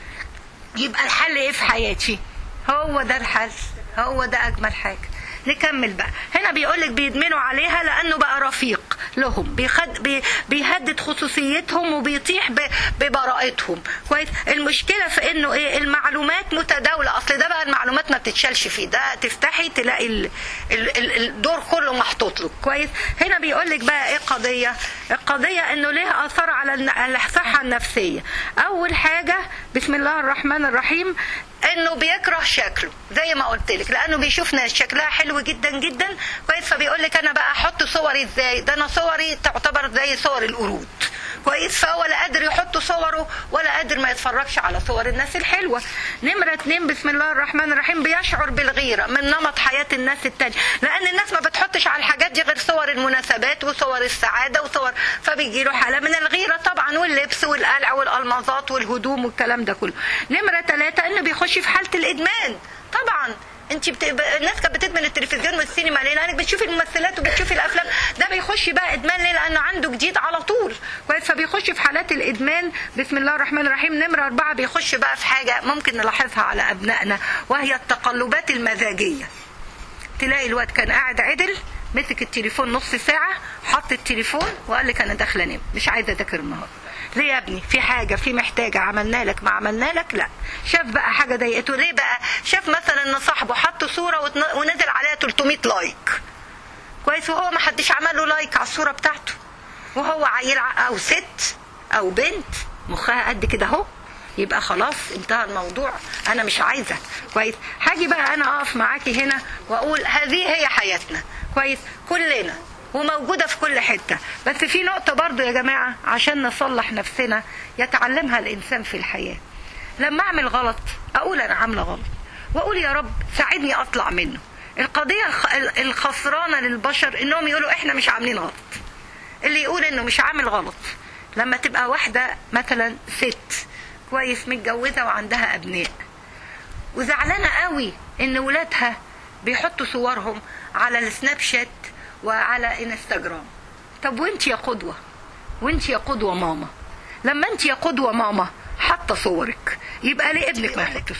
Speaker 2: يبقى الحل ايه في حياتي هو ده الحل هو ده اجمل حاجه نكمل بقى هنا بيقول لك بيدمنوا عليها لانه بقى رفيق لهم بيخد بي بيهدد خصوصيتهم وبيطيح ب- ببراءتهم كويس المشكله في انه ايه المعلومات متداوله اصل ده بقى المعلومات ما بتتشالش فيه ده تفتحي تلاقي ال ال ال الدور كله محطوط له كويس هنا بيقول لك بقى ايه قضيه القضيه انه ليه اثار على الن- الصحه النفسيه اول حاجه بسم الله الرحمن الرحيم انه بيكره شكله زي ما قلت لك لانه بيشوف ناس شكلها حلو جدا جدا كويس فبيقول لك انا بقى احط صوري ازاي ده انا صوري تعتبر زي صور القرود كويس فهو لا قادر يحط صوره ولا قادر ما يتفرجش على صور الناس الحلوه نمره اتنين بسم الله الرحمن الرحيم بيشعر بالغيره من نمط حياه الناس التانية لان الناس ما بتحطش على الحاجات دي غير صور المناسبات وصور السعاده وصور فبيجي له حاله من الغيره طبعا واللبس والقلع والالماظات والهدوم والكلام ده كله نمره ثلاثه انه بيخش في حاله الادمان طبعا انت بت... ب- الناس كانت بتدمن التلفزيون والسينما ليه؟ لانك بتشوفي الممثلات وبتشوفي الافلام ده بيخش بقى ادمان ليه؟ لانه عنده جديد على طول كويس فبيخش في حالات الادمان بسم الله الرحمن الرحيم نمره اربعه بيخش بقى في حاجه ممكن نلاحظها على ابنائنا وهي التقلبات المزاجيه تلاقي الواد كان قاعد عدل مسك التليفون نص ساعة حط التليفون وقال لك أنا داخلة أنام مش عايزة أذاكر النهاردة ليه يا ابني في حاجة في محتاجة عملنا لك ما عملنا لك لا شاف بقى حاجة ضايقته ليه بقى شاف مثلا ان صاحبه حط صورة وتن- ونزل عليها 300 لايك كويس وهو ما حدش عمل له لايك على الصورة بتاعته وهو عيل ع- او ست او بنت مخها قد كده اهو يبقى خلاص انتهى الموضوع انا مش عايزه كويس هاجي بقى انا اقف معاكي هنا واقول هذه هي حياتنا كويس كلنا وموجوده في كل حته بس في نقطه برضو يا جماعه عشان نصلح نفسنا يتعلمها الانسان في الحياه لما اعمل غلط اقول انا عامله غلط واقول يا رب ساعدني اطلع منه القضيه الخ- الخسرانه للبشر انهم يقولوا احنا مش عاملين غلط اللي يقول انه مش عامل غلط لما تبقى واحدة مثلا ست كويس متجوزة وعندها ابناء وزعلانة قوي ان ولادها بيحطوا صورهم على السناب شات وعلى انستجرام طب وانت يا قدوة وانت يا قدوة ماما لما انت يا قدوة ماما حاطة صورك يبقى ليه ابنك ما يحطش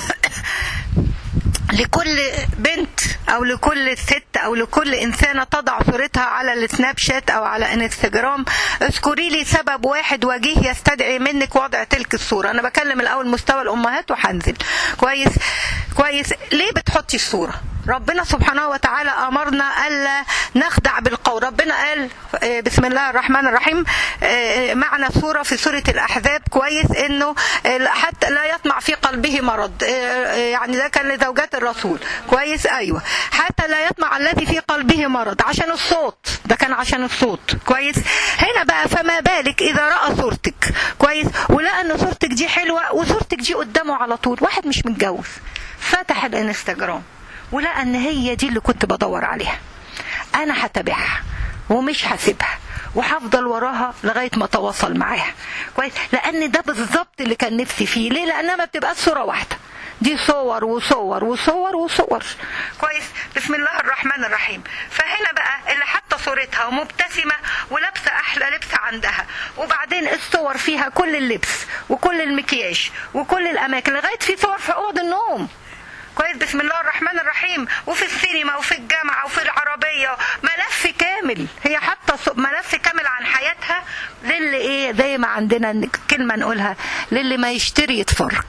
Speaker 2: لكل بنت او لكل ست او لكل انسانه تضع صورتها على السناب شات او على انستجرام اذكري لي سبب واحد وجيه يستدعي منك وضع تلك الصوره انا بكلم الاول مستوى الامهات وهنزل كويس كويس ليه بتحطي الصوره ربنا سبحانه وتعالى امرنا الا نخدع بالقول ربنا قال آه، بسم الله الرحمن الرحيم آه، معنى سوره في سوره الاحزاب كويس انه آه، حتى لا يطمع في قلبه مرض آه، آه، يعني ده كان لزوجات الرسول كويس ايوه حتى لا يطمع الذي في قلبه مرض عشان الصوت ده كان عشان الصوت كويس هنا بقى فما بالك اذا راى صورتك كويس ولقى ان صورتك دي حلوه وصورتك دي قدامه على طول واحد مش متجوز فتح الانستجرام ولقى ان هي دي اللي كنت بدور عليها انا هتابعها ومش هسيبها وهفضل وراها لغايه ما اتواصل معاها كويس لان ده بالظبط اللي كان نفسي فيه ليه لانها ما بتبقاش صوره واحده دي صور وصور وصور وصور كويس بسم الله الرحمن الرحيم فهنا بقى اللي حاطه صورتها ومبتسمه ولابسه احلى لبس عندها وبعدين الصور فيها كل اللبس وكل المكياج وكل الاماكن لغايه في صور في اوض النوم كويس بسم الله الرحمن الرحيم وفي السينما وفي الجامعة وفي العربية ملف كامل هي حاطة ص- ملف كامل عن حياتها للي ايه زي ما عندنا كلمة نقولها للي ما يشتري يتفرج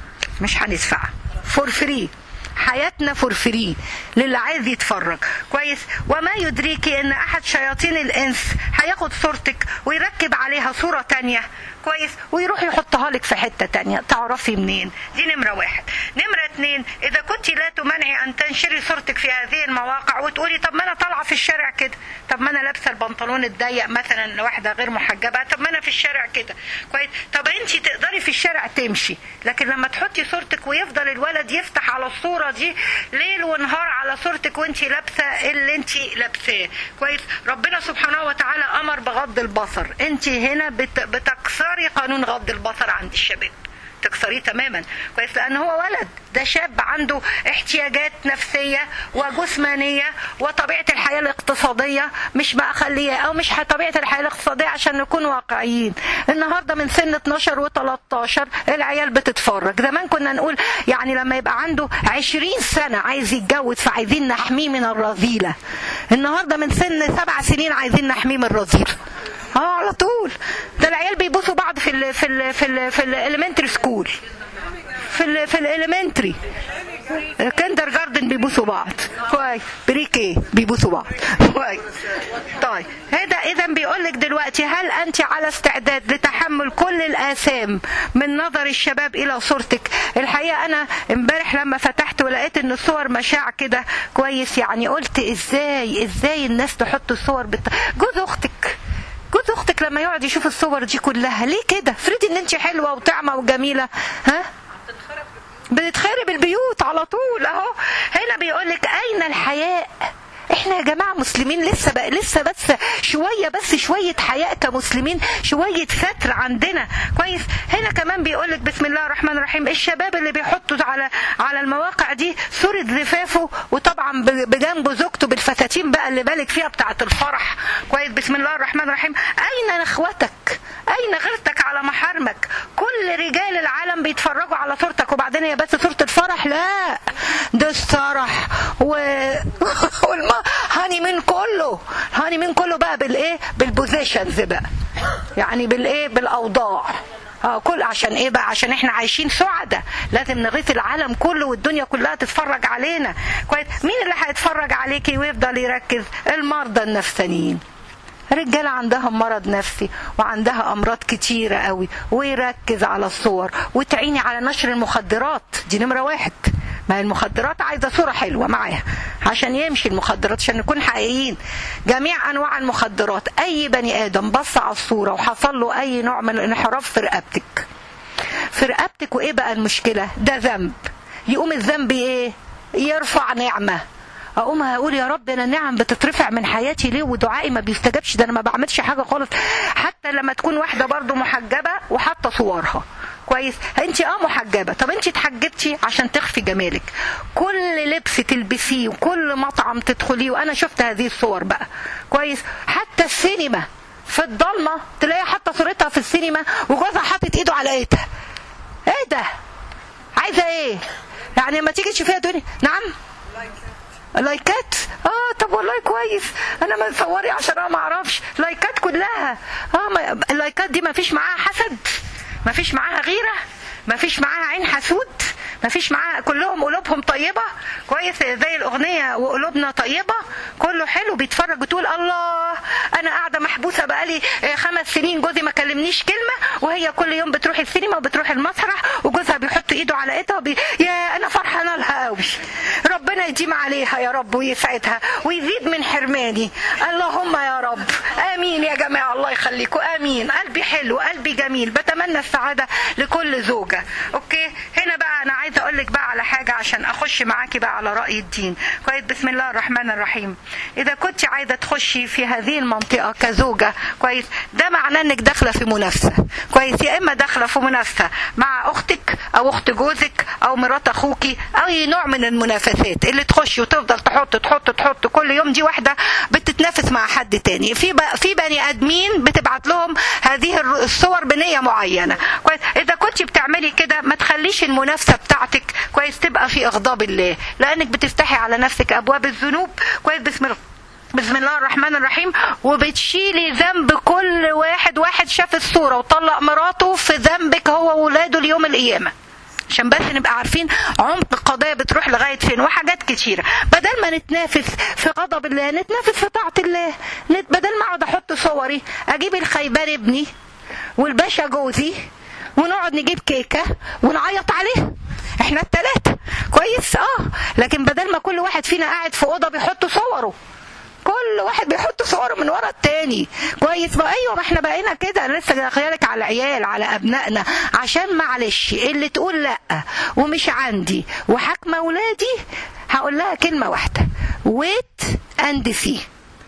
Speaker 2: مش هندفع فور فري حياتنا فور فري للي عايز يتفرج كويس وما يدريكي ان احد شياطين الانس هياخد صورتك ويركب عليها صورة تانية كويس ويروح يحطها لك في حتة تانية تعرفي منين دي نمرة واحد نمرة اتنين اذا كنت لا تمنعي ان تنشري صورتك في هذه المواقع وتقولي طب ما انا طالعة في الشارع كده طب ما انا لابسة البنطلون الضيق مثلا لواحدة غير محجبة طب ما انا في الشارع كده كويس طب انت تقدري في الشارع تمشي لكن لما تحطي صورتك ويفضل الولد يفتح على الصورة دي ليل ونهار على صورتك وانت لابسة اللي انت لابساه كويس ربنا سبحانه وتعالى امر بغض البصر انت هنا بت- بتكسري قانون غض البصر عند الشباب تكسريه تماما كويس لان هو ولد ده شاب عنده احتياجات نفسيه وجسمانيه وطبيعه الحياه الاقتصاديه مش بقى خليه او مش طبيعه الحياه الاقتصاديه عشان نكون واقعيين النهارده من سن 12 و13 العيال بتتفرج زمان كنا نقول يعني لما يبقى عنده 20 سنه عايز يتجوز فعايزين نحميه من الرذيله النهارده من سن سبع سنين عايزين نحميه من الرذيله اه على طول ده العيال بيبوسوا بعض في ال في ال في ال في الاليمنتري سكول في ال في الاليمنتري كندر جاردن بيبوسوا بعض كويس بريكي بيبوسوا بعض كويس طيب هذا اذا بيقول لك دلوقتي هل انت على استعداد لتحمل كل الاثام من نظر الشباب الى صورتك الحقيقه انا امبارح لما فتحت ولقيت ان الصور مشاع كده كويس يعني قلت ازاي ازاي الناس تحط الصور بت... جوز اختك جوز اختك لما يقعد يشوف الصور دي كلها ليه كده افرضي ان انت حلوه وطعمه وجميله ها بتتخرب البيوت على طول اهو هنا بيقول لك اين الحياء احنا يا جماعه مسلمين لسه بقى لسه بس شويه بس شويه حياء كمسلمين شويه ستر عندنا كويس هنا كمان بيقول لك بسم الله الرحمن الرحيم الشباب اللي بيحطوا على على المواقع دي صوره زفافه وطبعا بجنبه زوجته بالفساتين بقى اللي بالك فيها بتاعه الفرح كويس بسم الله الرحمن الرحيم اين اخوتك اين غيرتك على محارمك كل رجال العالم بيتفرجوا على صورتك وبعدين هي بس صوره الفرح لا ده السرح و والم... هاني من كله هاني من كله بقى بالايه بالبوزيشنز بقى يعني بالايه بالاوضاع اه كل عشان ايه بقى عشان احنا عايشين سعداء لازم نغيث العالم كله والدنيا كلها تتفرج علينا كويس مين اللي هيتفرج عليكي ويفضل يركز المرضى النفسانيين رجالة عندها مرض نفسي وعندها أمراض كتيرة قوي ويركز على الصور وتعيني على نشر المخدرات دي نمرة واحد ما المخدرات عايزة صورة حلوة معاها عشان يمشي المخدرات عشان نكون حقيقيين جميع أنواع المخدرات أي بني آدم بص على الصورة وحصل له أي نوع من الانحراف في رقبتك في رقبتك وإيه بقى المشكلة ده ذنب يقوم الذنب إيه يرفع نعمة اقوم هقول يا رب انا النعم بتترفع من حياتي ليه ودعائي ما بيستجابش ده انا ما بعملش حاجه خالص حتى لما تكون واحده برضو محجبه وحاطه صورها كويس انت اه محجبه طب انت اتحجبتي عشان تخفي جمالك كل لبس تلبسيه وكل مطعم تدخليه وانا شفت هذه الصور بقى كويس حتى السينما في الضلمه تلاقيها حاطه صورتها في السينما وجوزها حاطط ايده على ايدها ايه ده عايزه ايه يعني لما تيجي تشوفيها تقولي نعم لايكات اه طب والله كويس انا ما تصوري عشان انا ما اعرفش لايكات كلها اه ما اللايكات دي ما فيش معاها حسد ما فيش معاها غيره ما فيش معاها عين حسود ما فيش معاها كلهم قلوبهم طيبه كويس زي الاغنيه وقلوبنا طيبه كله حلو بيتفرج وتقول الله انا قاعده محبوسه بقالي خمس سنين جوزي ما كلمنيش كلمه وهي كل يوم بتروح السينما وبتروح المسرح وجوزها بيحط ايده على ايدها بي... يا انا فرحانه لها قوي ربنا يديم عليها يا رب ويسعدها ويزيد من حرماني اللهم يا رب امين يا جماعه الله يخليكم امين قلبي حلو قلبي جميل بتمنى السعاده لكل زوجه اوكي هنا بقى انا عايزه اقول لك بقى على حاجه عشان اخش معاكي بقى على راي الدين كويس بسم الله الرحمن الرحيم اذا كنت عايزه تخشي في هذه المنطقه كزوجه كويس ده معناه انك داخله في منافسه كويس يا اما داخله في منافسه مع اختك او اخت جوزك او مرات اخوكي اي نوع من المنافسات اللي تخشي وتفضل تحط تحط تحط كل يوم دي واحده بتتنافس مع حد تاني في في بني ادمين بتبعت لهم هذه الصور بنيه معينه كويس اذا كنت بتعملي كده ما تخليش المنافسه بتاعتك كويس تبقى في اغضاب الله لانك بتفتحي على نفسك ابواب الذنوب كويس بسم الله بسم الله الرحمن الرحيم وبتشيلي ذنب كل واحد واحد شاف الصورة وطلق مراته في ذنبك هو وولاده ليوم القيامة عشان بس نبقى عارفين عمق القضايا بتروح لغايه فين وحاجات كتيره بدل ما نتنافس في غضب الله نتنافس في طاعه الله بدل ما اقعد احط صوري اجيب الخيبان ابني والباشا جوزي ونقعد نجيب كيكه ونعيط عليه احنا التلاتة كويس اه لكن بدل ما كل واحد فينا قاعد في اوضه بيحط صوره كل واحد بيحط صوره من ورا التاني كويس ما ايوه ما احنا بقينا كده لسه داخلك على عيال على ابنائنا عشان معلش اللي تقول لا ومش عندي وحاكمه ولادي هقول لها كلمه واحده ويت اند سي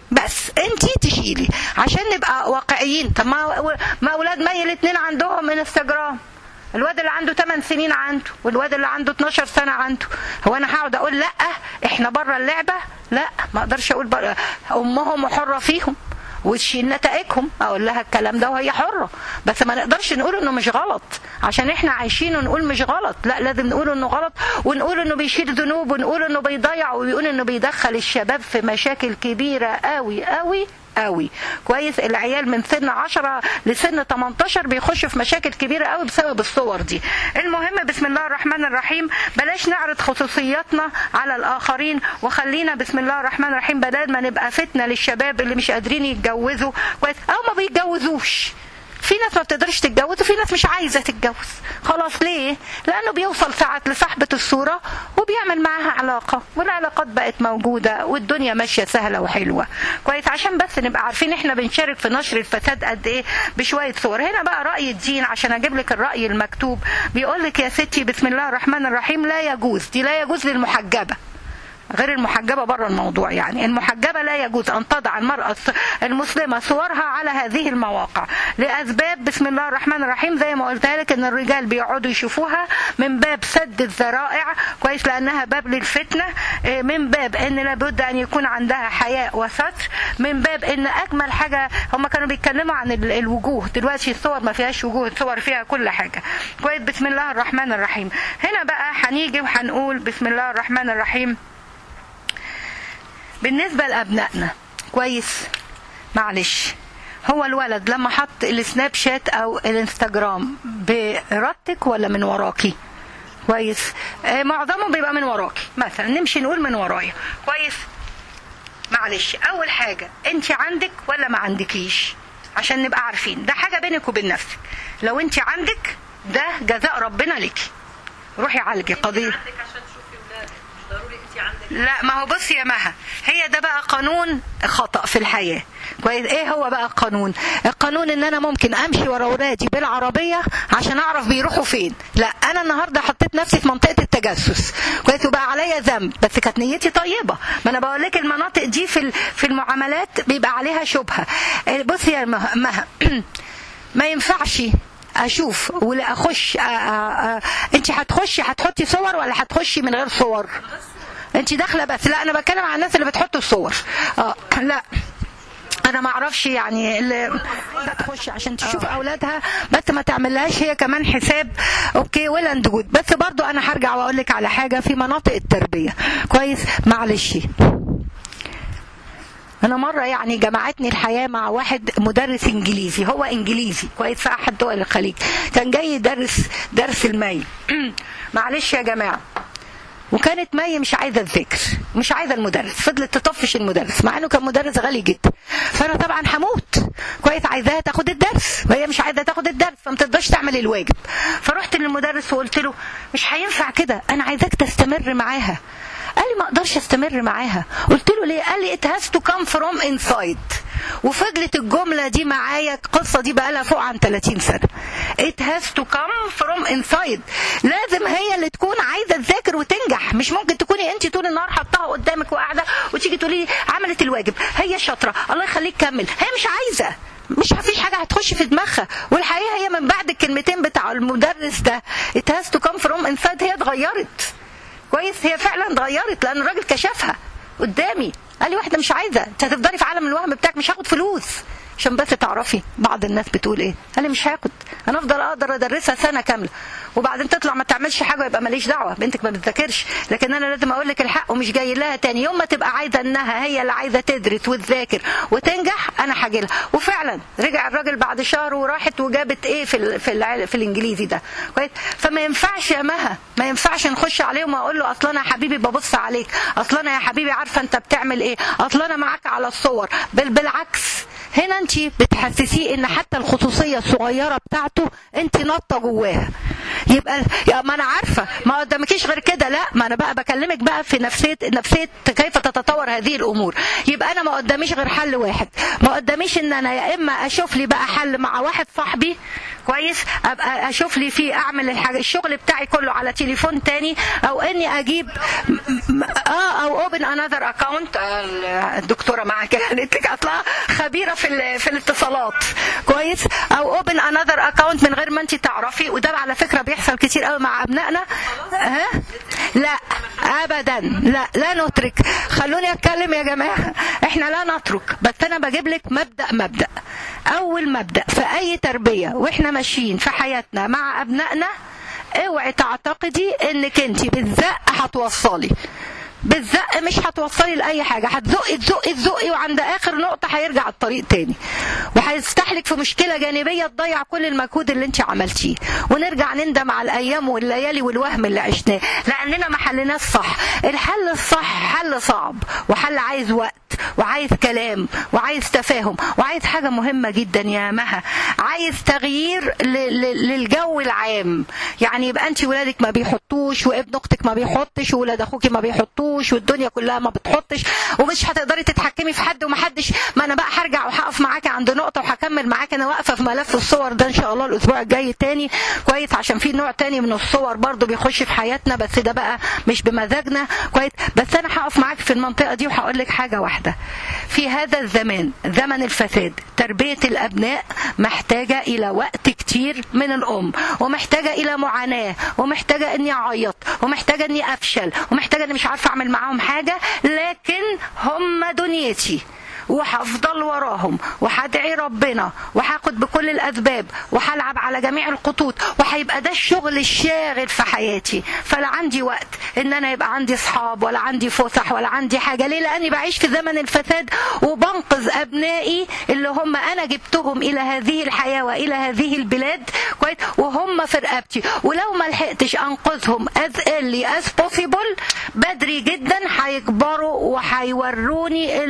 Speaker 2: بس انتي تشيلي عشان نبقى واقعيين طب ما ما اولاد مي الاثنين عندهم انستجرام الواد اللي عنده 8 سنين عنده والواد اللي عنده 12 سنه عنده هو انا هقعد اقول لا احنا بره اللعبه لا ما اقدرش اقول بره امهم حره فيهم وتشيل نتائجهم اقول لها الكلام ده وهي حره بس ما نقدرش نقول انه مش غلط عشان احنا عايشين ونقول مش غلط لا لازم نقول انه غلط ونقول انه بيشيل ذنوب ونقول انه بيضيع ويقول انه بيدخل الشباب في مشاكل كبيره قوي قوي قوي كويس العيال من سن 10 لسن 18 بيخشوا في مشاكل كبيره قوي بسبب الصور دي المهم بسم الله الرحمن الرحيم بلاش نعرض خصوصياتنا على الاخرين وخلينا بسم الله الرحمن الرحيم بدل ما نبقى فتنه للشباب اللي مش قادرين يتجوزوا كويس او ما بيتجوزوش في ناس ما بتقدرش تتجوز وفي ناس مش عايزه تتجوز خلاص ليه لانه بيوصل ساعات لصاحبه الصوره وبيعمل معاها علاقه والعلاقات بقت موجوده والدنيا ماشيه سهله وحلوه كويس عشان بس نبقى عارفين احنا بنشارك في نشر الفساد قد ايه بشويه صور هنا بقى راي الدين عشان اجيب لك الراي المكتوب بيقول لك يا ستي بسم الله الرحمن الرحيم لا يجوز دي لا يجوز للمحجبه غير المحجبة بره الموضوع يعني المحجبة لا يجوز أن تضع المرأة المسلمة صورها على هذه المواقع لأسباب بسم الله الرحمن الرحيم زي ما قلت لك أن الرجال بيقعدوا يشوفوها من باب سد الذرائع كويس لأنها باب للفتنة من باب أن لابد أن يكون عندها حياء وستر من باب أن أجمل حاجة هم كانوا بيتكلموا عن الوجوه دلوقتي الصور ما فيهاش وجوه الصور فيها كل حاجة كويس بسم الله الرحمن الرحيم هنا بقى هنيجي وهنقول بسم الله الرحمن الرحيم بالنسبة لأبنائنا كويس معلش هو الولد لما حط السناب شات او الانستجرام بإرادتك ولا من وراكي كويس آه معظمه بيبقى من وراكي مثلا نمشي نقول من ورايا كويس معلش اول حاجة انت عندك ولا ما عندكيش عشان نبقى عارفين ده حاجة بينك وبين نفسك لو انت عندك ده جزاء ربنا لك روحي عالجي قضية لا ما هو بصي يا مها هي ده بقى قانون خطأ في الحياة كويس ايه هو بقى القانون القانون ان انا ممكن امشي ورا ولادي بالعربية عشان اعرف بيروحوا فين لا انا النهاردة حطيت نفسي في منطقة التجسس كويس وبقى عليا ذنب بس كانت نيتي طيبة ما انا بقول لك المناطق دي في في المعاملات بيبقى عليها شبهة بصي يا مها ما ينفعش اشوف ولا اخش انت هتخشي هتحطي صور ولا هتخشي من غير صور انت داخله بس لا انا بتكلم عن الناس اللي بتحط الصور اه لا انا ما اعرفش يعني اللي تخش عشان تشوف اولادها بس ما تعملهاش هي كمان حساب اوكي ولا جود بس برضو انا هرجع واقول لك على حاجه في مناطق التربيه كويس معلش انا مره يعني جمعتني الحياه مع واحد مدرس انجليزي هو انجليزي كويس في احد دول الخليج كان جاي يدرس درس المي معلش يا جماعه وكانت مي مش عايزه الذكر مش عايزه المدرس فضلت تطفش المدرس مع انه كان مدرس غالي جدا فانا طبعا هموت كويس عايزاها تاخد الدرس وهي مش عايزه تاخد الدرس فما تقدرش تعمل الواجب فرحت للمدرس وقلت له مش هينفع كده انا عايزاك تستمر معاها قال لي ما اقدرش استمر معاها قلت له ليه قال لي it has to come from inside وفضلت الجملة دي معايا القصة دي بقالها فوق عن 30 سنة it has to come from inside لازم هي اللي تكون عايزة تذاكر وتنجح مش ممكن تكوني انت طول النهار حطاها قدامك وقاعدة وتيجي تقولي عملت الواجب هي شاطرة الله يخليك كمل هي مش عايزة مش مفيش حاجة هتخش في دماغها والحقيقة هي من بعد الكلمتين بتاع المدرس ده it has to come from inside هي اتغيرت كويس هي فعلا اتغيرت لان الراجل كشفها قدامي قال لي واحده مش عايزه انت هتفضلي في عالم الوهم بتاعك مش هاخد فلوس عشان بس تعرفي بعض الناس بتقول ايه قال لي مش هاخد انا افضل اقدر ادرسها سنه كامله وبعدين تطلع ما تعملش حاجه يبقى ماليش دعوه بنتك ما بتذاكرش لكن انا لازم اقول لك الحق ومش جاي لها تاني يوم ما تبقى عايزه انها هي اللي عايزه تدرس وتذاكر وتنجح انا هاجي لها وفعلا رجع الراجل بعد شهر وراحت وجابت ايه في ال في, ال في الانجليزي ده كويس فما ينفعش يا مها ما ينفعش نخش عليهم واقول له اصل انا يا حبيبي ببص عليك اصل انا يا حبيبي عارفه انت بتعمل ايه اصل انا معاك على الصور بل بالعكس هنا انت بتحسسيه ان حتى الخصوصيه الصغيره بتاعته انت نطه جواها يبقى يا ما انا عارفه ما قدامكيش غير كده لا ما انا بقى بكلمك بقى في نفسيه نفسيه كيف تتطور هذه الامور يبقى انا ما قداميش غير حل واحد ما قداميش ان انا يا اما اشوف لي بقى حل مع واحد صاحبي كويس ابقى اشوف لي فيه اعمل الحاجه الشغل بتاعي كله على تليفون تاني او اني اجيب م- م- اه او اوبن انذر اكونت الدكتوره معاك قالت لك اصلها خبيره في ال- في الاتصالات كويس او اوبن انذر اكونت من غير ما انت تعرفي وده على فكره بيحصل كتير قوي مع ابنائنا ها لا ابدا لا لا نترك خلوني اتكلم يا جماعه احنا لا نترك بس انا بجيب لك مبدا مبدا اول مبدا في اي تربيه واحنا ماشيين في حياتنا مع ابنائنا اوعي تعتقدي انك انت بالزق هتوصلي بالزق مش هتوصلي لاي حاجه هتزقي تزقي تزقي وعند اخر نقطه هيرجع الطريق تاني وهيستحلك في مشكله جانبيه تضيع كل المجهود اللي انت عملتيه ونرجع نندم على الايام والليالي والوهم اللي عشناه لاننا ما حلناش صح الحل الصح حل صعب وحل عايز وقت وعايز كلام وعايز تفاهم وعايز حاجه مهمه جدا يا مها عايز تغيير ل- ل- للجو العام يعني يبقى انت ولادك ما بيحطوش وابن اختك ما بيحطش وولاد اخوك ما بيحطوش والدنيا كلها ما بتحطش ومش هتقدري تتحكمي في حد ومحدش ما انا بقى هرجع وهقف معاكي عند نقطه وهكمل معاكي انا واقفه في ملف الصور ده ان شاء الله الاسبوع الجاي تاني كويس عشان في نوع تاني من الصور برضو بيخش في حياتنا بس ده بقى مش بمزاجنا كويس بس انا هقف معاكي في المنطقه دي وهقول لك حاجه واحده في هذا الزمان زمن الفساد تربيه الابناء محتاجه الى وقت كتير من الام ومحتاجه الى معاناه ومحتاجه اني اعيط ومحتاجه اني افشل ومحتاجه اني مش عارفه اعمل معاهم حاجه لكن هم دنيتي وهفضل وراهم وهدعي ربنا وهاخد بكل الاسباب وهلعب على جميع الخطوط وهيبقى ده الشغل الشاغل في حياتي فلا عندي وقت ان انا يبقى عندي اصحاب ولا عندي فسح ولا عندي حاجه ليه لاني بعيش في زمن الفساد وبنقذ ابنائي اللي هم انا جبتهم الى هذه الحياه والى هذه البلاد كويس وهم في رقبتي ولو ما لحقتش انقذهم از early as possible بدري جدا هيكبروا وهيوروني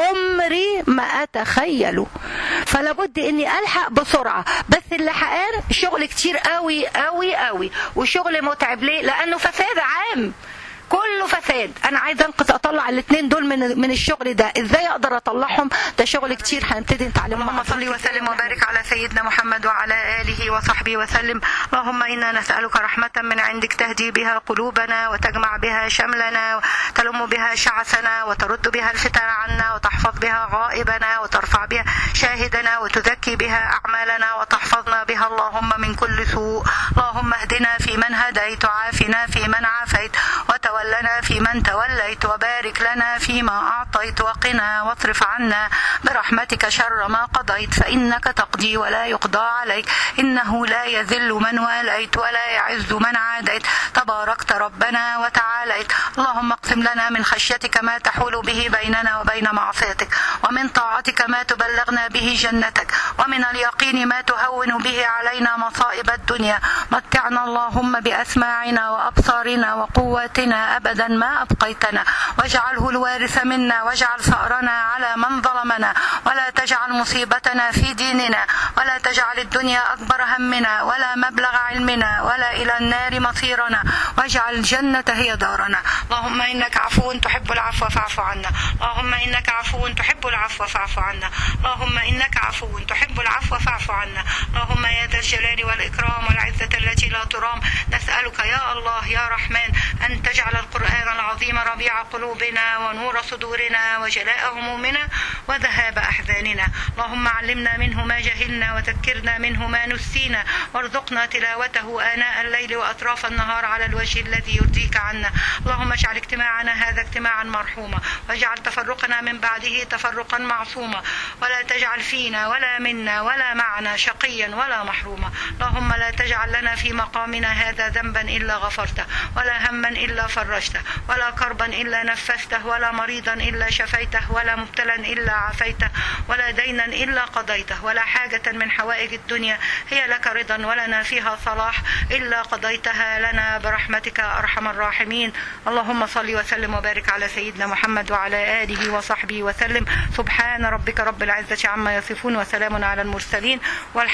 Speaker 2: العمري ما اتخيله فلا بد اني الحق بسرعه بس اللحقان شغل كتير قوي قوي قوي وشغل متعب ليه لانه فساد عام كله فساد انا عايزه انقذ اطلع الاثنين دول من من الشغل ده ازاي اقدر اطلعهم ده شغل كتير هنبتدي نتعلمه اللهم صل وسلم وبارك على سيدنا محمد وعلى اله وصحبه وسلم اللهم انا نسالك رحمه من عندك تهدي بها قلوبنا وتجمع بها شملنا وتلم بها شعثنا وترد بها الفتن عنا وتحفظ بها غائبنا وترفع بها شاهدنا وتزكي بها اعمالنا وتحفظنا بها اللهم من كل سوء اللهم اهدنا في من هديت وعافنا في من عافيت وتولنا في من توليت وبارك لنا فيما أعطيت وقنا واصرف عنا برحمتك شر ما قضيت فإنك تقضي ولا يقضى عليك إنه لا يذل من واليت ولا يعز من عاديت تباركت ربنا وتعاليت اللهم اقسم لنا من خشيتك ما تحول به بيننا وبين معصيتك ومن طاعتك ما تبلغنا به جنتك ومن اليقين ما تهون به علينا مصائب الدنيا متعنا اللهم بأسماعنا وأبصارنا وقواتنا أبدا ما أبقيتنا واجعله الوارث منا واجعل ثأرنا على من ظلمنا ولا تجعل مصيبتنا في ديننا ولا تجعل الدنيا أكبر همنا ولا مبلغ علمنا ولا إلى النار مصيرنا واجعل الجنة هي دارنا اللهم إنك عفو تحب العفو فاعف عنا اللهم إنك عفو تحب العفو فاعف عنا اللهم إنك عفو تحب العفو فاعف عنا اللهم يا ذا الجلال والإكرام والعزة التي لا ترام نسألك يا الله يا رحمن أن تجعل القرآن العظيم ربيع قلوبنا ونور صدورنا وجلاء همومنا وذهاب أحزاننا اللهم علمنا منه ما جهلنا وذكرنا منه ما نسينا وارزقنا تلاوته آناء الليل وأطراف النهار على الوجه الذي يرضيك عنا اللهم اجعل اجتماعنا هذا اجتماعا مرحوما واجعل تفرقنا من بعده تفرقا معصوما ولا تجعل فينا ولا منا ولا معنا شقيا ولا محروما اللهم لا تجعل لنا في مقامنا هذا ذنبا إلا غفرته ولا هما إلا فرجته ولا كربا إلا نفسته ولا مريضا إلا شفيته ولا مبتلا إلا عافيته ولا دينا إلا قضيته ولا حاجة من حوائج الدنيا هي لك رضا ولنا فيها صلاح إلا قضيتها لنا برحمتك أرحم الراحمين اللهم صل وسلم وبارك على سيدنا محمد وعلى آله وصحبه وسلم سبحان ربك رب العزة عما يصفون وسلام على المرسلين والحمد